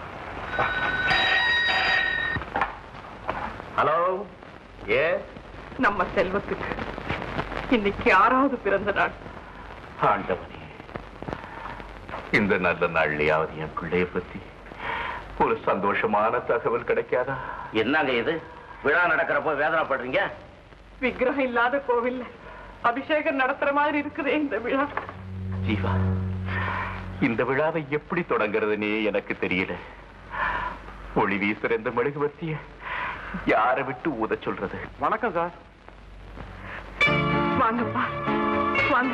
ஹலோ ஏ நம்ம செல்வத்துக்கு இன்னைக்கு ஆறாவது பிறந்த நாள் ஆண்டவனே இந்த நல்ல நாள்லயாவது என் பிள்ளைய பத்தி ஒரு சந்தோஷமான தகவல் கிடைக்காதா என்னங்க இது விழா நடக்கிறப்போ வேதனைப்படுறீங்க விக்கிரகம் இல்லாத கோவில்ல அபிஷேகம் நடத்துற மாதிரி இருக்குதே இந்த விழா ஜீவா இந்த விழாவை எப்படி தொடங்குறதுனே எனக்கு தெரியல ஒளி வீசுற இந்த மெழுகுவர்த்திய யாரை விட்டு ஊத சொல்றது வணக்கம் சார் வாங்கப்பா வாங்க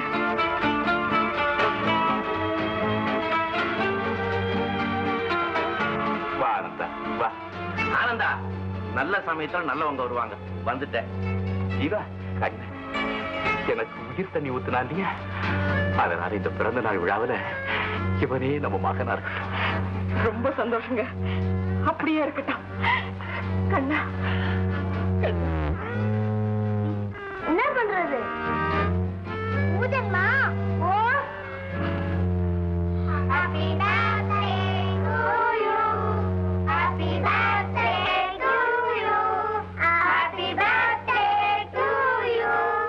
வா ஆனந்தா வா ஆனந்தா நல்ல சமயத்துல நல்லவங்க வருவாங்க வந்துட்டேன் ஜீவா கண்ணு எனக்கு உயிர் தண்ணி ஊத்துனா இல்லையா அதனால இந்த பிறந்த நாள் விழாவுல இவனே நம்ம மகனா இருக்கட்டும் ரொம்ப சந்தோஷங்க அப்படியே இருக்கட்டும் கண்ணா என்ன பண்றது ஊதன்மா ஓ Happy birthday to you. Happy birthday to you. Happy birthday to you.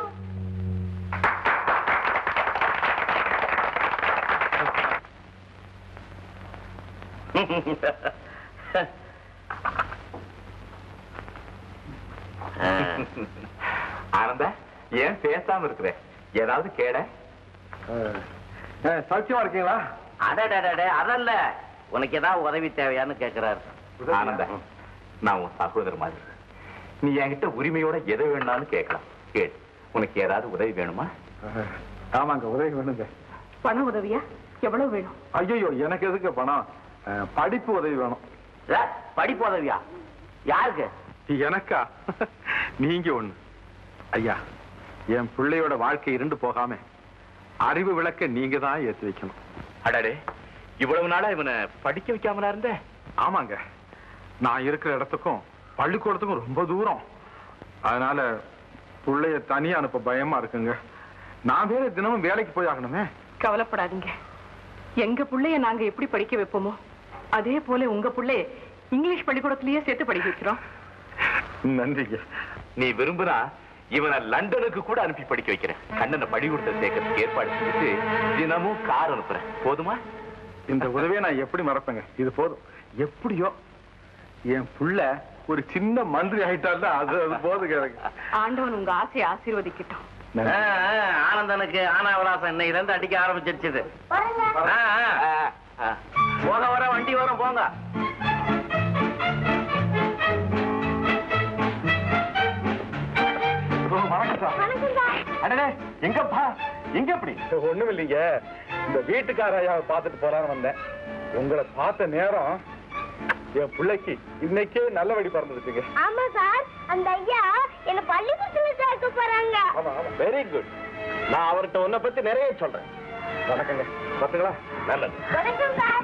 Ananda ஏன் பேசாம இருக்கிற ஏதாவது கேட சௌக்கியமா இருக்கீங்களா அடடடட அதல்ல உனக்கு ஏதாவது உதவி தேவையான்னு கேக்குறாரு ஆனந்தா நான் உன் சகோதர மாதிரி நீ என்கிட்ட உரிமையோட எதை வேணாலும் கேட்கலாம் கேள் உனக்கு ஏதாவது உதவி வேணுமா ஆமாங்க உதவி வேணுங்க பண உதவியா எவ்வளவு வேணும் ஐயோ எனக்கு எதுக்கு பணம் அஹ், படிப்பு உதவி வேணும் ஏ, படிப்பு உதவியா யாருக்கு எனக்கா நீங்க ஒண்ணு ஐயா என் பிள்ளையோட வாழ்க்கை இருண்டு போகாம அறிவு விளக்க நீங்க தான் ஏத்தி வைக்கணும் அடடே இவ்வளவு நாளா இவனை படிக்க வைக்காமலா இருந்த ஆமாங்க நான் இருக்கிற இடத்துக்கும் பள்ளிக்கூடத்துக்கும் ரொம்ப தூரம் அதனால பிள்ளைய தனியா அனுப்ப பயமா இருக்குங்க நான் வேற தினமும் வேலைக்கு போய் ஆகணுமே கவலைப்படாதீங்க எங்க புள்ளைய நாங்க எப்படி படிக்க வைப்போமோ அதே போல உங்க புள்ளைய இங்கிலீஷ் பள்ளிக்கூடத்திலேயே சேர்த்து படிக்க வைக்கிறோம் நன்றிங்க நீ விரும்புனா இவனை லண்டனுக்கு கூட அனுப்பி படிக்க வைக்கிறேன் கண்ணனை பள்ளிக்கூடத்தை சேர்க்கறதுக்கு ஏற்பாடு செஞ்சுட்டு தினமும் கார் அனுப்புறேன் போதுமா இந்த உதவியை நான் எப்படி மறப்பேங்க இது போதும் எப்படியோ என் புள்ள ஒரு சின்ன மந்திரி ஆயிட்டால் அது அது போதுங்க எனக்கு ஆண்டவன் உங்க ஆசையை ஆசீர்வதிக்கட்டும் ஆ, ஆ, ஆனந்தனுக்கு ஆனாவராசம் இன்னைக்கு இருந்து அடிக்க ஆரம்பிச்சிருச்சு வரேங்க ஆ, ஆ, ஆ. போக வர வண்டி வரும் போங்க அடடே எங்கப்பா எங்க அப்படி ஒண்ணும் இல்லைங்க இந்த வீட்டுக்காரையாவை பார்த்துட்டு போலான்னு வந்தேன் உங்களை பார்த்த நேரம் என் பிள்ளைக்கு இன்னைக்கே நல்ல வழி பிறந்துருச்சுங்க ஆமா சார் அந்த ஐயா என்ன பள்ளிக்கூடத்துல சேர்க்க போறாங்க ஆமா ஆமா வெரி குட் நான் அவர்கிட்ட உன்னை பத்தி நிறைய சொல்றேன் வணக்கங்க பார்த்துங்களா நல்லது வணக்கம் sir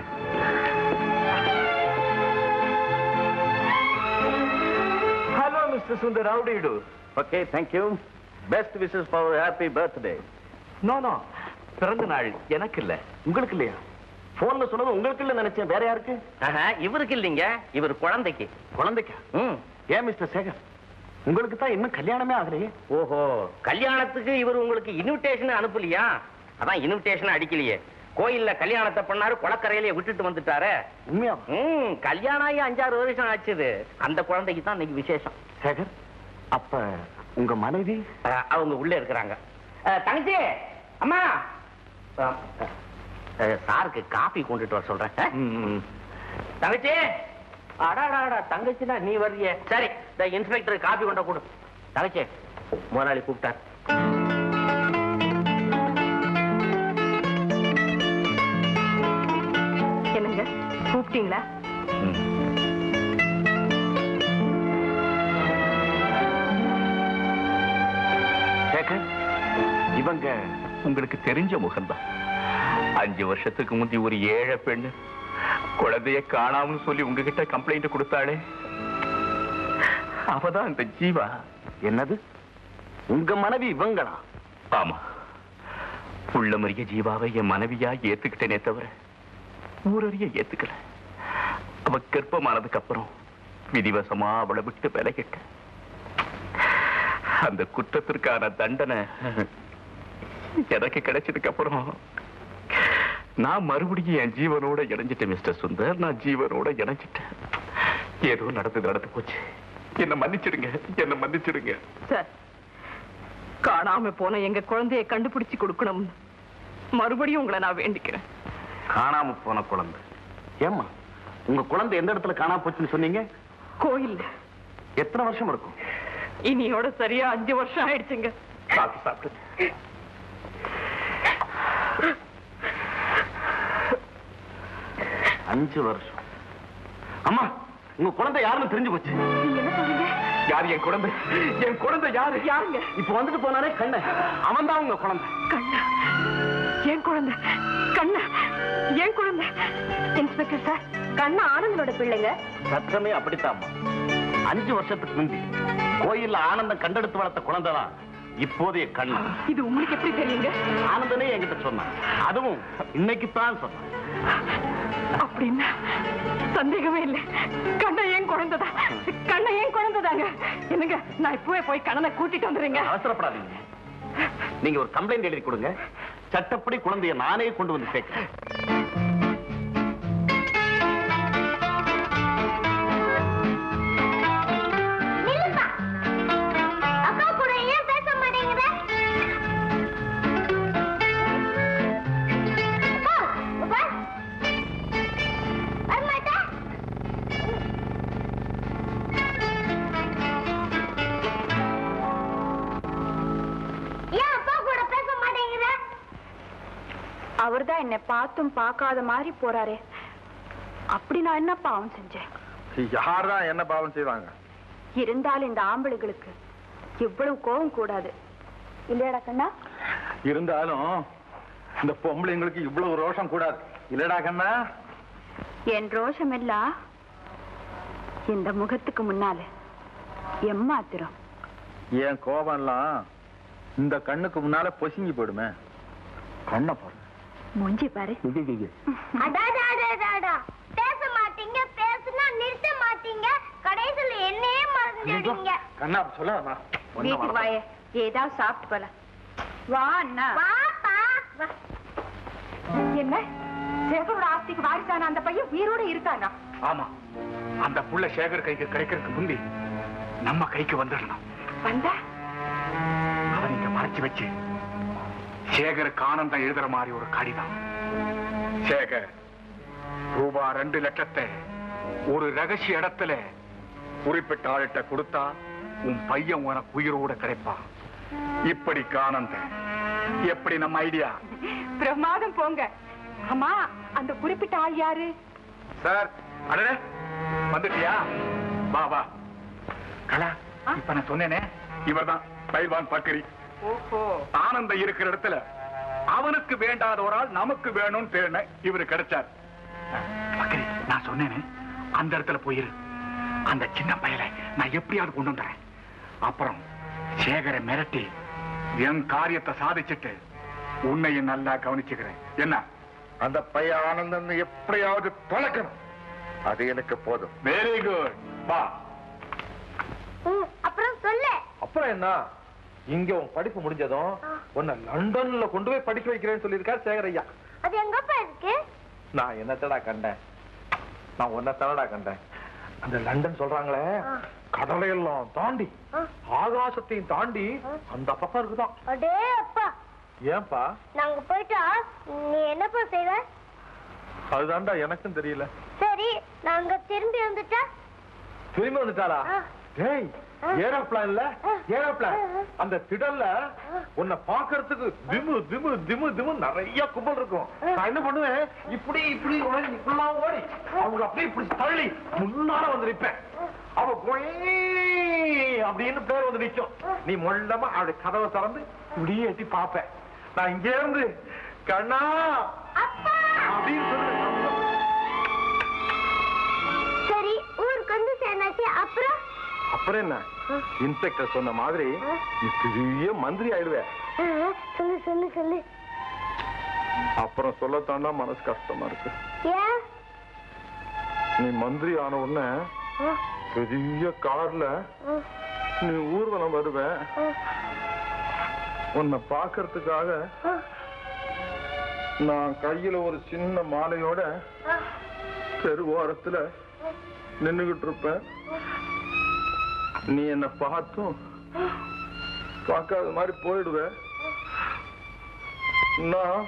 hello mister Sundar how do you do okay thank you best wishes for happy birthday no no பிறந்த நாள் எனக்கு இல்ல உங்களுக்கு இல்லையா போன்ல சொன்னது உங்களுக்கு இல்ல நினைச்சேன் வேற யாருக்கு ஆஹா, இவருக்கு இல்லைங்க இவர் குழந்தைக்கு குழந்தைக்கா ம் ஏன் மிஸ்டர் சேகர் உங்களுக்கு தான் இன்னும் கல்யாணமே ஆகலையே ஓஹோ கல்யாணத்துக்கு இவர் உங்களுக்கு இன்விடேஷன் அனுப்பலையா அதான் இன்விடேஷன் அடிக்கலையே கோயில்ல கல்யாணத்தை பண்ணாரு குளக்கரையிலே விட்டுட்டு வந்துட்டாரே உண்மையா ம் கல்யாணம் ஆகி அஞ்சாறு வருஷம் ஆச்சுது அந்த குழந்தைக்கு தான் இன்னைக்கு விசேஷம் சேகர் அப்ப உங்க மனைவி அஹ், அவங்க உள்ள இருக்கிறாங்க அஹ், தங்கச்சி அம்மா அஹ், அஹ், சாருக்கு காபி கொண்டுட்டு வர சொல்றேன் அஹ்? தங்கச்சி அடாடாடா தங்கச்சினா நீ வர்றிய சரி இந்த இன்ஸ்பெக்டர் காபி கொண்ட கொடு தங்கச்சி முதலாளி கூப்பிட்டார் என்னங்க கூப்பிட்டீங்களா சேகர் இவங்க உங்களுக்கு தெரிஞ்ச முகம்தான் அஞ்சு வருஷத்துக்கு முந்தி ஒரு ஏழை பெண்ணு குழந்தைய காணாமன்னு சொல்லி உங்ககிட்ட கம்ப்ளைண்ட் கொடுத்தாளே அவதான் இந்த ஜீவா என்னது உங்க மனைவி இவங்களா ஆமா உள்ள மறிய ஜீவாவை என் மனைவியா ஏத்துக்கிட்டேனே தவிர ஊரறிய ஏத்துக்கல அவ கர்ப்பமானதுக்கு அப்புறம் விதிவசமா அவளை விட்டு விலகிட்டேன் அந்த குற்றத்திற்கான தண்டனை எனக்கு கிடைச்சதுக்கு அப்புறம் நான் மறுபடியும் என் ஜீவனோட இணைஞ்சிட்டேன் மிஸ்டர் சுந்தர் நான் ஜீவனோட இணைஞ்சிட்டேன் ஏதோ நடந்து நடந்து போச்சு என்ன மன்னிச்சிடுங்க என்ன மன்னிச்சிடுங்க சார் காணாம போன எங்க குழந்தையை கண்டுபிடிச்சு கொடுக்கணும் மறுபடியும் உங்களை நான் வேண்டிக்கிறேன் காணாம போன குழந்தை ஏம்மா உங்க குழந்தை எந்த இடத்துல காணாம போச்சுன்னு சொன்னீங்க கோயில் எத்தனை வருஷம் இருக்கும் இனியோட சரியா அஞ்சு வருஷம் ஆயிடுச்சுங்க சாப்பிட்டு சாப்பிட்டு அஞ்சு வருஷம் அம்மா உங்க குழந்தை யாருன்னு தெரிஞ்சு போச்சு நீங்க என்ன சொல்றீங்க யார் என் குழந்தை என் குழந்தை யாரு யாருங்க இப்ப வந்துட்டு போனானே கண்ண அவன் தான் உங்க குழந்தை கண்ணா என் குழந்தை கண்ணா என் குழந்தை இன்ஸ்பெக்டர் சார் கண்ணா ஆனந்தனோட பிள்ளைங்க சற்றமே அப்படித்தாம்மா அஞ்சு வருஷத்துக்கு முந்தி கோயில்ல ஆனந்தம் கண்டெடுத்து வளர்த்த குழந்தை தான் இப்போதைய கண்ணு இது உங்களுக்கு எப்படி தெரியுங்க ஆனந்தனே என்கிட்ட சொன்னான் அதுவும் இன்னைக்கு தான் சொன்னான் அப்படின்னா சந்தேகமே இல்லை கண்ணா ஏன் குழந்தைதான் கண்ணா ஏன் குழந்தைதாங்க என்னங்க நான் இப்பவே போய் கண்ணனை கூட்டிட்டு வந்துடுறேங்க அவசரப்படாதீங்க நீங்க ஒரு கம்ப்ளைண்ட் எழுதி கொடுங்க சட்டப்படி குழந்தைய நானே கொண்டு வந்து சேர்க்கிறேன் நில்லுப்பா அக்கா கூட ஏன் பேச மாட்டேங்கிற அக்கா, அப்பா. வரமாட்டா? ஏன் அப்பா கூட பேச மாட்டேங்கிற அவர்தான் என்னை பார்த்தும் பார்க்காத மாதிரி போறாரே அப்படி நான் என்ன பாவம் செஞ்சேன் யார்தான் என்ன பாவம் செய்வாங்க இருந்தாலும் இந்த ஆம்பளைகளுக்கு இவ்வளவு கோபம் கூடாது இல்லையாடா கண்ணா இருந்தாலும் இந்த பொம்பளைங்களுக்கு இவ்வளவு ரோஷம் கூடாது இல்லடா கண்ணா என் ரோஷம் எல்லாம் இந்த முகத்துக்கு முன்னால எம்மாத்திரம் என் கோபம்லாம் இந்த கண்ணுக்கு முன்னால பொசுங்கி போயிடுமே கண்ணை பாரு மூஞ்சி பாரு அடாடா, அடாடா. பேச மாட்டீங்க பேசுனா நிறுத்த மாட்டீங்க கடைசியில என்னையே மறந்துடுவீங்க கண்ணா அப்படி சொல்லாதம்மா ஒண்ணும் வீட்டுக்கு வரல. வாயே ஏதாவது சாப்பிட்டு போல வா அண்ணா வாப்பா வா. என்ன சேகரோட ஆஸ்திக்கு வாரிசான அந்த பையன் உயிரோட இருக்கானா ஆமா அந்த புள்ள சேகர் கைக்கு கிடைக்கிறதுக்கு முந்தி நம்ம கைக்கு வந்துடணும் வந்தா அவன் இங்க மறைச்சு வச்சு சேகருக்கு ஆனந்தம் எழுதுற மாதிரி ஒரு கடிதம் சேகர் ரூபா ரெண்டு லட்சத்தை ஒரு ரகசிய இடத்துல குறிப்பிட்ட ஆள்கிட்ட கொடுத்தா உன் பையன் உனக்கு உயிரோட கிடைப்பான் இப்படி காணந்த எப்படி நம்ம ஐடியா பிரமாதம் போங்க அம்மா அந்த குறிப்பிட்ட ஆள் யாரு சார் அடடே வந்துட்டியா வா வா கலா இப்ப நான் சொன்னேனே இவர்தான் பைல்வான் பக்கரி ஓஹோ ஆனந்த இருக்கிற இடத்துல அவனுக்கு வேண்டாத ஒரு ஆள் நமக்கு வேணும்னு தேடின இவரு கிடைச்சார் பக்கரி நான் சொன்னேனே அந்த இடத்துல போயிரு அந்த சின்ன பயலை நான் எப்படியாவது கொண்டு வந்துறேன் அப்புறம் சேகரை மிரட்டி என் காரியத்தை சாதிச்சுட்டு உன்னையும் நல்லா கவனிச்சுக்கிறேன் என்ன அந்த பையன் ஆனந்தன் எப்படியாவது தொலைக்கணும் அது எனக்கு போதும் வெரி குட் வா அப்புறம் சொல்லு அப்புறம் என்ன இங்க உன் படிப்பு முடிஞ்சதும் உன்னை லண்டன்ல கொண்டு போய் படிக்க வைக்கிறேன்னு சொல்லியிருக்கார் சேகர் ஐயா அது எங்கப்பா இருக்கு நான் என்னத்தடா கண்டேன் நான் உன்னை தடடா கண்டேன் அந்த லண்டன் சொல்றாங்களே கடலை எல்லாம் தாண்டி ஆகாசத்தையும் தாண்டி அந்த பக்கம் இருக்குதான் அடே அப்பா ஏன்பா நாங்க போயிட்டா நீ என்னப்பா செய்வ அதுதான்டா எனக்கும் தெரியல சரி நாங்க திரும்பி வந்துட்டா திரும்பி வந்துட்டாளா ஆ. டேய் ஏரோப்ளான்ல ஏரோப்ளான் அந்த திடல்ல உன்னை பாக்குறதுக்கு திமு திமு திமு திமு நிறைய கும்பல் இருக்கும் நான் என்ன பண்ணுவேன் இப்படி இப்படி ஓடி இப்படிலாம் ஓடி அவங்க அப்படியே இப்படி தள்ளி முன்னால வந்து நிப்பேன் அவ கொய் அப்படின்னு பேர் வந்து நிக்கும் நீ மொல்லமா அப்படி கதவை திறந்து இப்படியே எட்டி பாப்பேன் நான் இங்கே இருந்து கண்ணா அப்படின்னு சொல்லுவேன் சரி ஊருக்கு வந்து சேர்ந்தாச்சு அப்புறம் அப்புறம் என்ன இன்ஸ்பெக்டர் சொன்ன மாதிரி நீ பெரிய மந்திரி ஆயிடுவே ஆ, சொல்லு சொல்லு சொல்லு அப்புறம் சொல்லத்தாண்டா மனசு கஷ்டமா இருக்கு ஏன் நீ மந்திரி ஆன உடனே ஆ, பெரிய கார்ல ஆ, நீ ஊர்வலம் வருவ ஆ, உன்னை பாக்குறதுக்காக ஆ, நான் கையில ஒரு சின்ன மாலையோட ஆ. தெருவோரத்துல நின்னுகிட்டு இருப்பேன் நீ என்ன பார்த்தும் பார்க்காத மாதிரி போயிடுவ நான்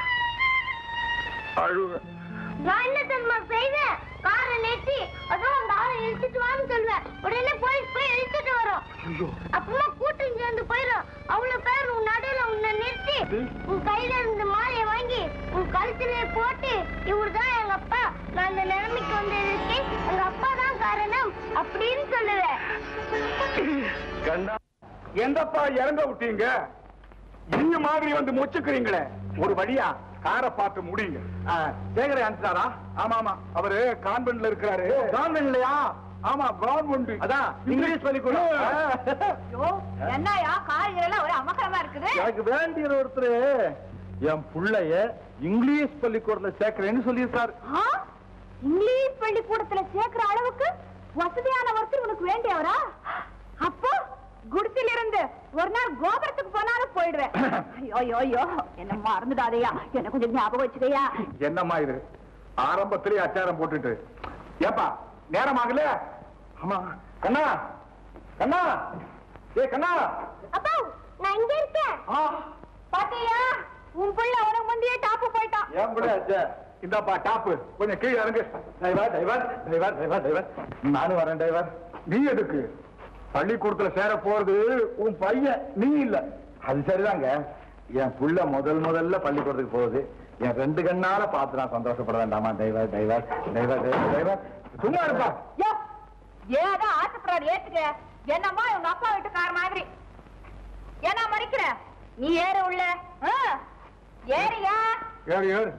அழுவேன் நான் என்ன தெரியுமா செய்வேன் காரை நிறுத்தி அதோ அந்த ஆளை இழுத்துட்டு வான்னு சொல்லுவேன் உடனே போய் போய் இழுத்துட்டு வரும் அப்புறமா கூட்டம் சேர்ந்து போயிடும் அவ்வளவு பேர் உன் நடுவுல உன்னை நிறுத்தி உன் கையில இருந்த மாலையை வாங்கி உன் கழுத்திலே போட்டு இவர்தான் எங்க அப்பா நான் இந்த நிலைமைக்கு வந்ததுக்கு எங்க அப்பா தான் காரணம் அப்படின்னு சொல்லுவேன் கண்டா எந்தப்பா இறங்க விட்டீங்க இந்த மாதிரி வந்து முச்சுக்கிறீங்களே ஒரு வழியா காரை பார்த்து முடியுங்க சேகரை அனுப்பிச்சாரா ஆமா ஆமா அவரு கான்வென்ட்ல இருக்கிறாரு கான்வென்ட்லயா ஆமா கவர்மெண்ட் அதான் இங்கிலீஷ் பள்ளிக்கூடம் ஐயோ என்னயா காய்கறி ஒரு அமக்கலமா இருக்குது எனக்கு வேண்டிய ஒருத்தர் என் புள்ளைய இங்கிலீஷ் பள்ளிக்கூடத்துல சேர்க்கிறேன்னு சொல்லியிருக்காரு ஆ? இங்கிலீஷ் பள்ளிக்கூடத்துல சேர்க்கிற அளவுக்கு வசதியான ஒருத்தர் உனக்கு வேண்டியவரா அப்போ குடிசில இருந்து ஒரு நாள் கோபுரத்துக்கு போனாலும் போயிடுவேன் ஐயோ ஐயோ ஐயோ என்ன மறந்துடாதயா என்ன கொஞ்சம் ஞாபகம் வச்சுக்கையா என்னம்மா இது ஆரம்பத்திலே அச்சாரம் போட்டுட்டு ஏப்பா நேரம் ஆகல ஆமா கண்ணா கண்ணா ஏ கண்ணா அப்பா நான் இங்க இருக்கேன் பாத்தியா உன் புள்ள உனக்கு முந்தைய டாப்பு போயிட்டான் ஏன் கூட இந்தாப்பா டாப்பு கொஞ்சம் கீழே இறங்கு driver driver driver driver driver நானும் வரேன் டிரைவர் நீ எதுக்கு பள்ளிக்கூடத்துல சேர போறது உன் பையன் நீ இல்ல அது சரிதாங்க என் புள்ள முதல் முதல்ல பள்ளிக்கூடத்துக்கு போகுது என் ரெண்டு கண்ணால பார்த்து நான் சந்தோஷப்பட வேண்டாமா driver driver driver driver driver சும்மா இருப்பா யோ, ஏதோ ஆசைப்படுறாரு ஏத்துக்க என்னம்மா உங்க அப்பா வீட்டுக்கார மாதிரி ஏன்னா மறிக்கிற நீ ஏறு உள்ள ஆ, ஏறியா ஏறு ஏறு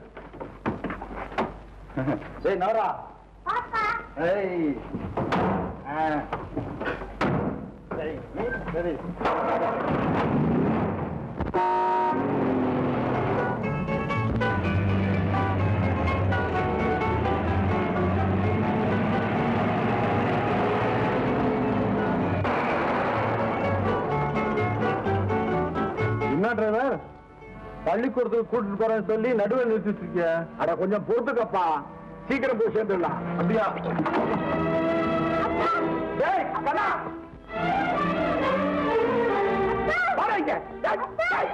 ஏய் நவரா பாப்பா ஏய் ஆ. சரி சரி என்ன டிரைவர் பள்ளிக்கூடத்துக்கு கூட்டிட்டு போறேன்னு சொல்லி நடுவில் நிறுத்திட்டு இருக்கிய அட கொஞ்சம் பொறுத்துக்கப்பா சீக்கிரம் போய் சேர்ந்துடலாம் அப்படியா டேய், கண்ணா! வாடா இங்க. டேய், டேய்.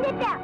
செஞ்சுட்டேன்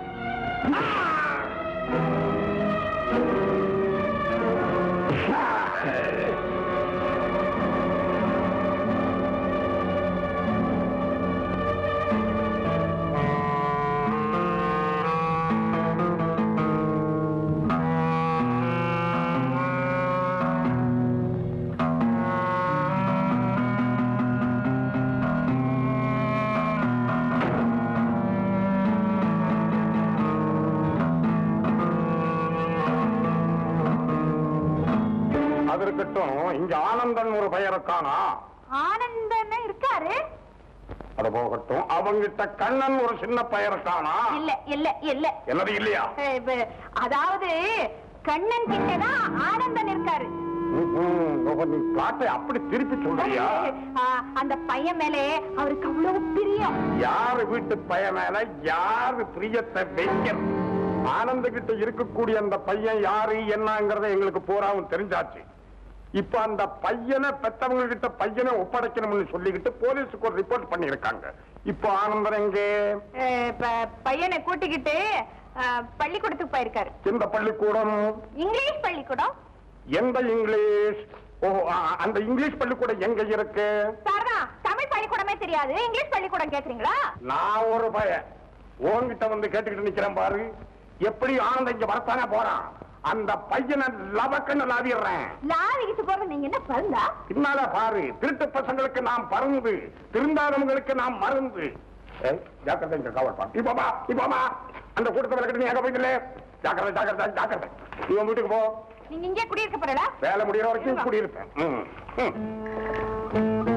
அது இருக்கட்டும் இங்க ஆனந்தன் ஒரு பெயருக்கானா ஆனந்தன்னு இருக்காரு அது போகட்டும் அவங்கிட்ட கண்ணன் ஒரு சின்ன பெயருக்கானா இல்ல இல்ல இல்ல என்னது இல்லையா அஹ் இப்ப, அதாவது கண்ணன் கிட்டதான் ஆனந்தன் இருக்காரு ம்ஹும். ஓஹோ, நீ பிளாட்டை அப்படி திருப்பி சொல்றியா ஆஹ், அந்த பையன் மேலே அவருக்கு அவ்வளவு பிரியம் யாரு வீட்டு பையன் மேல யாரு பிரியத்தை வைக்கிறது ஆனந்த கிட்ட இருக்கக்கூடிய அந்த பையன் யாரு என்னங்கறத எங்களுக்கு பூராவும் தெரிஞ்சாச்சு இப்ப அந்த பையனை பெத்தவங்க கிட்ட பையனை ஒப்படைக்கணும்னு சொல்லிக்கிட்டு போலீஸுக்கு ஒரு ரிப்போர்ட் பண்ணிருக்காங்க இப்போ ஆனந்தன் எங்கே அஹ், இப்ப பையனை கூட்டிக்கிட்டு அஹ், பள்ளிக்கூடத்துக்கு போயிருக்காரு இந்த பள்ளிக்கூடம் இங்கிலீஷ் பள்ளிக்கூடம் எந்த இங்கிலீஷ் ஓ அ- அந்த இங்கிலீஷ் பள்ளிக்கூடம் எங்க இருக்கு சார்தான் தமிழ் பள்ளிக்கூடமே தெரியாது இங்கிலீஷ் பள்ளிக்கூடம் கேக்குறீங்களா நான் ஒரு பையன் உன்கிட்ட வந்து கேட்டுக்கிட்டு நிக்கிறேன் பாரு எப்படி ஆனந்த இங்க வரத்தானே போறான் அந்த பையனை லவக்கன்னு லாவிடுறேன் லாவிக்கிட்டு போறது நீங்க என்ன பருந்தா பின்னால பாரு திருட்டு பசங்களுக்கு நாம் பருந்து திருந்தாதவங்களுக்கு நாம் மருந்து ஏய், ஜாக்கிரதை இங்க காவல் பாரு இப்ப வா, இப்ப வா. அந்த கூட்டத்தை விளக்கிட்டு நீ எங்க போயிட்டு ஜாக்கிரதை ஜாக்கிரதை ஜாக்கிரதை நீ உன் வீட்டுக்கு போ நீங்க இங்கே குடியிருக்க போறடா வேலை முடியற வரைக்கும் குடியிருப்பேன் ம், ம்.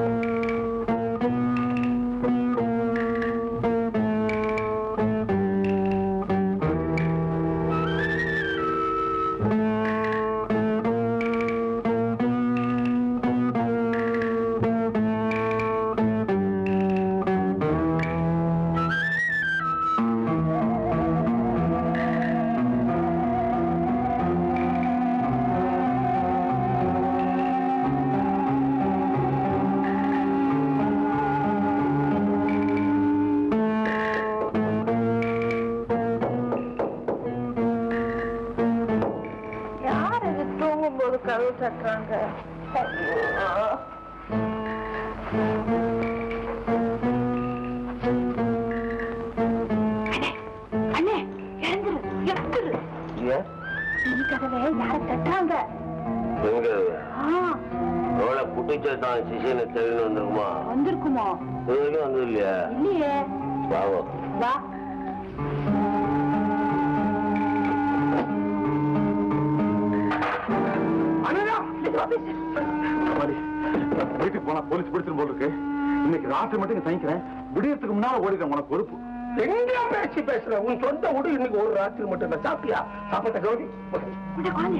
யார் இது தூங்கும் போது கதவு தட்டுறாங்க அண்ணே எழுந்துரு எழுந்துரு நீ கதவை யார தட்டுறாங்க எங்க ஆ, எவ்வளோ குட்டிச்சா தான் சிஷியனை தேடின்னு வந்திருக்குமா வந்திருக்குமோ இது வரைக்கும் வந்தது இல்லையா இல்லையே பாவம் வா மாதிரி, வீட்டுக்கு போனா போலீஸ் பிடிச்சிரும் போல இருக்கு இன்னைக்கு ராத்திரி மட்டும் இங்க தங்கிக்கிறேன் விடியறதுக்கு முன்னால ஓடிடுறேன் உனக்கு பொறுப்பு எங்க பேச்சு பேசுற உன் சொந்த உடு இன்னைக்கு ஒரு ராத்திரி மட்டும் தான் சாப்பிட்டியா சாப்பிட்ட கௌரி உள்ள வாங்க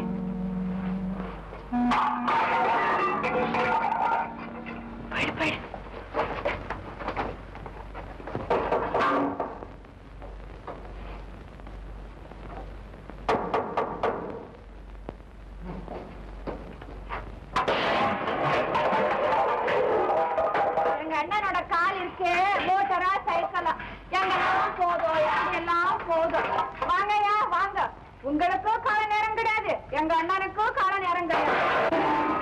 போயிடு போயிடு எங்க அண்ணனோட கால் இருக்கு மோட்டரா சைக்கிளா எங்கெல்லாம் போதும் எல்லாம் போதும் வாங்கய்யா வாங்க உங்களுக்கும் கால நேரம் கிடையாது எங்க அண்ணனுக்கும் கால நேரம் கிடையாது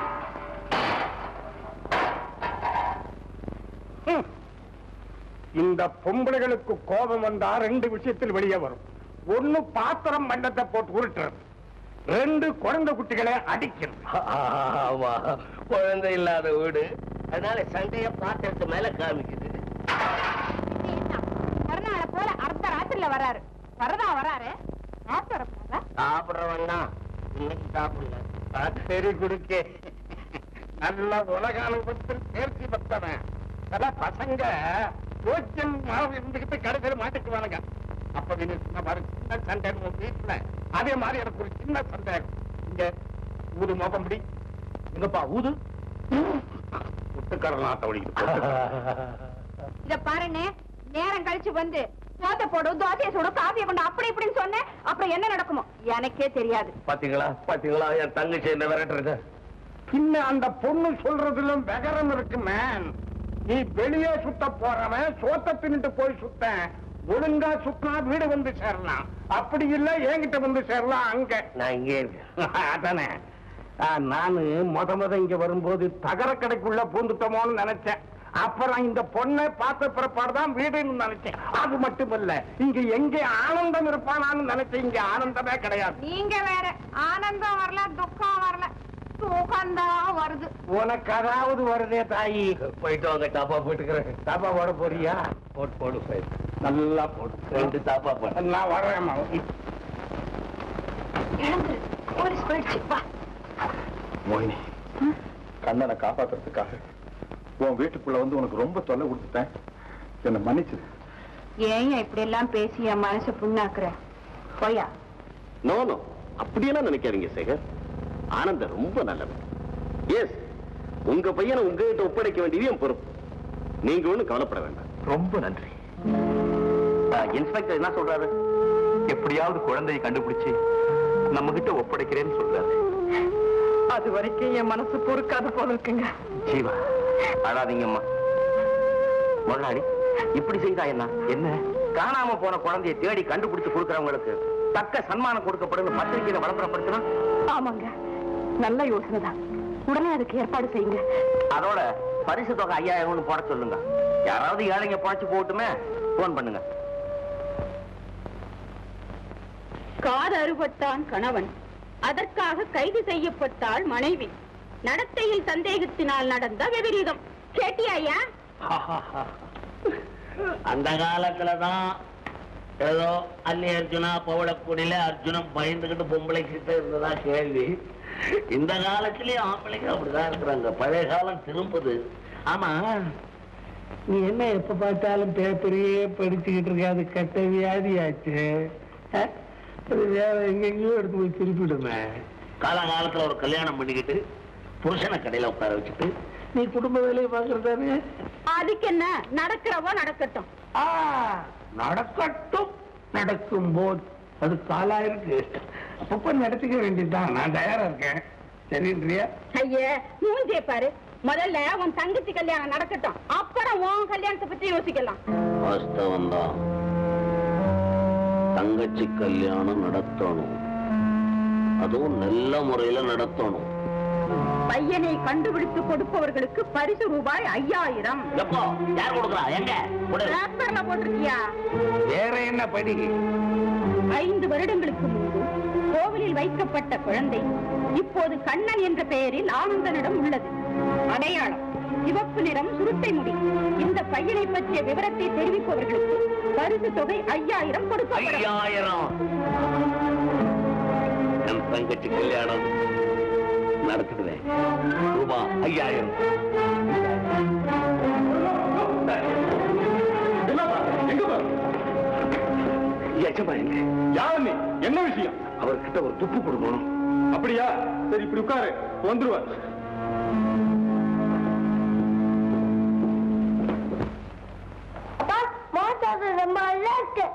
இந்த பொம்பளைகளுக்கு கோபம் வந்தா ரெண்டு விஷயத்தில் வெளியே வரும் ஒண்ணு பாத்திரம் மண்ணத்தை போட்டு உருட்டுறது ரெண்டு குழந்தை குட்டிகளை அடிக்கிறது ஆமா குழந்தை இல்லாத வீடு அதனால சண்டைய பாத்திரத்து மேல காமிக்குது மறுநாளை போல அர்த்த ராத்திரில வராரு வரதா வராரு சாப்பிட போறா சாப்பிடுறவன் தான் இன்னைக்கு சாப்பிடல சரி குடுக்கே நல்ல உலக அனுபவத்தில் தேர்ச்சி பெற்றவன் சில பசங்க யோக்கியம் மாதிரி இருந்துகிட்டு கடைசியில் மாட்டிக்குவானுங்க அப்ப நீ சொன்ன பாரு சின்ன சந்தேகம் உன் வீட்டுல அதே மாதிரி எனக்கு ஒரு சின்ன சந்தேகம் இங்க ஊது மோகம்படி எங்கப்பா ஊது முட்டுக்கரநாத்த ஒழிக்குது இத பாருண்ணே நேரம் கழிச்சு வந்து சோத்த போடு தோசையை சுடு காஃபியை கொண்டு அப்படி இப்படின்னு சொன்னேன் அப்புறம் என்ன நடக்குமோ எனக்கே தெரியாது பாத்தீங்களா பாத்தீங்களா என் தங்கச்சி என்ன விரட்டுறது பின்ன அந்த பொண்ணு சொல்றதுல வெகரம் இருக்கு மேன் நீ வெளியே சுத்த போறவன் சோத்த தின்னுட்டு போய் சுத்த ஒழுங்கா சுத்தினா வீடு வந்து சேரலாம் அப்படி இல்ல என்கிட்ட வந்து சேரலாம் அங்க நான் இங்கே இருக்கேன் அதானே ஆ, நானு முத முத இங்க வரும்போது தகர கடைக்குள்ள பூந்துட்டோமோன்னு நினைச்சேன் அப்புறம் இந்த பொண்ணை பார்த்த பிறப்பாடுதான் வீடுன்னு நினைச்சேன் அது மட்டுமல்ல இங்க எங்க ஆனந்தம் இருப்பானான்னு நினைச்சேன் இங்க ஆனந்தமே கிடையாது நீங்க வேற ஆனந்தம் வரல துக்கம் வரல தூக்கம்தான் வருது உனக்கு அதாவது வருதே தாயி போயிட்டு வாங்க டாப்பா போட்டுக்கிறேன் தாப்பா போட போறியா போட்டு போடு போய் நல்லா போடு ரெண்டு தாப்பா போடு நான் வரேன் எழுந்துரு போலீஸ் போயிடுச்சு வா மோகினி கண்ணனை காப்பாத்துறதுக்காக உன் வீட்டுக்குள்ள வந்து உனக்கு ரொம்ப தொல்லை கொடுத்துட்டேன் என்னை மன்னிச்சிரு ஏன் இப்படி எல்லாம் பேசி என் மனசை புண்ணாக்குற போயா நோ நோ அப்படியெல்லாம் நினைக்காதீங்க சேகர் ஆனந்த ரொம்ப நல்லவன் எஸ் உங்க பையனை உங்ககிட்ட ஒப்படைக்க வேண்டியது என் பொறுப்பு நீங்க ஒண்ணும் கவலைப்பட வேண்டாம் ரொம்ப நன்றி இன்ஸ்பெக்டர் என்ன சொல்றாரு எப்படியாவது குழந்தையை கண்டுபிடிச்சு நம்ம கிட்ட ஒப்படைக்கிறேன்னு சொல்றாரு அது வரைக்கும் என் மனசு பொறுக்காது போல இருக்குங்க ஜீவா அழாதீங்கம்மா முதலாளி இப்படி செய்தா என்ன என்ன காணாம போன குழந்தையை தேடி கண்டுபிடிச்சு கொடுக்கறவங்களுக்கு தக்க சன்மானம் கொடுக்கப்படும் பத்திரிகையில விளம்பரப்படுத்தணும் ஆமாங்க நல்ல யோசனை தான் உடனே அதுக்கு ஏற்பாடு செய்யுங்க அதோட பரிசு தொகை ஐயாயிரம்னு போட சொல்லுங்க யாராவது ஏழைங்க புழைச்சு போட்டுமே போன் பண்ணுங்க காது அறுபட்டான் கணவன் அதற்காக கைது செய்யப்பட்டாள் மனைவி நடத்தையில் சந்தேகத்தினால் நடந்த விபரீதம் கேட்டியா அந்த காலத்துலதான் ஏதோ அல்லி அர்ஜுனா பவளக்குடியில அர்ஜுனன் பயந்துகிட்டு பொம்பளை கிட்ட இருந்ததா கேள்வி இந்த காலத்திலயும் ஆம்பளைங்க அப்படிதான் இருக்கிறாங்க பழைய காலம் திரும்புது ஆமா நீ என்ன எப்ப பார்த்தாலும் பேப்பரையே படிச்சுக்கிட்டு இருக்க அது கெட்ட வியாதியாச்சு அஹ்? அது வேற எங்கெங்கயோ எடுத்து போய் திருப்பிடுமே காலகாலத்துல ஒரு கல்யாணம் பண்ணிக்கிட்டு புருஷனை கடையில உட்கார வச்சுட்டு நீ குடும்ப வேலையை பாக்குறதானே அதுக்கு என்ன நடக்கிறவோ நடக்கட்டும் ஆ, நடக்கட்டும் நடக்கும் போது அது காலா இருக்கு அப்பப்ப நடத்திக்க வேண்டியதுதான் நான் தயாரா இருக்கேன் சரின்றியா ஐயே மூஞ்சிய பாரு முதல்ல உன் தங்கச்சி கல்யாணம் நடக்கட்டும் அப்புறம் உன் கல்யாணத்தை பத்தி யோசிக்கலாம் வாஸ்தவம் தான் தங்கச்சி கல்யாணம் நடத்தணும் அதுவும் நல்ல முறையில நடத்தணும் பையனை கண்டுபிடித்து கொடுப்பவர்களுக்கு பரிசு ரூபாய் ஐயாயிரம் எப்போ யார் கொடுக்குறா எங்க கொடு. பேப்பர்ல போட்டிருக்கியா வேற என்ன படி ஐந்து வருடங்களுக்கு முன்பு கோவிலில் வைக்கப்பட்ட குழந்தை இப்போது கண்ணன் என்ற பெயரில் ஆனந்தனிடம் உள்ளது அடையாளம் சிவப்பு நிறம் சுருட்டை முடி இந்த பையனை பற்றிய விவரத்தை தெரிவிப்பவர்களுக்கு பரிசு தொகை ஐயாயிரம் கொடுக்கப்படும் ஐயாயிரம் என் தங்கச்சி கல்யாணம் நடக்குதுவே ரூபா ஐயாயிரம் எஜமா எங்க யார் நீ என்ன விஷயம் அவர்கிட்ட ஒரு துப்பு கொடுக்கணும் அப்படியா சரி இப்படி உட்காரு வந்துருவார் அப்பா மோட்டார் ரொம்ப நல்லா இருக்கு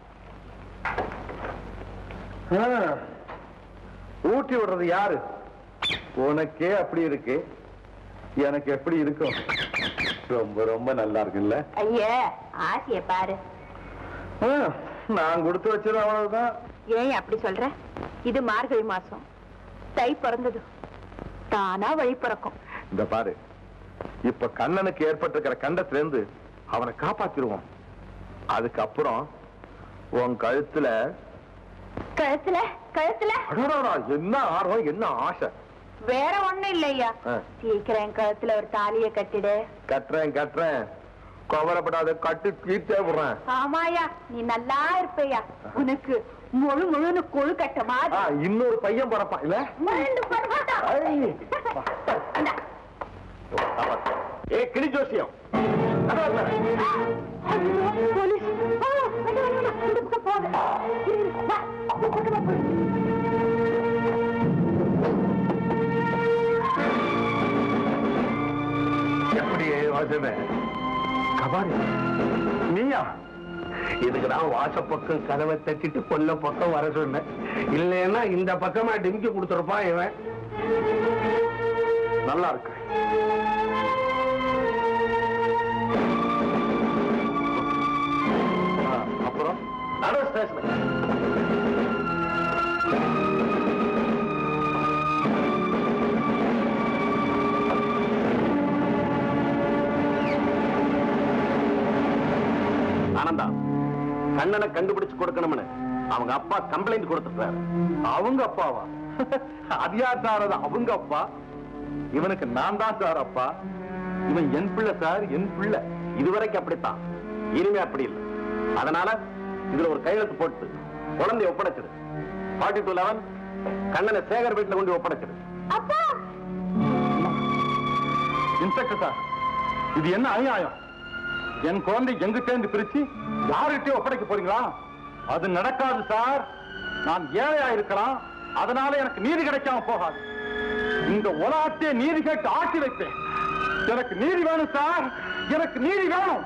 ஊட்டி விடுறது யாரு உனக்கே அப்படி இருக்கு எனக்கு எப்படி இருக்கும் ரொம்ப ரொம்ப நல்லா இருக்குல்ல ஐயே ஆசைய பாரு ஆ, நான் கொடுத்து வச்சது அவ்வளவுதான் ஏன் அப்படி சொல்ற இது மார்கழி மாசம் தை பிறந்தது தானா வழி பிறக்கும் இந்த பாரு இப்ப கண்ணனுக்கு ஏற்பட்டிருக்கிற கண்டத்துல இருந்து அவனை காப்பாத்திருவோம் அதுக்கப்புறம் உன் கழுத்துல கழுத்துல கழுத்துல அடடடா, என்ன ஆர்வம் என்ன ஆசை வேற ஒண்ணும் இல்லையா ஆ. சீக்கிரம் என் கழுத்துல ஒரு தாலிய கட்டிடு கட்டுறேன் கட்டுறேன் கவலைப்படாத கட்டு தீர்த்தே விடுறேன் ஆமாயா நீ நல்லா இருப்பையா உனக்கு முழு முழுன்னு கொழு கட்ட ஆ, மாதிரி இன்னொரு பையன் பிறப்பான் இல்ல மறந்து போடமாட்டான். ஐ. இந்தா. ஏ கிளி ஜோசியம் ஐயோ, போலீஸ் ஆ, வேண்டாம், வேண்டாம், வேண்டாம். இந்த பக்கம் போகாத. இரு, இரு, வா. இந்த பக்கம் வா, போலீஸ். எப்படி வாசமே கபாடி நீயா இதுக்கு தான் வாசப்பக்கம் கதவை தட்டிட்டு கொல்ல பக்கம் வர சொன்னேன் இல்லைன்னா இந்த பக்கமா டிமிக்கி கொடுத்துருப்பான் இவன் நல்லா இருக்கு ஆ, போறோம் நடு ஸ்டேஷன் ஆனந்தா கண்ணனை கண்டுபிடிச்சு கொடுக்கணும்னு அவங்க அப்பா கம்ப்ளைண்ட் கொடுத்துட்டாரு அவங்க அப்பாவா அது யார் சார் அது அவங்க அப்பா இவனுக்கு நான் தான் சார் அப்பா இவன் என் பிள்ளை சார் என் பிள்ளை இதுவரைக்கும் அப்படித்தான் இனிமே அப்படி இல்லை அதனால இதுல ஒரு கையெழுத்து போட்டு குழந்தைய ஒப்படைச்சிடு ஃபார்ட்டி டூ லெவன் கண்ணனை சேகர் வீட்டுல கொண்டு ஒப்படைச்சிடு அப்பா இன்ஸ்பெக்டர் சார் இது என்ன அநியாயம் என் குழந்தை எங்கிட்ட இருந்து பிரிச்சு யாருகிட்டயும் ஒப்படைக்க போறீங்களா அது நடக்காது சார் நான் ஏழையா இருக்கலாம் அதனால எனக்கு நீதி கிடைக்காம போகாது இந்த உலகத்தையே நீதி கேட்டு ஆட்டி வைப்பேன் எனக்கு நீதி வேணும் சார் எனக்கு நீதி வேணும்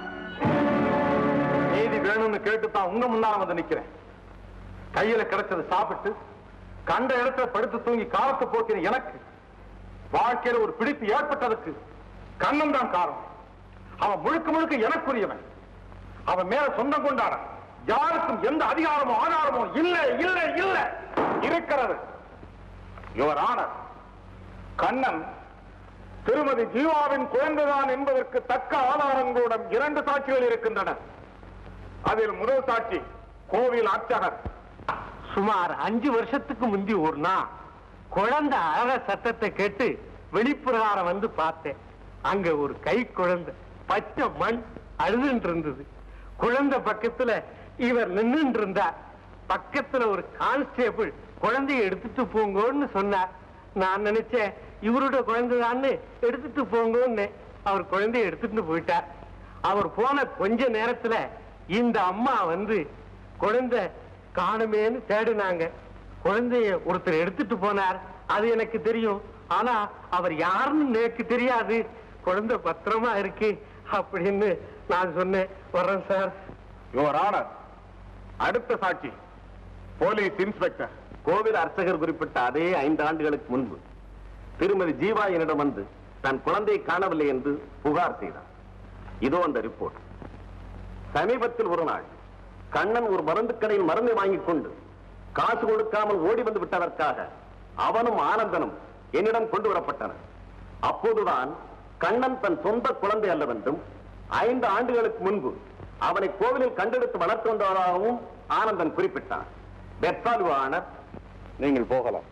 நீதி வேணும்னு கேட்டு தான் உங்க முன்னால வந்து நிக்கிறேன் கையில கிடைச்சதை சாப்பிட்டு கண்ட இடத்துல படுத்து தூங்கி காலத்தை போக்கின எனக்கு வாழ்க்கையில ஒரு பிடிப்பு ஏற்பட்டதுக்கு கண்ணன் தான் காரணம் அவன் முழுக்க முழுக்க எனக்குரியவன் அவன் மேல சொந்தம் கொண்டாட யாருக்கும் எந்த அதிகாரமோ ஆதாரமோ இல்ல இல்ல இல்ல இருக்கிறது யுவர் ஆனர் கண்ணன் திருமதி ஜீவாவின் குழந்தைதான் என்பதற்கு தக்க ஆதாரங்களுடன் இரண்டு சாட்சிகள் இருக்கின்றன அதில் முதல் சாட்சி கோவில் அர்ச்சகர் சுமார் அஞ்சு வருஷத்துக்கு முந்தி ஒரு நாள் குழந்தை அழக சத்தத்தை கேட்டு வெளிப்பிரகாரம் வந்து பார்த்தேன் அங்க ஒரு கை குழந்தை பச்சை மண் அழுதுன்னு இருந்தது குழந்தை பக்கத்துல இவர் நின்னுட்டு இருந்தார் பக்கத்துல ஒரு கான்ஸ்டேபிள் குழந்தைய எடுத்துட்டு போங்கன்னு சொன்னார் நான் நினைச்சேன் இவரோட குழந்தைதான்னு எடுத்துட்டு போங்கன்னு அவர் குழந்தைய எடுத்துட்டு போயிட்டார் அவர் போன கொஞ்ச நேரத்துல இந்த அம்மா வந்து குழந்தை காணுமேன்னு தேடினாங்க குழந்தைய ஒருத்தர் எடுத்துட்டு போனார் அது எனக்கு தெரியும் ஆனா அவர் யாருன்னு எனக்கு தெரியாது குழந்தை பத்திரமா இருக்கு அப்படின்னு நான் சொன்னேன் வர்றேன் சார் யுவர் ஆனர் அடுத்த சாட்சி போலீஸ் இன்ஸ்பெக்டர் கோவில் அர்ச்சகர் குறிப்பிட்ட அதே ஐந்து ஆண்டுகளுக்கு முன்பு திருமதி ஜீவா என்னிடம் வந்து தன் குழந்தையை காணவில்லை என்று புகார் செய்தார் இதோ அந்த ரிப்போர்ட் சமீபத்தில் ஒரு நாள் கண்ணன் ஒரு மருந்து கடையில் மருந்தை வாங்கிக் கொண்டு காசு கொடுக்காமல் ஓடி வந்து விட்டதற்காக அவனும் ஆனந்தனும் என்னிடம் கொண்டு வரப்பட்டனர் அப்போதுதான் கண்ணன் தன் சொந்த குழந்தை அல்லவென்றும் ஐந்து ஆண்டுகளுக்கு முன்பு அவனை கோவிலில் கண்டெடுத்து வளர்த்து வந்தவராகவும் ஆனந்தன் குறிப்பிட்டார் பெத்தாலு ஆனர் நீங்கள் போகலாம்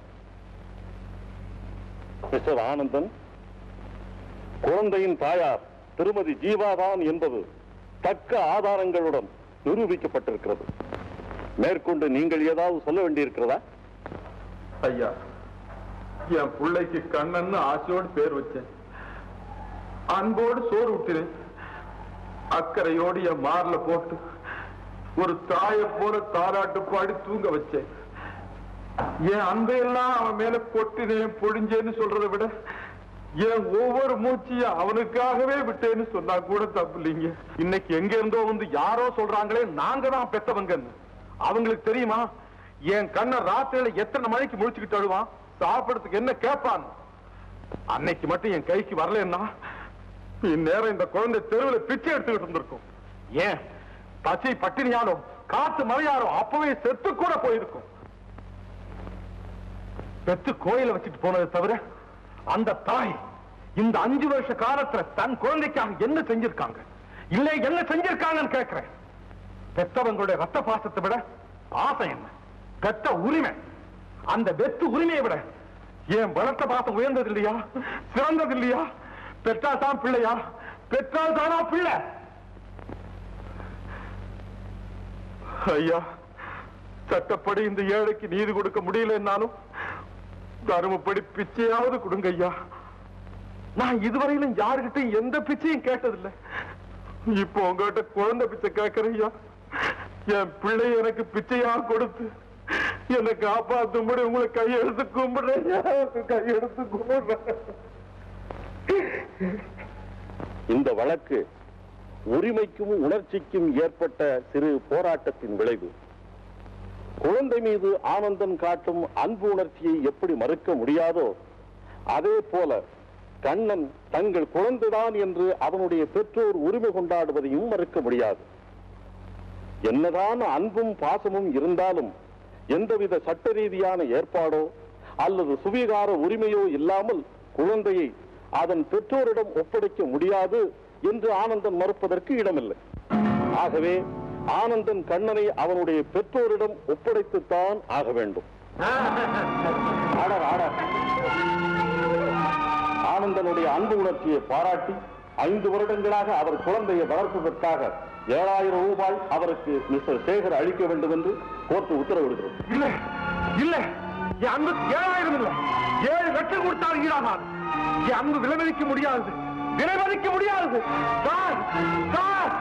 மிஸ்டர் ஆனந்தன் குழந்தையின் தாயார் திருமதி ஜீவாதான் என்பது தக்க ஆதாரங்களுடன் நிரூபிக்கப்பட்டிருக்கிறது மேற்கொண்டு நீங்கள் ஏதாவது சொல்ல வேண்டியிருக்கிறதா ஐயா என் பிள்ளைக்கு கண்ணன்னு ஆசையோடு பேர் வச்சேன் அன்போடு சோறு விட்டுறேன் அக்கறையோடு என் மார்ல போட்டு ஒரு தாயை போல தாராட்டு பாடி தூங்க வச்சேன் என் அன்பையெல்லாம் அவன் மேல கொட்டினேன் பொழிஞ்சேன்னு சொல்றதை விட என் ஒவ்வொரு மூச்சையும் அவனுக்காகவே விட்டேன்னு சொன்னா கூட தப்பு இல்லைங்க இன்னைக்கு எங்க இருந்தோ வந்து யாரோ சொல்றாங்களே நாங்க தான் பெத்தவங்கன்னு அவங்களுக்கு தெரியுமா என் கண்ணை ராத்திரியில எத்தனை மணிக்கு முழிச்சுக்கிட்டு அழுவான் சாப்பிடறதுக்கு என்ன கேட்பான் அன்னைக்கு மட்டும் என் கைக்கு வரலன்னா இந்நேரம் இந்த குழந்தை தெருவில் பிச்சை எடுத்துக்கிட்டு இருந்திருக்கும் ஏன் பச்சை பட்டினியாலும் காத்து மழையாலும் அப்பவே செத்து கூட போயிருக்கும் பெத்து கோயில வச்சுட்டு போனதை தவிர அந்த தாய் இந்த அஞ்சு வருஷ காலத்துல தன் குழந்தைக்காக என்ன செஞ்சிருக்காங்க இல்ல என்ன செஞ்சிருக்காங்கன்னு கேட்கிறேன் பெத்தவங்களுடைய ரத்த பாசத்தை விட ஆசை என்ன பெத்த உரிமை அந்த வெத்து உரிமையை விட ஏன் பலத்த பாசம் உயர்ந்தது இல்லையா சிறந்தது இல்லையா பெற்றால் தான் பிள்ளையா பெற்றால் தானா பிள்ளை ஐயா சட்டப்படி இந்த ஏழைக்கு நீதி கொடுக்க முடியலன்னாலும் தருமப்படி பிச்சையாவது கொடுங்க ஐயா நான் இதுவரையிலும் யாருகிட்டையும் எந்த பிச்சையும் கேட்டதில்லை இப்போ உங்ககிட்ட குழந்தை பிச்சை கேட்கிறேன் ஐயா என் பிள்ளை எனக்கு பிச்சையா கொடுத்து என்னை காப்பாத்தும்படி உங்களை கையெடுத்து கும்பிடுறேன் ஐயா. கையெடுத்து கும்பிடுறேன் இந்த வழக்கு உரிமைக்கும் உணர்ச்சிக்கும் ஏற்பட்ட சிறு போராட்டத்தின் விளைவு குழந்தை மீது ஆனந்தன் காட்டும் அன்பு உணர்ச்சியை எப்படி மறுக்க முடியாதோ அதே போல கண்ணன் தங்கள் குழந்தைதான் என்று அவனுடைய பெற்றோர் உரிமை கொண்டாடுவதையும் மறுக்க முடியாது என்னதான் அன்பும் பாசமும் இருந்தாலும் எந்தவித சட்ட ரீதியான ஏற்பாடோ அல்லது சுவீகார உரிமையோ இல்லாமல் குழந்தையை அதன் பெற்றோரிடம் ஒப்படைக்க முடியாது என்று ஆனந்தன் மறுப்பதற்கு இடமில்லை ஆகவே ஆனந்தன் கண்ணனை அவனுடைய பெற்றோரிடம் ஒப்படைத்துத்தான் ஆக வேண்டும் ஆடர் ஆடர் ஆனந்தனுடைய அன்பு உணர்ச்சியை பாராட்டி ஐந்து வருடங்களாக அவர் குழந்தையை வளர்ப்பதற்காக ஏழாயிரம் ரூபாய் அவருக்கு மிஸ்டர் சேகர் அளிக்க வேண்டும் என்று கோர்ட்டு உத்தரவிடுகிறது இல்ல இல்ல என் அன்பு ஏழாயிரம் இல்ல ஏழு லட்சம் கொடுத்தால் ஈடாகாது என் அன்பு விலை மதிக்க முடியாது விலை மதிக்க முடியாது சார் சார்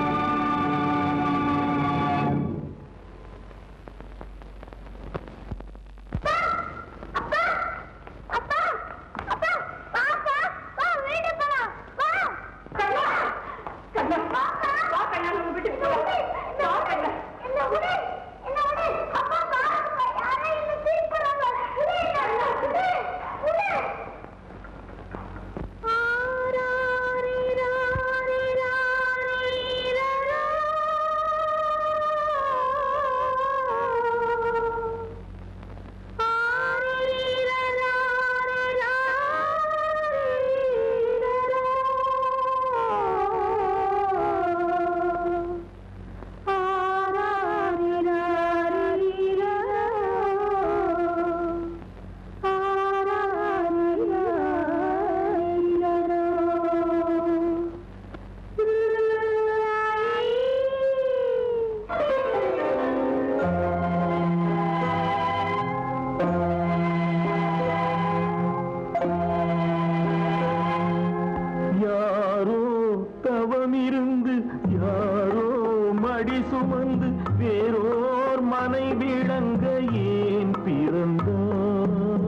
யாரோ தவமிருந்து யாரோ மடி சுமந்து வேறோர் மனை விளங்க ஏன் பிறந்தார்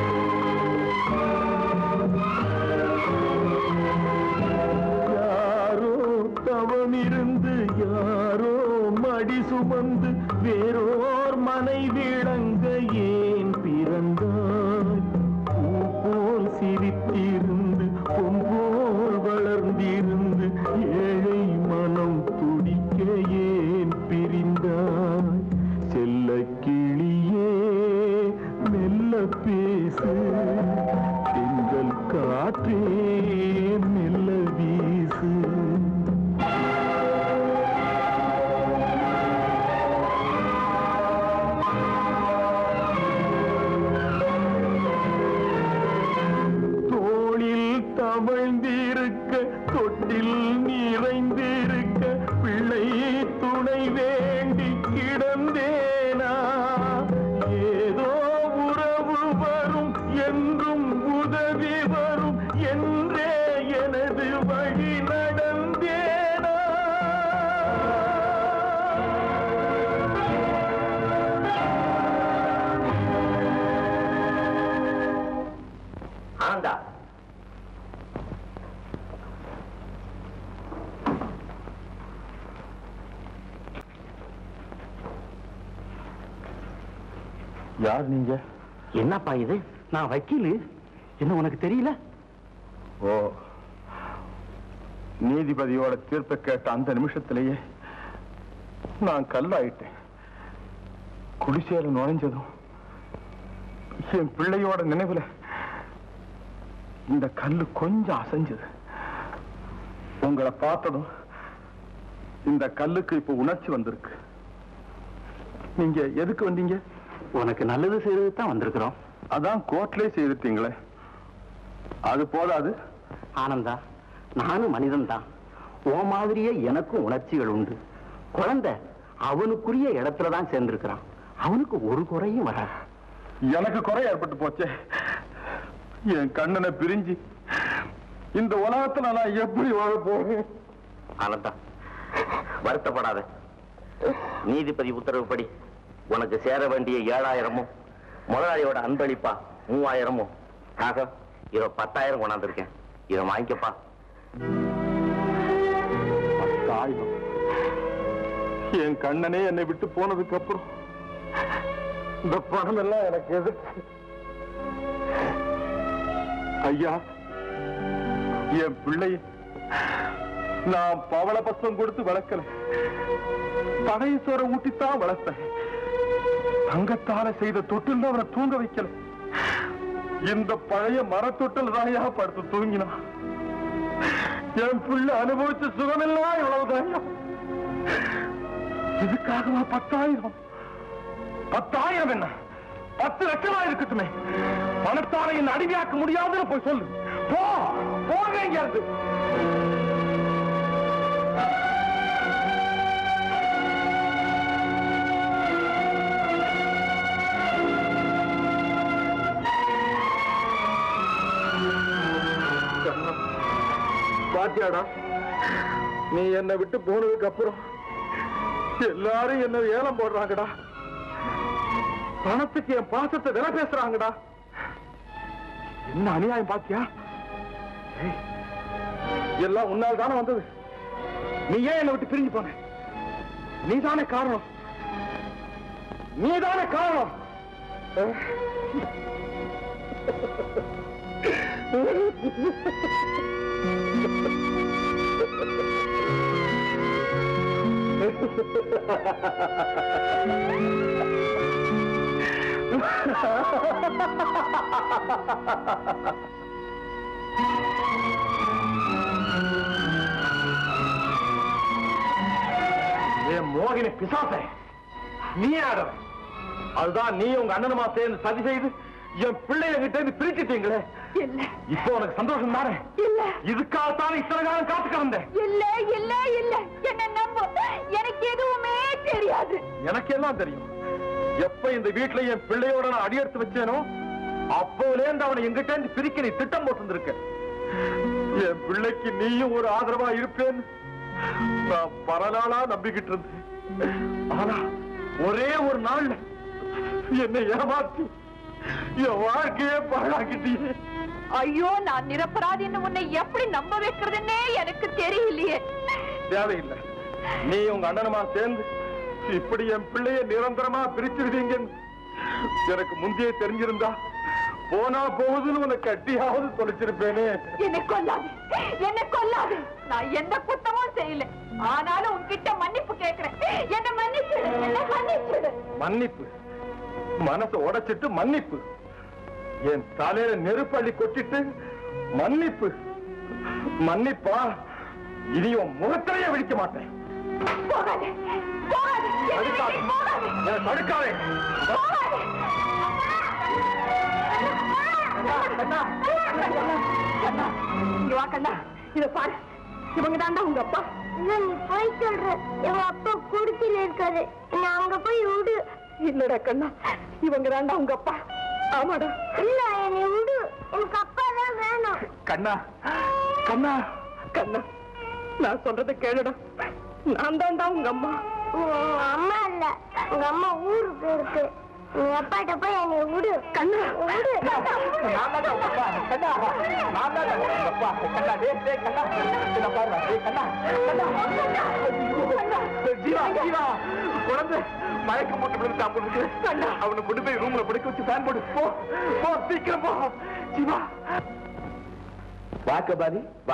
யாரோ தவமிருந்து யாரோ மடி சுமந்து வேறோர் மனை விளங்க ஏன் பிறந்தாய் பூ போல் சிரித்திருந்து பொன் போல் வளர்ந்திருந்து ஏழை மனம் துடிக்க ஏன் பிரிந்தாய் செல்ல கிளியே மெல்ல பேசு திங்கள் காற்றே மெல்ல வீசு தோளில் தவழ்ந்திருக்க தொட்டில் நிறைந்திருக்க பிள்ளை துணை வேண்டி கிடந்தேனா ஏதோ உறவு வரும் என்றும் உதவி வரும் என்றே எனது வழி நடந்தேனா ஆனந்தா யார் நீங்க என்னப்பா இது நான் வக்கீலு என்ன உனக்கு தெரியல ஓ நீதிபதியோட தீர்ப்பை கேட்ட அந்த நிமிஷத்திலேயே நான் கல்லாயிட்டேன் குடிசையில நுழைஞ்சதும் என் பிள்ளையோட நினைவுல இந்த கல்லு கொஞ்சம் அசைஞ்சது உங்களை பார்த்ததும் இந்த கல்லுக்கு இப்ப உணர்ச்சி வந்திருக்கு நீங்க எதுக்கு வந்தீங்க உனக்கு நல்லது செய்யறது தான் வந்திருக்கிறோம் அதான் கோர்ட்லயே செய்துட்டீங்களே அது போதாது ஆனந்தா நானும் மனிதன் தான் ஓ மாதிரியே எனக்கும் உணர்ச்சிகள் உண்டு குழந்தை அவனுக்குரிய இடத்துல தான் சேர்ந்திருக்கிறான் அவனுக்கு ஒரு குறையும் வராது எனக்கு குறை ஏற்பட்டு போச்சே என் கண்ணனை பிரிஞ்சு இந்த உலகத்துல நான் எப்படி வாழ போறேன் ஆனந்தா வருத்தப்படாத நீதிபதி உத்தரவுப்படி உனக்கு சேர வேண்டிய ஏழாயிரமும் முதலாளியோட அன்பளிப்பா மூவாயிரமும் ஆக இதோ பத்தாயிரம் கொண்டாந்துருக்கேன் இதை வாங்கிக்கப்பா பத்தாயிரம் என் கண்ணனே என்னை விட்டு போனதுக்கு அப்புறம் இந்த பணம் எல்லாம் எனக்கு எதுக்கு ஐயா என் பிள்ளை நான் பவள பசம் கொடுத்து வளர்க்கல பழைய சோற ஊட்டித்தான் வளர்த்தேன் தங்கத்தால செய்த தொட்டில் அவனை தூங்க வைக்கல இந்த பழைய மரத்தொட்டில் தாயா படுத்து தூங்கினான் என் பிள்ளை அனுபவிச்ச சுகமெல்லாம் இவ்வளவுதாயா இதுக்காகவா பத்தாயிரம் பத்தாயிரம் என்ன பத்து லட்சமா இருக்கட்டுமே பணத்தால என்ன அடிமையாக்க முடியாதுன்னு போய் சொல்லு போ போங்க எங்கேயாவது பாத்தியாடா நீ என்னை விட்டு போனதுக்கு அப்புறம் எல்லாரும் என்ன ஏலம் போடுறாங்கடா பணத்துக்கு என் பாசத்தை விலை பேசுறாங்கடா என்ன அநியாயம் பாத்தியா ஏய், எல்லாம் உன்னால் தானே வந்தது நீ ஏன் என்னை விட்டு பிரிஞ்சு போன நீதானே காரணம் நீதானே காரணம் அஹ். என் மோகினி பிசாசே நீ ஆடுற அதுதான் நீ உங்க அண்ணனுமா சேர்ந்து சதி செய்து என் பிள்ளைய கிட்ட இருந்து பிரிச்சுட்டீங்களே இல்ல இப்போ உனக்கு சந்தோஷம் தானே இல்ல இதுக்காகத்தான் இத்தனை காலம் காத்துக்க வந்தேன் இல்ல இல்ல இல்ல என்ன நம்பு எனக்கு எதுவுமே தெரியாது எனக்கு எல்லாம் தெரியும் எப்ப இந்த வீட்டுல என் பிள்ளையோட நான் அடியெடுத்து வச்சேனோ அப்போலேருந்து அவனை எங்கிட்ட இருந்து பிரிக்க நீ திட்டம் போட்டு என் பிள்ளைக்கு நீயும் ஒரு ஆதரவா இருப்பேன்னு நான் பல நாளா நம்பிக்கிட்டு இருந்தேன் ஆனா ஒரே ஒரு நாள்ல என்னை ஏமாத்தி என் வாழ்க்கையே பாழாக்கிட்டீங்க ஐயோ நான் நிரப்பராதின்னு உன்னை எப்படி நம்ப வைக்கிறதுன்னே எனக்கு தெரியலையே தேவையில்லை நீ உங்க அண்ணனுமா சேர்ந்து இப்படி என் பிள்ளைய நிரந்தரமா பிரிச்சிருவீங்கன்னு எனக்கு முந்தைய தெரிஞ்சிருந்தா போனா போகுதுன்னு உனக்கு கட்டியாவது தொலைச்சிருப்பேனே என்னை கொல்லாது என்னை கொல்லாது நான் எந்த குத்தமும் செய்யல ஆனாலும் உன்கிட்ட மன்னிப்பு கேட்கிறேன் என்ன மன்னிச்சிடு என்ன மன்னிச்சிடு மன்னிப்பு மனசை உடைச்சிட்டு மன்னிப்பு என் தலையில நெருப்பள்ளி கொட்டிட்டு மன்னிப்பு மன்னிப்பா இனி உன் முகத்திலேயே விழிக்க மாட்டேன் போகாது போகாது என்னை விட்டு போகாது என்னை தடுக்காதே கண்ணா, இங்க வா கண்ணா இத பாரு இவங்க தாண்டா உங்க அப்பா இல்ல நீ போய் சொல்ற எங்க அப்பா குடிச்சில இருக்காரு நான் அங்க போய் விடு இல்லடா கண்ணா இவங்க தாண்டா உங்க அப்பா ஆமாடா இல்ல என்னை விடு எனக்கு அப்பா தான் வேணும் கண்ணா கண்ணா கண்ணா நான் சொல்றத கேளுடா நான் தாண்டா உங்க அம்மா உங்க அம்மா இல்ல உங்க அம்மா ஊருக்கு இருக்கு நீ அப்பாட்ட போய் என்னை விடு கண்ணா விடு நான் தான்டா உங்க அப்பா. கண்ணா, நான் தான்டா உங்க அப்பா. கண்ணா, டேய், டேய், கண்ணா. இத பாருடா, டேய், கண்ணா, கண்ணா. ஜீவா, ஜீவா, குழந்தை மயக்கம் போட்டு விழுந்துட்டா போல இருக்கு. அவனை கொண்டு போய் ரூம்ல படுக்க வச்சு ஃபேன் போடு போ போ சீக்கிரம் போ ஜீவா வா கபாலி வா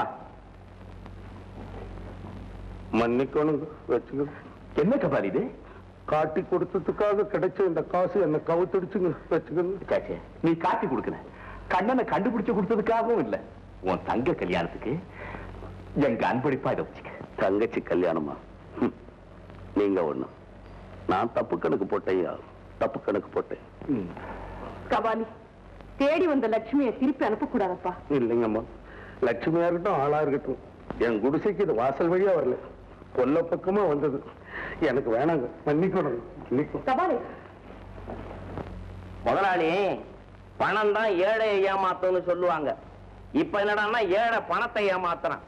மன்னிக்கணும் வச்சுங்க என்ன கபாலி இது காட்டி கொடுத்ததுக்காக கிடைச்ச இந்த காசு என்ன கவுத்துடுச்சுங்க வச்சுக்கணும் சாச்சே நீ காட்டி கொடுக்கல கண்ணனை கண்டுபிடிச்சு கொடுத்ததுக்காகவும் இல்ல உன் தங்க கல்யாணத்துக்கு எங்க அன்பளிப்பா இதை வச்சுக்க தங்கச்சி கல்யாணமா ஹம். நீங்க ஒண்ணு நான் தப்பு கணக்கு போட்டேயா தப்பு கணக்கு போட்டேன் கபாலி தேடி வந்த லட்சுமியை திருப்பி அனுப்பக்கூடாதப்பா இல்லைங்கம்மா லட்சுமியா இருக்கட்டும் ஆளா இருக்கட்டும் என் குடிசைக்கு இது வாசல் வழியா வரல கொல்ல பக்கமா வந்தது எனக்கு வேணாங்க மன்னிக்கணும் மன்னிக்கணும் கபாலி முதலாளி பணம் தான் ஏழையை ஏமாத்தும்னு சொல்லுவாங்க இப்ப என்னடான்னா ஏழை பணத்தை ஏமாத்துறான்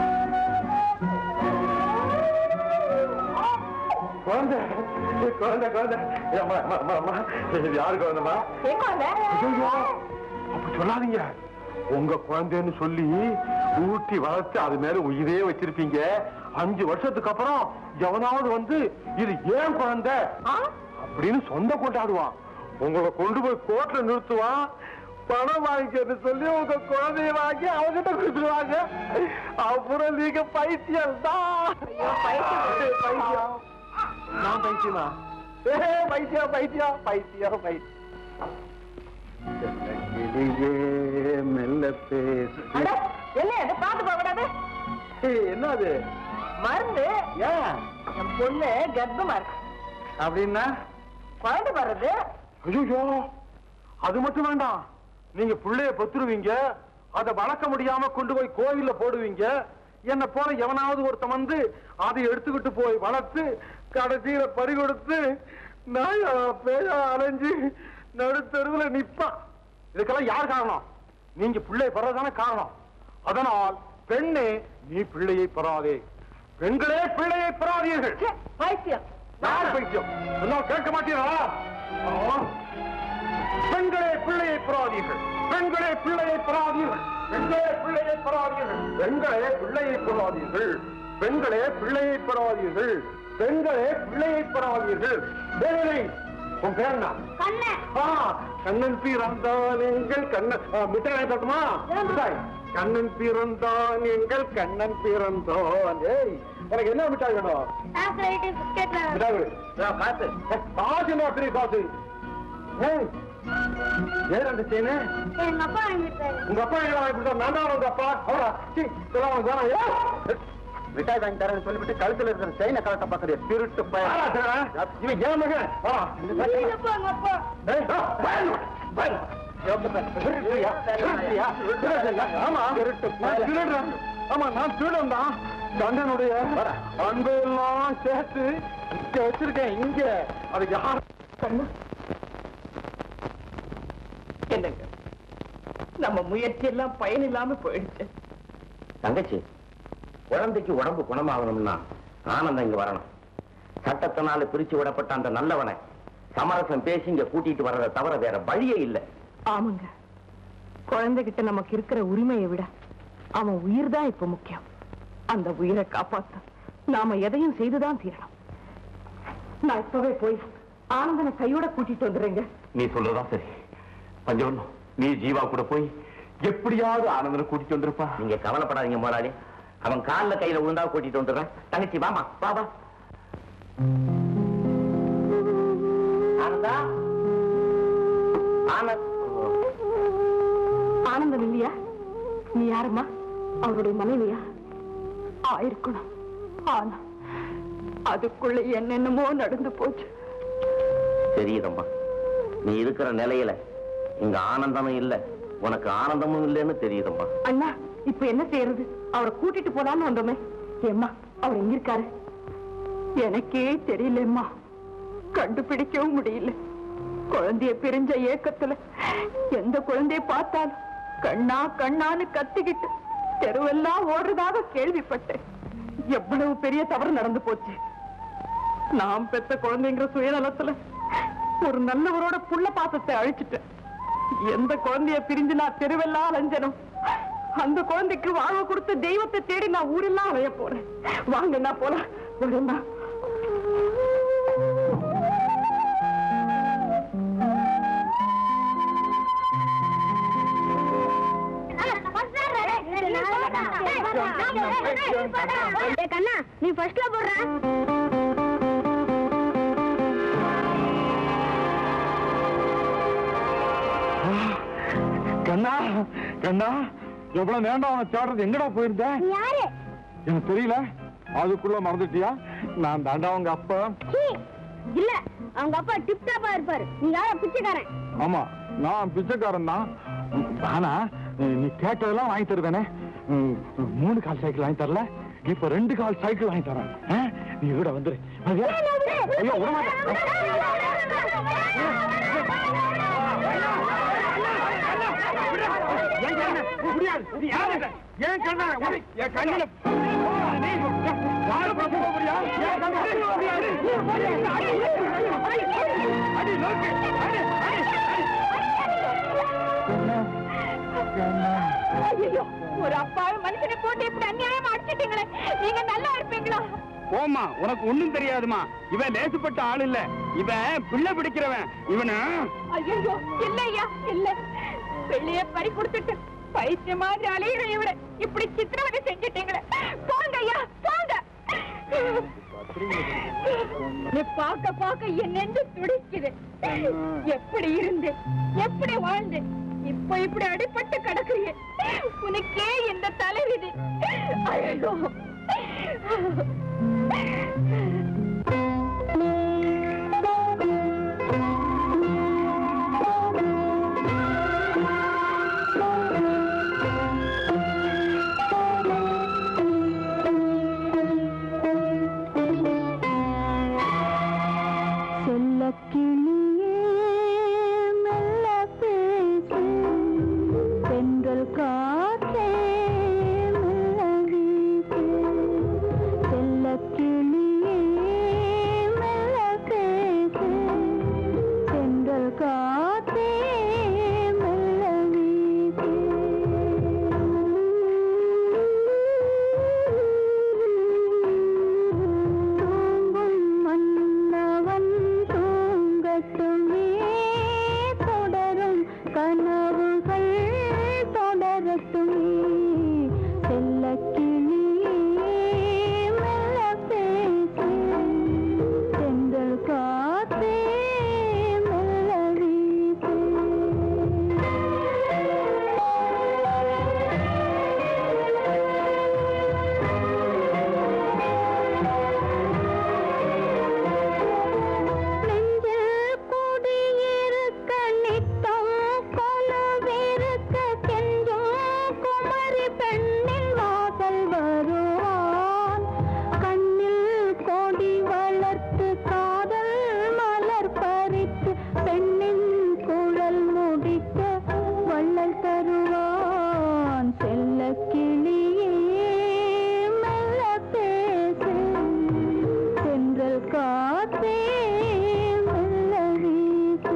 குழந்தை குழந்தை குழந்தை ஏய், அம்மா, அம்மா, அம்மா, அம்மா. இது யாரு குழந்தைமா ஐயோ, அப்படி சொல்லாதீங்க உங்க குழந்தைன்னு சொல்லி ஊட்டி வளர்த்து அது மேல உயிரே வச்சிருப்பீங்க அஞ்சு வருஷத்துக்கு அப்புறம் எவனாவது வந்து இது ஏன் குழந்தை அப்படின்னு சொந்த கொண்டாடுவான் உங்களை கொண்டு போய் கோர்ட்ல நிறுத்துவான் பணம் வாங்கிக்கன்னு சொல்லி உங்க குழந்தைய வாங்கி அவகிட்ட கொடுத்துருவாங்க அப்புறம் நீங்க பைத்தியம் தான் பைத்தியம் நான் பைத்தியமா ஏ பைத்தியம் பைத்தியம் பைத்தியம் பைத்தியம் கிளியே மெல்ல பேசு என்ன அதை பார்த்து போக கூடாது ஏய், என்ன அது மருந்து ஏன் என் பொண்ணு கர்ப்பமா இருக்கு அப்படின்னா குழந்தை வர்றது ஐயோ அது மட்டும் வேண்டாம் நீங்க புள்ளைய பத்துருவீங்க அதை வளர்க்க முடியாம கொண்டு போய் கோயில்ல போடுவீங்க என்ன போல எவனாவது ஒருத்தன் வந்து அதை எடுத்துக்கிட்டு போய் வளர்த்து கடைசியில பறி கொடுத்து நாயா பேயா அலைஞ்சு நடுத்தருவுல நிப்பான் இதுக்கெல்லாம் யார் காரணம் நீங்க பிள்ளை பெறதானே காரணம் அதனால் பெண்ணே நீ பிள்ளையை பெறாதே பெண்களே பிள்ளையை பெறாதீர்கள் பைத்தியம் யார் பைத்தியம் எல்லாம் கேட்க மாட்டீங்களா ஆ. பெண்களே பிள்ளையை பெறாதீர்கள் பெண்களே பிள்ளையை பெறாதீர்கள் பெண்களே பிள்ளையை பெறாதீர்கள் பெண்களே பிள்ளையை பெறாதீர்கள் பெண்களே பிள்ளையை பெறாதீர்கள் பெண்களே பிள்ளையை பெறாதீர்கள் தேவனை உன் பேர் என்ன கண்ணன் ஆ, கண்ணன் பிறந்தான் எங்கள் கண்ணன் ஆ, மிட்டாய் தட்டுமா மிட்டாய் கண்ணன் பிறந்தான் எங்கள் கண்ணன் பிறந்தான் ஏய் எனக்கு என்ன மிட்டாய் வேணும் சாக்லேட் பிஸ்கெட் மிட்டாய் கொடு. நான் காசு ஏ, காசு என்ன பெரிய காசு ஏய், ஏன் அந்த செயினு எங்க அப்பா வாங்கிட்டாரு உங்க அப்பா எங்க வாங்கி கொடுத்தா நான் தான் உங்க அப்பா அவரா சீ இதெல்லாம் உனக்கு வேணாம் ஏய். மிட்டாய் வாங்கி தரேன்னு சொல்லிவிட்டு கழுத்துல இருக்கிற செயினை கலட்ட பாக்குறிய திருட்டு பையன் இவன் ஏன் மகன் வா. இல்லப்பா எங்க அப்பா ஏய், ஆ, பயன், பயன். திருடுறியா? திருடுறியா? திருடுறியா? ஆமா நான் திருடுறேன். ஆமா நான் திருடன் தான் கண்ணனுடைய அன்பு எல்லாம் சேர்த்து இங்க வச்சிருக்கேன் இங்க அது யார் என்னங்க நம்ம முயற்சி எல்லாம் பயன் இல்லாம போயிடுச்சு தங்கச்சி குழந்தைக்கு உடம்பு குணமாகணும்னா ஆனந்தம் இங்க வரணும் சட்டத்தினால பிரிச்சு விடப்பட்ட அந்த நல்லவனை சமரசம் பேசி இங்க கூட்டிட்டு வர்றதை தவிர வேற வழியே இல்லை ஆமாங்க குழந்தைகிட்ட நமக்கு இருக்கிற உரிமையை விட அவன் உயிர் தான் இப்ப முக்கியம் அந்த உயிரை காப்பாத்த நாம எதையும் செய்துதான் தீரணும் நான் இப்பவே போய் ஆனந்தனை கையோட கூட்டிட்டு வந்துடுறேங்க நீ சொல்றதா சரி பஞ்சவர்ணம் நீ ஜீவா கூட போய் எப்படியாவது ஆனந்தனை கூட்டிட்டு வந்திருப்பா நீங்க கவலைப்படாதீங்க முதலாளி அவன் கால்ல கையில விழுந்தா கூட்டிட்டு வந்துடுறேன் தங்கச்சி வாமா வா வா ஆனந்தா ஆனந்த் ஆனந்தம் இல்லையா நீ யாரும்மா அவருடைய மனைவியா ஆயிருக்கணும் ஆனா அதுக்குள்ள என்னென்னமோ நடந்து போச்சு தெரியுதம்மா நீ இருக்கிற நிலையில இங்க ஆனந்தமும் இல்ல உனக்கு ஆனந்தமும் இல்லைன்னு தெரியுதம்மா அண்ணா இப்ப என்ன செய்யறது அவரை கூட்டிட்டு போலான்னு வந்தோமே ஏம்மா அவர் எங்க இருக்காரு எனக்கே தெரியலம்மா கண்டுபிடிக்கவும் முடியல குழந்தைய பிரிஞ்ச ஏக்கத்துல எந்த குழந்தைய பார்த்தாலும் கண்ணா கண்ணான்னு கத்திக்கிட்டு தெருவெல்லாம் ஓடுறதாக கேள்விப்பட்டேன் எவ்வளவு பெரிய தவறு நடந்து போச்சு நாம் பெத்த குழந்தைங்கிற சுயநலத்துல ஒரு நல்லவரோட புள்ள பாசத்தை அழிச்சிட்டேன் எந்த குழந்தைய பிரிஞ்சு நான் தெருவெல்லாம் அலைஞ்சனும் அந்த குழந்தைக்கு வாழ்வு கொடுத்த தெய்வத்தை தேடி நான் ஊரெல்லாம் அலைய போறேன் வாங்க நான் போலாம் வரேன்னா கண்ணா நீ ஃபர்ஸ்ட்ல போடுற கண்ணா கண்ணா எவ்வளவு நேரம் அவனை தேடுறது எங்கடா போயிருந்த யாரு எனக்கு தெரியல அதுக்குள்ள மறந்துட்டியா நான் தாண்டா உங்க அப்பா சீ, இல்ல அவங்க அப்பா டிப் டாப்பா இருப்பாரு நீ யார பிச்சைக்காரன் ஆமா நான் பிச்சைக்காரன் தான் ஆனா நீ கேட்டதெல்லாம் வாங்கி தருவேனே ம், மூணு கால் சைக்கிள் வாங்கி தரல இப்ப ரெண்டு கால் சைக்கிள் வாங்கி தரேன் ஆ? நீ கூட வந்துரு வரியா? ஐயோ விட முடியாது இது யாரு இது? ஏன் கண்ணா உனி- என் கண்ணுல நீ யாரு பிரபு முடியா ஏன் கண்ணா முடியாது அடி நோக்கு அடி அடி ஐயோ ஒரு அப்பாவி மனுஷனை போட்டு இப்படி அநியாயமா அடிச்சிட்டீங்களே நீங்க நல்லா இருப்பீங்களா போம்மா உனக்கு ஒண்ணும் தெரியாதுமா இவன் லேசுப்பட்ட ஆள் இல்ல இவன் பிள்ளை பிடிக்கிறவன் இவன ஐயோ இல்ல ஐயா இல்ல வெள்ளைய பறி கொடுத்துட்டு பைத்திய மாதிரி அலையிற இவரை இப்படி சித்திரவதை செஞ்சிட்டீங்களே போங்க ஐயா போங்க உன்னை பார்க்க பார்க்க என் நெஞ்சு துடிக்குது எப்படி இருந்து எப்படி வாழ்ந்து இப்ப இப்படி அடிபட்டு கிடக்குறீங்க உனக்கே இந்த தலைவிதி ஐயோ செல்லக்கிளியே மெல்ல பேசு தென்றல் காற்றே மெல்ல வீசு செல்லக்கிளியே மெல்ல பேசு தென்றல் காற்றே மெல்ல வீசு தூங்கும் மன்னவன் தூங்கட்டுமே தொடரும் கனவுகள் தொடரட்டுமே செல்லக்கிளியே மெல்ல பேசு தென்றல் காற்றே மெல்ல வீசு நெஞ்சில் குடியிருக்க நித்தம் கொலவிருக்க கெஞ்சும் குமரி பெண்ணின் வாசல் வருவான் கண்ணில் கொடி வளர்த்து காதல் மலர் பறித்து பெண்ணின் குழல் முடிக்க வள்ளல் தருவான் செல்ல கிளியே மெல்ல பேசு தென்றல் காற்றே மெல்ல வீசு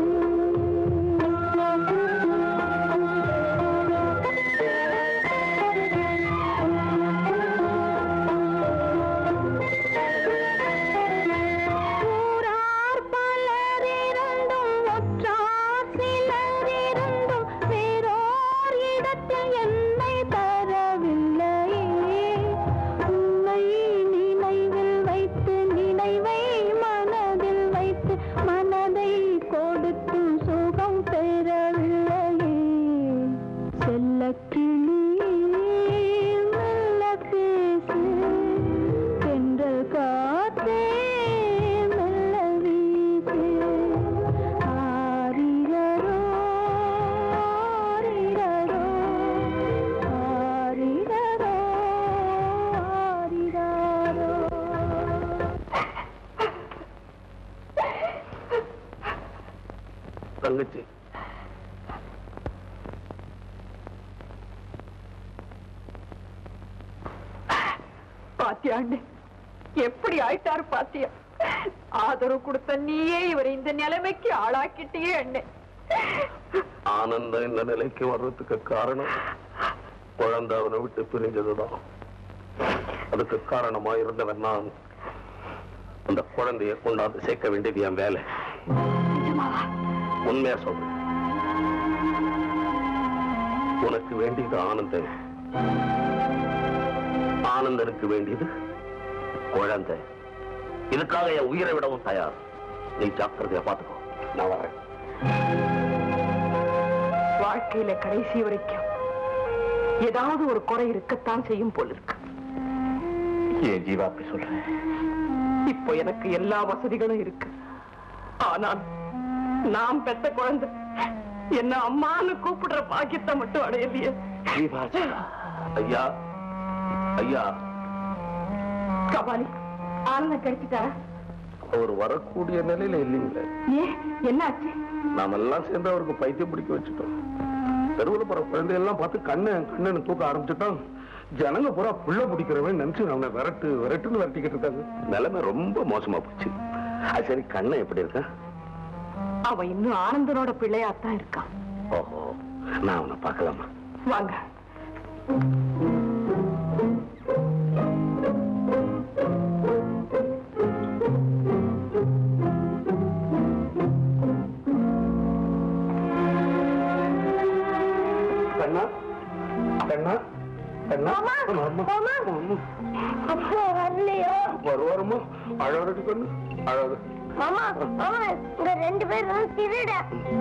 ஊரார் பலரிருந்தும் ஒற்றார் சிலரிருந்தும் வேறோர் இடத்தில் என்னை தரவில்லையே உன்னை நினைவில் வைத்து நினைவை மனதில் வைத்து மனதை கொடுத்து சுகம் பெறவில்லையே செல்லக்கிளியே மெல்ல பேசு தென்றல் காற்றே மெல்ல வீசு ஆரிரரோ ஆரிரரோ ஆரிரரோ ஆரிரரோ தங்கச்சி பாத்தியா அண்ணே எப்படி ஆயிட்டாரு பாத்தியா ஆதரவு கொடுத்த நீயே இவரை இந்த நிலைமைக்கு ஆளாக்கிட்டியே அண்ணே ஆனந்தம் இந்த நிலைக்கு வர்றதுக்கு காரணம் குழந்தை அவனை விட்டு பிரிஞ்சதுதான் அதுக்கு காரணமா இருந்தவன் நான் அந்த குழந்தைய கொண்டாந்து சேர்க்க வேண்டியது என் வேலை உண்மையா சொல்றேன் உனக்கு வேண்டியது ஆனந்தன் ஆனந்தனுக்கு வேண்டியது குழந்தை இதுக்காக என் உயிரை விடவும் தயார் நீ ஜாக்கிரதையா பாத்துக்கோ நான் வரேன் வாழ்க்கையில கடைசி வரைக்கும் ஏதாவது ஒரு குறை இருக்கத்தான் செய்யும் போல இருக்கு ஏன் ஜீவா அப்படி சொல்ற இப்போ எனக்கு எல்லா வசதிகளும் இருக்கு ஆனால் நாம் பெத்த குழந்தை என்ன அம்மான்னு கூப்பிடுற பாக்கியத்தை மட்டும் அடையலையே ஜீவா ஐயா ஐயா கபாலி ஆனந்தம் கிடைச்சிட்டாரா அவர் வரக்கூடிய நிலையில இல்லைங்களே ஏன் என்னாச்சு நாமெல்லாம் சேர்ந்து அவருக்கு பைத்தியம் பிடிக்க வச்சுட்டோம் தெருவில் போற குழந்தையெல்லாம் பார்த்து கண்ணு கண்ணு தூக்க ஆரம்பிச்சுட்டான் ஜனங்க பூரா புள்ள பிடிக்கிறவன் நினைச்சு அவனை விரட்டு விரட்டுன்னு விரட்டிக்கிட்டு இருக்காங்க நிலைமை ரொம்ப மோசமா போச்சு அது சரி கண்ணன் எப்படி இருக்கா அவன் இன்னும் ஆனந்தனோட பிள்ளையாத்தான் இருக்கான் ஓஹோ நான் அவனை பார்க்கலாமா வாங்க மாமா மாமா அப்பா வரலையோ வருவாருமா அழாதடி கண்ணு அழாது மாமா மாமா இங்க ரெண்டு பேரும் திருட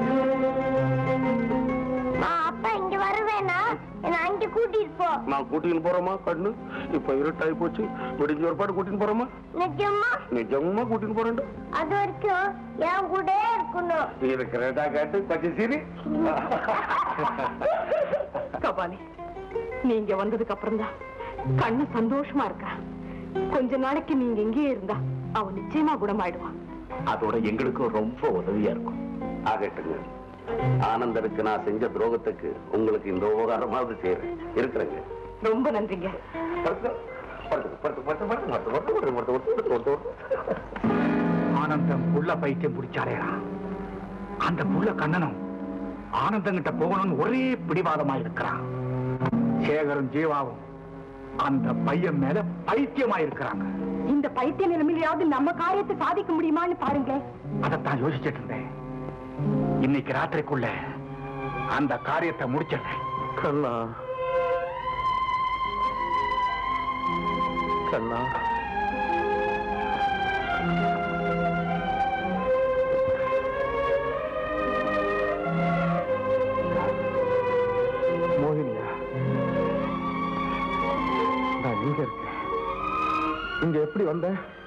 அப்பா இங்க வருவேனா என்ன அங்க கூட்டிட்டு போ நான் கூட்டின்னு போறேமா கண்ணு இப்ப இருட்டாயி போச்சு விடிஞ்ச ஒரு பாடு கூட்டின்னு போறேமா நிஜமா நிஜமா கூட்டின்னு போறேன்டா அது வரைக்கும் என் கூட இருக்கணும் இருக்கிறதா கேட்டு கொஞ்சம் சிரி கபாலி நீங்க வந்ததுக்கு அப்புறம் தான் கண்ணு சந்தோஷமா இருக்கா கொஞ்ச நாளைக்கு நீங்க இங்கேயே இருந்தா அவன் நிச்சயமா குணமாயிடுவான் அதோட எங்களுக்கும் ரொம்ப உதவியா இருக்கும் ஆகட்டுங்க ஆனந்தருக்கு நான் செஞ்ச துரோகத்துக்கு உங்களுக்கு இந்த உபகாரமாவது செய்யறேன் இருக்கிறேங்க ரொம்ப நன்றிங்க ஆனந்தம் புள்ள பைத்தியம் பிடிச்சாரேடா அந்த புள்ள கண்ணனும் ஆனந்தம் கிட்ட போகணும்னு ஒரே பிடிவாதமா இருக்கிறான் சேகரும் ஜீவாவும் அந்த பையன் மேல பைத்தியமா இருக்கிறாங்க இந்த பைத்திய நிலைமையிலாவது நம்ம காரியத்தை சாதிக்க முடியுமான்னு பாருங்க அதைத்தான் யோசிச்சுட்டு இருந்தேன் இன்னைக்கு ராத்திரிக்குள்ள அந்த காரியத்தை முடிச்சிடுறேன் கண்ணா கண்ணா மோகினியா நான் இங்க இருக்கேன் இங்க எப்படி வந்த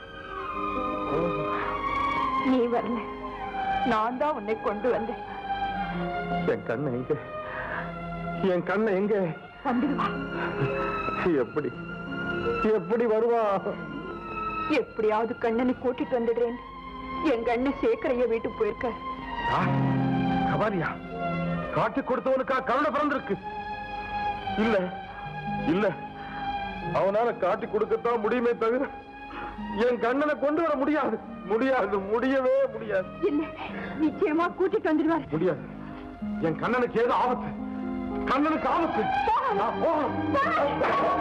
நீ வரல நான் தான் உன்னை கொண்டு வந்தேன் என் கண்ணை எங்க என் கண்ணை எங்க வந்துடுவா எப்படி எப்படி வருவா எப்படியாவது கண்ணனை கூட்டிட்டு வந்துடுறேன் எங்க அண்ணன் சேகரைய வீட்டுக்கு போயிருக்க கபாலியா காட்டி கொடுத்தவனுக்கா கருணை பிறந்திருக்கு இல்ல இல்ல அவனால காட்டி கொடுக்கத்தான் முடியுமே தவிர என் கண்ணனை கொண்டு வர முடியாது முடியாது முடியவே முடியாது இல்ல நிச்சயமா கூட்டிட்டு வந்துடுவார் முடியாது என் கண்ணனுக்கு ஏதோ ஆபத்து கண்ணனுக்கு ஆபத்து நான் போகணும்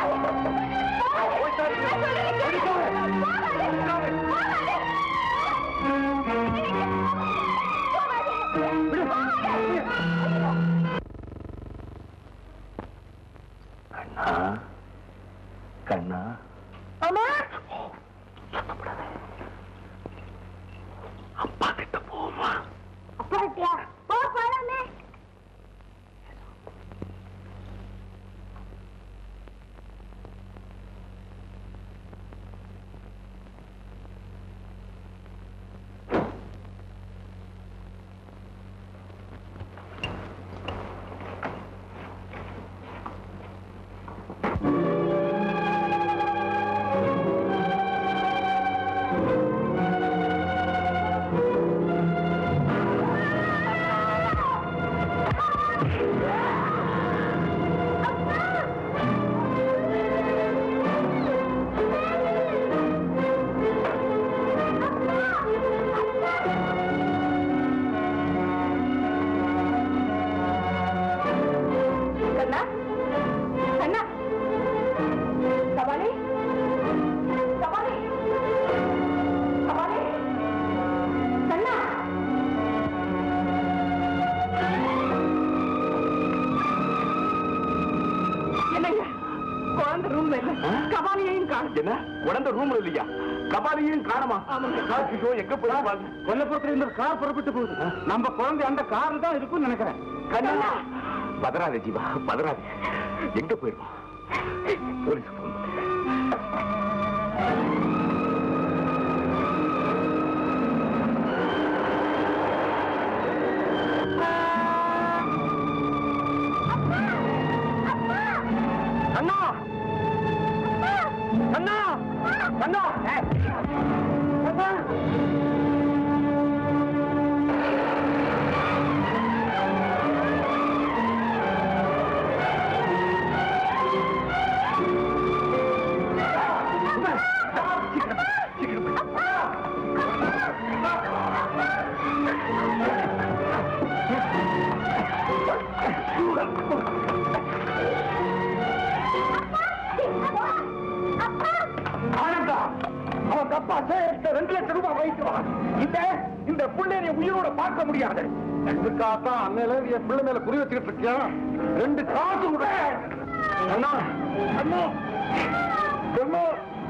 கண்ணா கண்ணா அம்மா அப்பா கிட்ட போமா அப்பாட்டியா போ போலாமே கண்ணா கண்ணா கபாலி கபாலி கபாலி கண்ணா என்னங்க குழந்தை ரூம்ல இல்ல கபாலியையும் காணும் என்ன உடந்த ரூம்ல இல்லையா கபாலியும் காணமா ஐயோ, எங்க போய் கொல்லப்புறத்துல இந்த கார் புறப்பட்டு போகுது நம்ம குழந்தை அந்த கார்ல தான் இருக்கும்னு நினைக்கிறேன் கண்ணா பதறாதே ஜீவா பதறாதே எங்க போயிருக்கோம் போலீஸ் போன் அண்ணா அண்ணா அண்ணா அண்ணா ஆனந்தா அவங்க அப்பா சேகரித்த ரெண்டு லட்சம் ரூபாய் வைத்துவான் இந்த இந்த பிள்ளைய உயிரோட பார்க்க முடியாது இதுக்காகத்தான் அன்னையில என் பிள்ளை மேல குறி வச்சுக்கிட்டு இருக்கியா ரெண்டு காசு கூட அண்ணா அண்ணா அண்ணா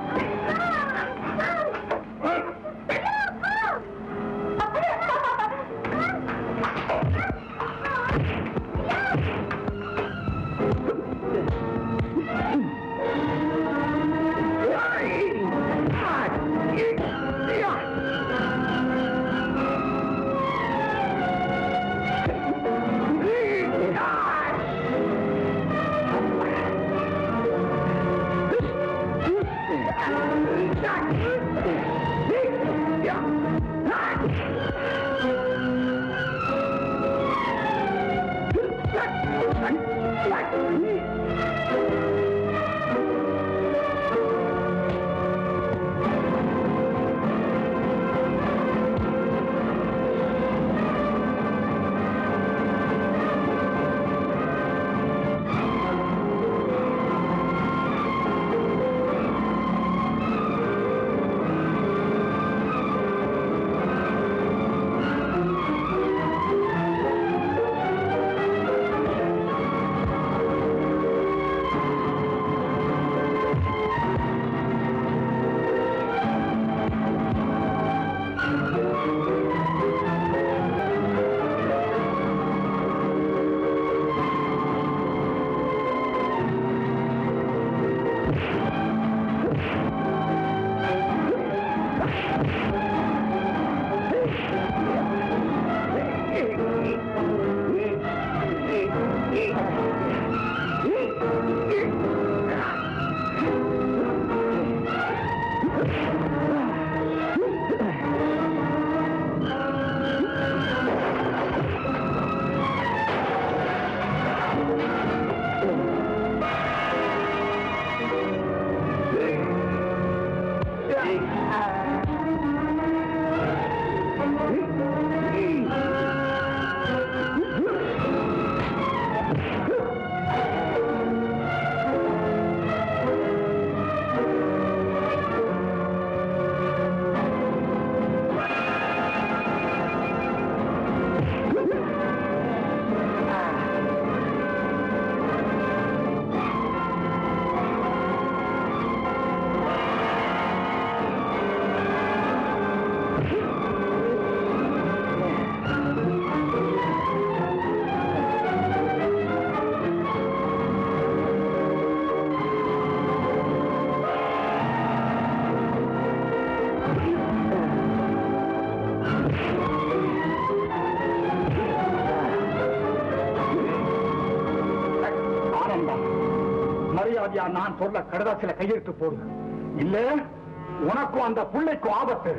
மரியாதையா நான் சொல்ல கடதாசில கையெழுத்து போடு இல்ல உனக்கும் அந்த பிள்ளைக்கும் ஆபத்து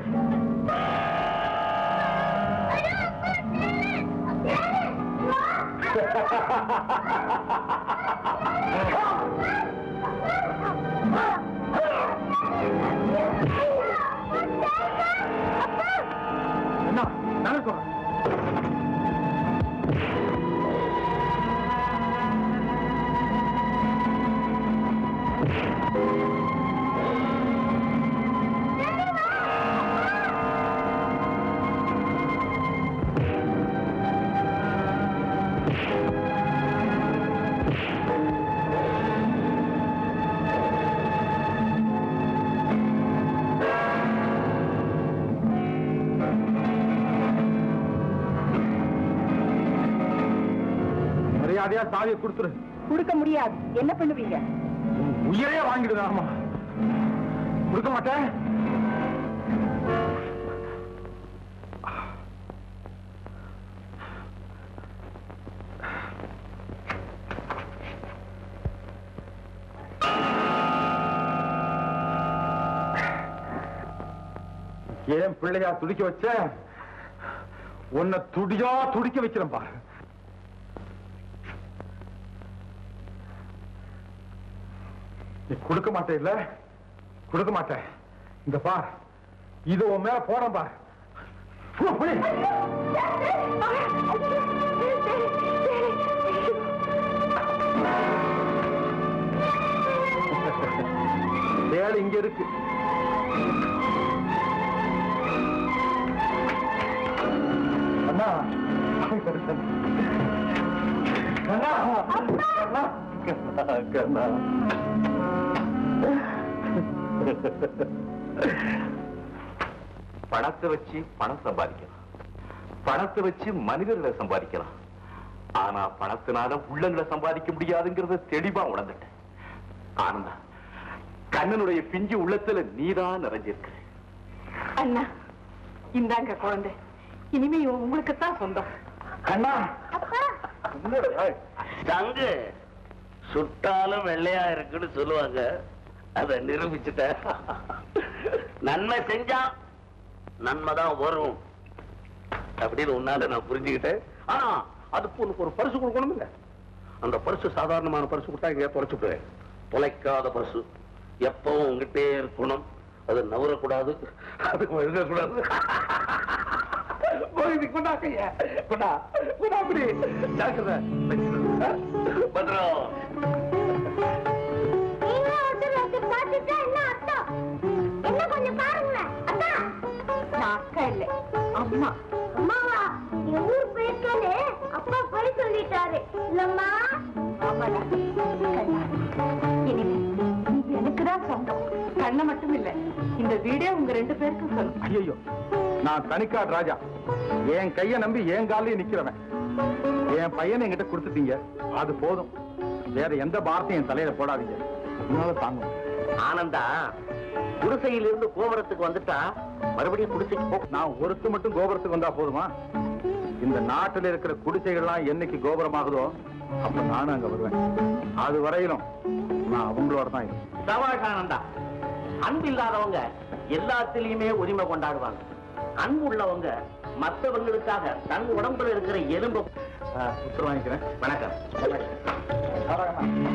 என்ன நடக்கும் மரியாதையா சாவியை கொடுத்துரு கொடுக்க முடியாது என்ன பண்ணுவீங்க உன் உயிரே வாங்கிடுது ஆமா கொடுக்க மாட்டேன் ஏன் பிள்ளையா துடிக்க வச்ச உன்னை துடியா துடிக்க வைக்கிறேன் பாரு நீ கொடுக்க மாட்டே இல்ல கொடுக்க மாட்டேன் இந்த பார் இது உன் மேல போறேன் பார் போ, புடி. வேலை இங்க இருக்கு அண்ணா கண்ணா பணத்தை வச்சு பணம் சம்பாதிக்கலாம் பணத்தை வச்சு மனிதர்களை சம்பாதிக்கலாம் ஆனா பணத்தினால உள்ளங்களை சம்பாதிக்க முடியாதுங்கிறத தெளிவா உணர்ந்துட்டேன் ஆனந்தா கண்ணனுடைய பிஞ்சு உள்ளத்துல நீதான் நிறைஞ்சிருக்க அண்ணா இந்தாங்க குழந்தை இனிமே இவன் உங்களுக்கு தான் சொந்தம் கண்ணா தங்கு சுட்டாலும் வெள்ளையா இருக்குன்னு சொல்லுவாங்க அத நிரூபிச்சுட்ட நன்மை செஞ்சா நன்மை தான் வரும் அப்படின்னு உன்னால நான் புரிஞ்சுக்கிட்டேன் ஆனா அதுக்கு உனக்கு ஒரு பரிசு கொடுக்கணும் இல்ல அந்த பரிசு சாதாரணமான பரிசு கொடுத்தா இங்கே தொலைச்சுட்டு தொலைக்காத பரிசு எப்பவும் உங்ககிட்டே இருக்கணும் அது நவரக்கூடாது அது எழுதக்கூடாது போய் கொண்டா கைய கொண்டா கொண்டா அப்படி ஜாக்கிரதை பத்திரம் நீங்க ஒருத்தர் ஒருத்தர் பார்த்துட்டா என்ன அர்த்தம் என்ன கொஞ்சம் பாருங்களேன் அத்தா நான் அக்கா இல்ல அம்மா அம்மாவா என் ஊர் போயிருக்கேன்னு அப்பா போய் சொல்லிட்டாரு இல்லம்மா ஆமாடா கண்ணா இனிமே நீ எனக்கு தான் சொந்தம் கண்ணை மட்டும் இல்ல இந்த வீடே உங்க ரெண்டு பேருக்கும் சொந்தம் ஐயோ நான் தனிக்காட் ராஜா என் கைய நம்பி என் காலையும் நிக்கிறவன் என் பையனை என்கிட்ட கொடுத்துட்டீங்க அது போதும் வேற எந்த பாரத்தையும் என் தலையில போடாதீங்க அதனால தாங்கும் ஆனந்தா குடிசையிலிருந்து கோபுரத்துக்கு வந்துட்டா மறுபடியும் குடிசைக்கு போ நான் ஒருத்து மட்டும் கோபுரத்துக்கு வந்தா போதுமா இந்த நாட்டுல இருக்கிற குடிசைகள்லாம் என்னைக்கு கோபுரமாகுதோ அப்ப நானும் அங்க வருவேன் அது வரையிலும் நான் அவங்களோட தான் இருப்பேன் சபாஷ் ஆனந்தா அன்பு இல்லாதவங்க எல்லாத்திலயுமே உரிமை கொண்டாடுவாங்க அன்பு உள்ளவங்க மற்றவங்களுக்காக தன் உடம்புல இருக்கிற எலும்பு உத்தரவு வாங்கிக்கிறேன் வணக்கம் வணக்கம்